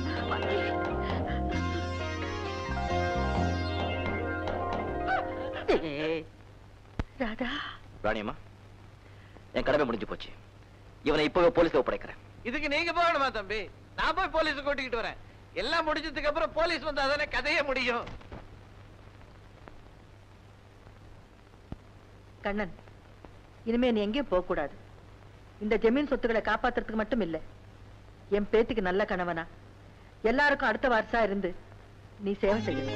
ராதா ராணியம்மா என் கடமை முடிஞ்சு போச்சு இவனை இப்பவே போலீஸ்ல ஒப்படைக்கிறேன் இதுக்கு நீங்க போகணுமா தம்பி நான் போய் போலீஸ் கூட்டிக்கிட்டு வரேன் எல்லாம் முடிஞ்சதுக்கு அப்புறம் போலீஸ் வந்தா தானே கதையே முடியும் கண்ணன் இனிமே நீ எங்கேயும் போக கூடாது இந்த ஜமீன் சொத்துக்களை காப்பாத்துறதுக்கு மட்டும் இல்ல என் பேத்திக்கு நல்ல கணவனா எல்லாருக்கும் அடுத்த வாரிசா இருந்து நீ சேவை செய்யணும்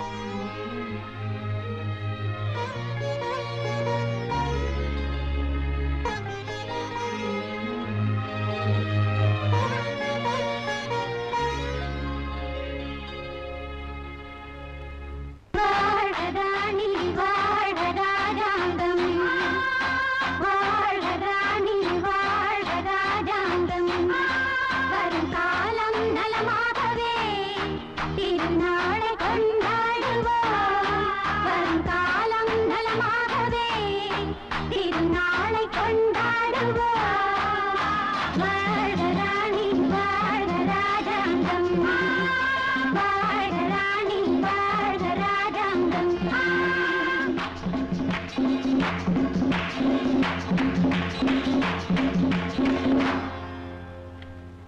வாழ்வதானி வாழ்வதாஜாங்கம் வாழ்வதானி வாழ்வதாஜாங்கம் வரும் காலம் நலமாகவே திருநாளை கொண்டாடுவோம் வரும் காலம் நலமாகவே திருநாள்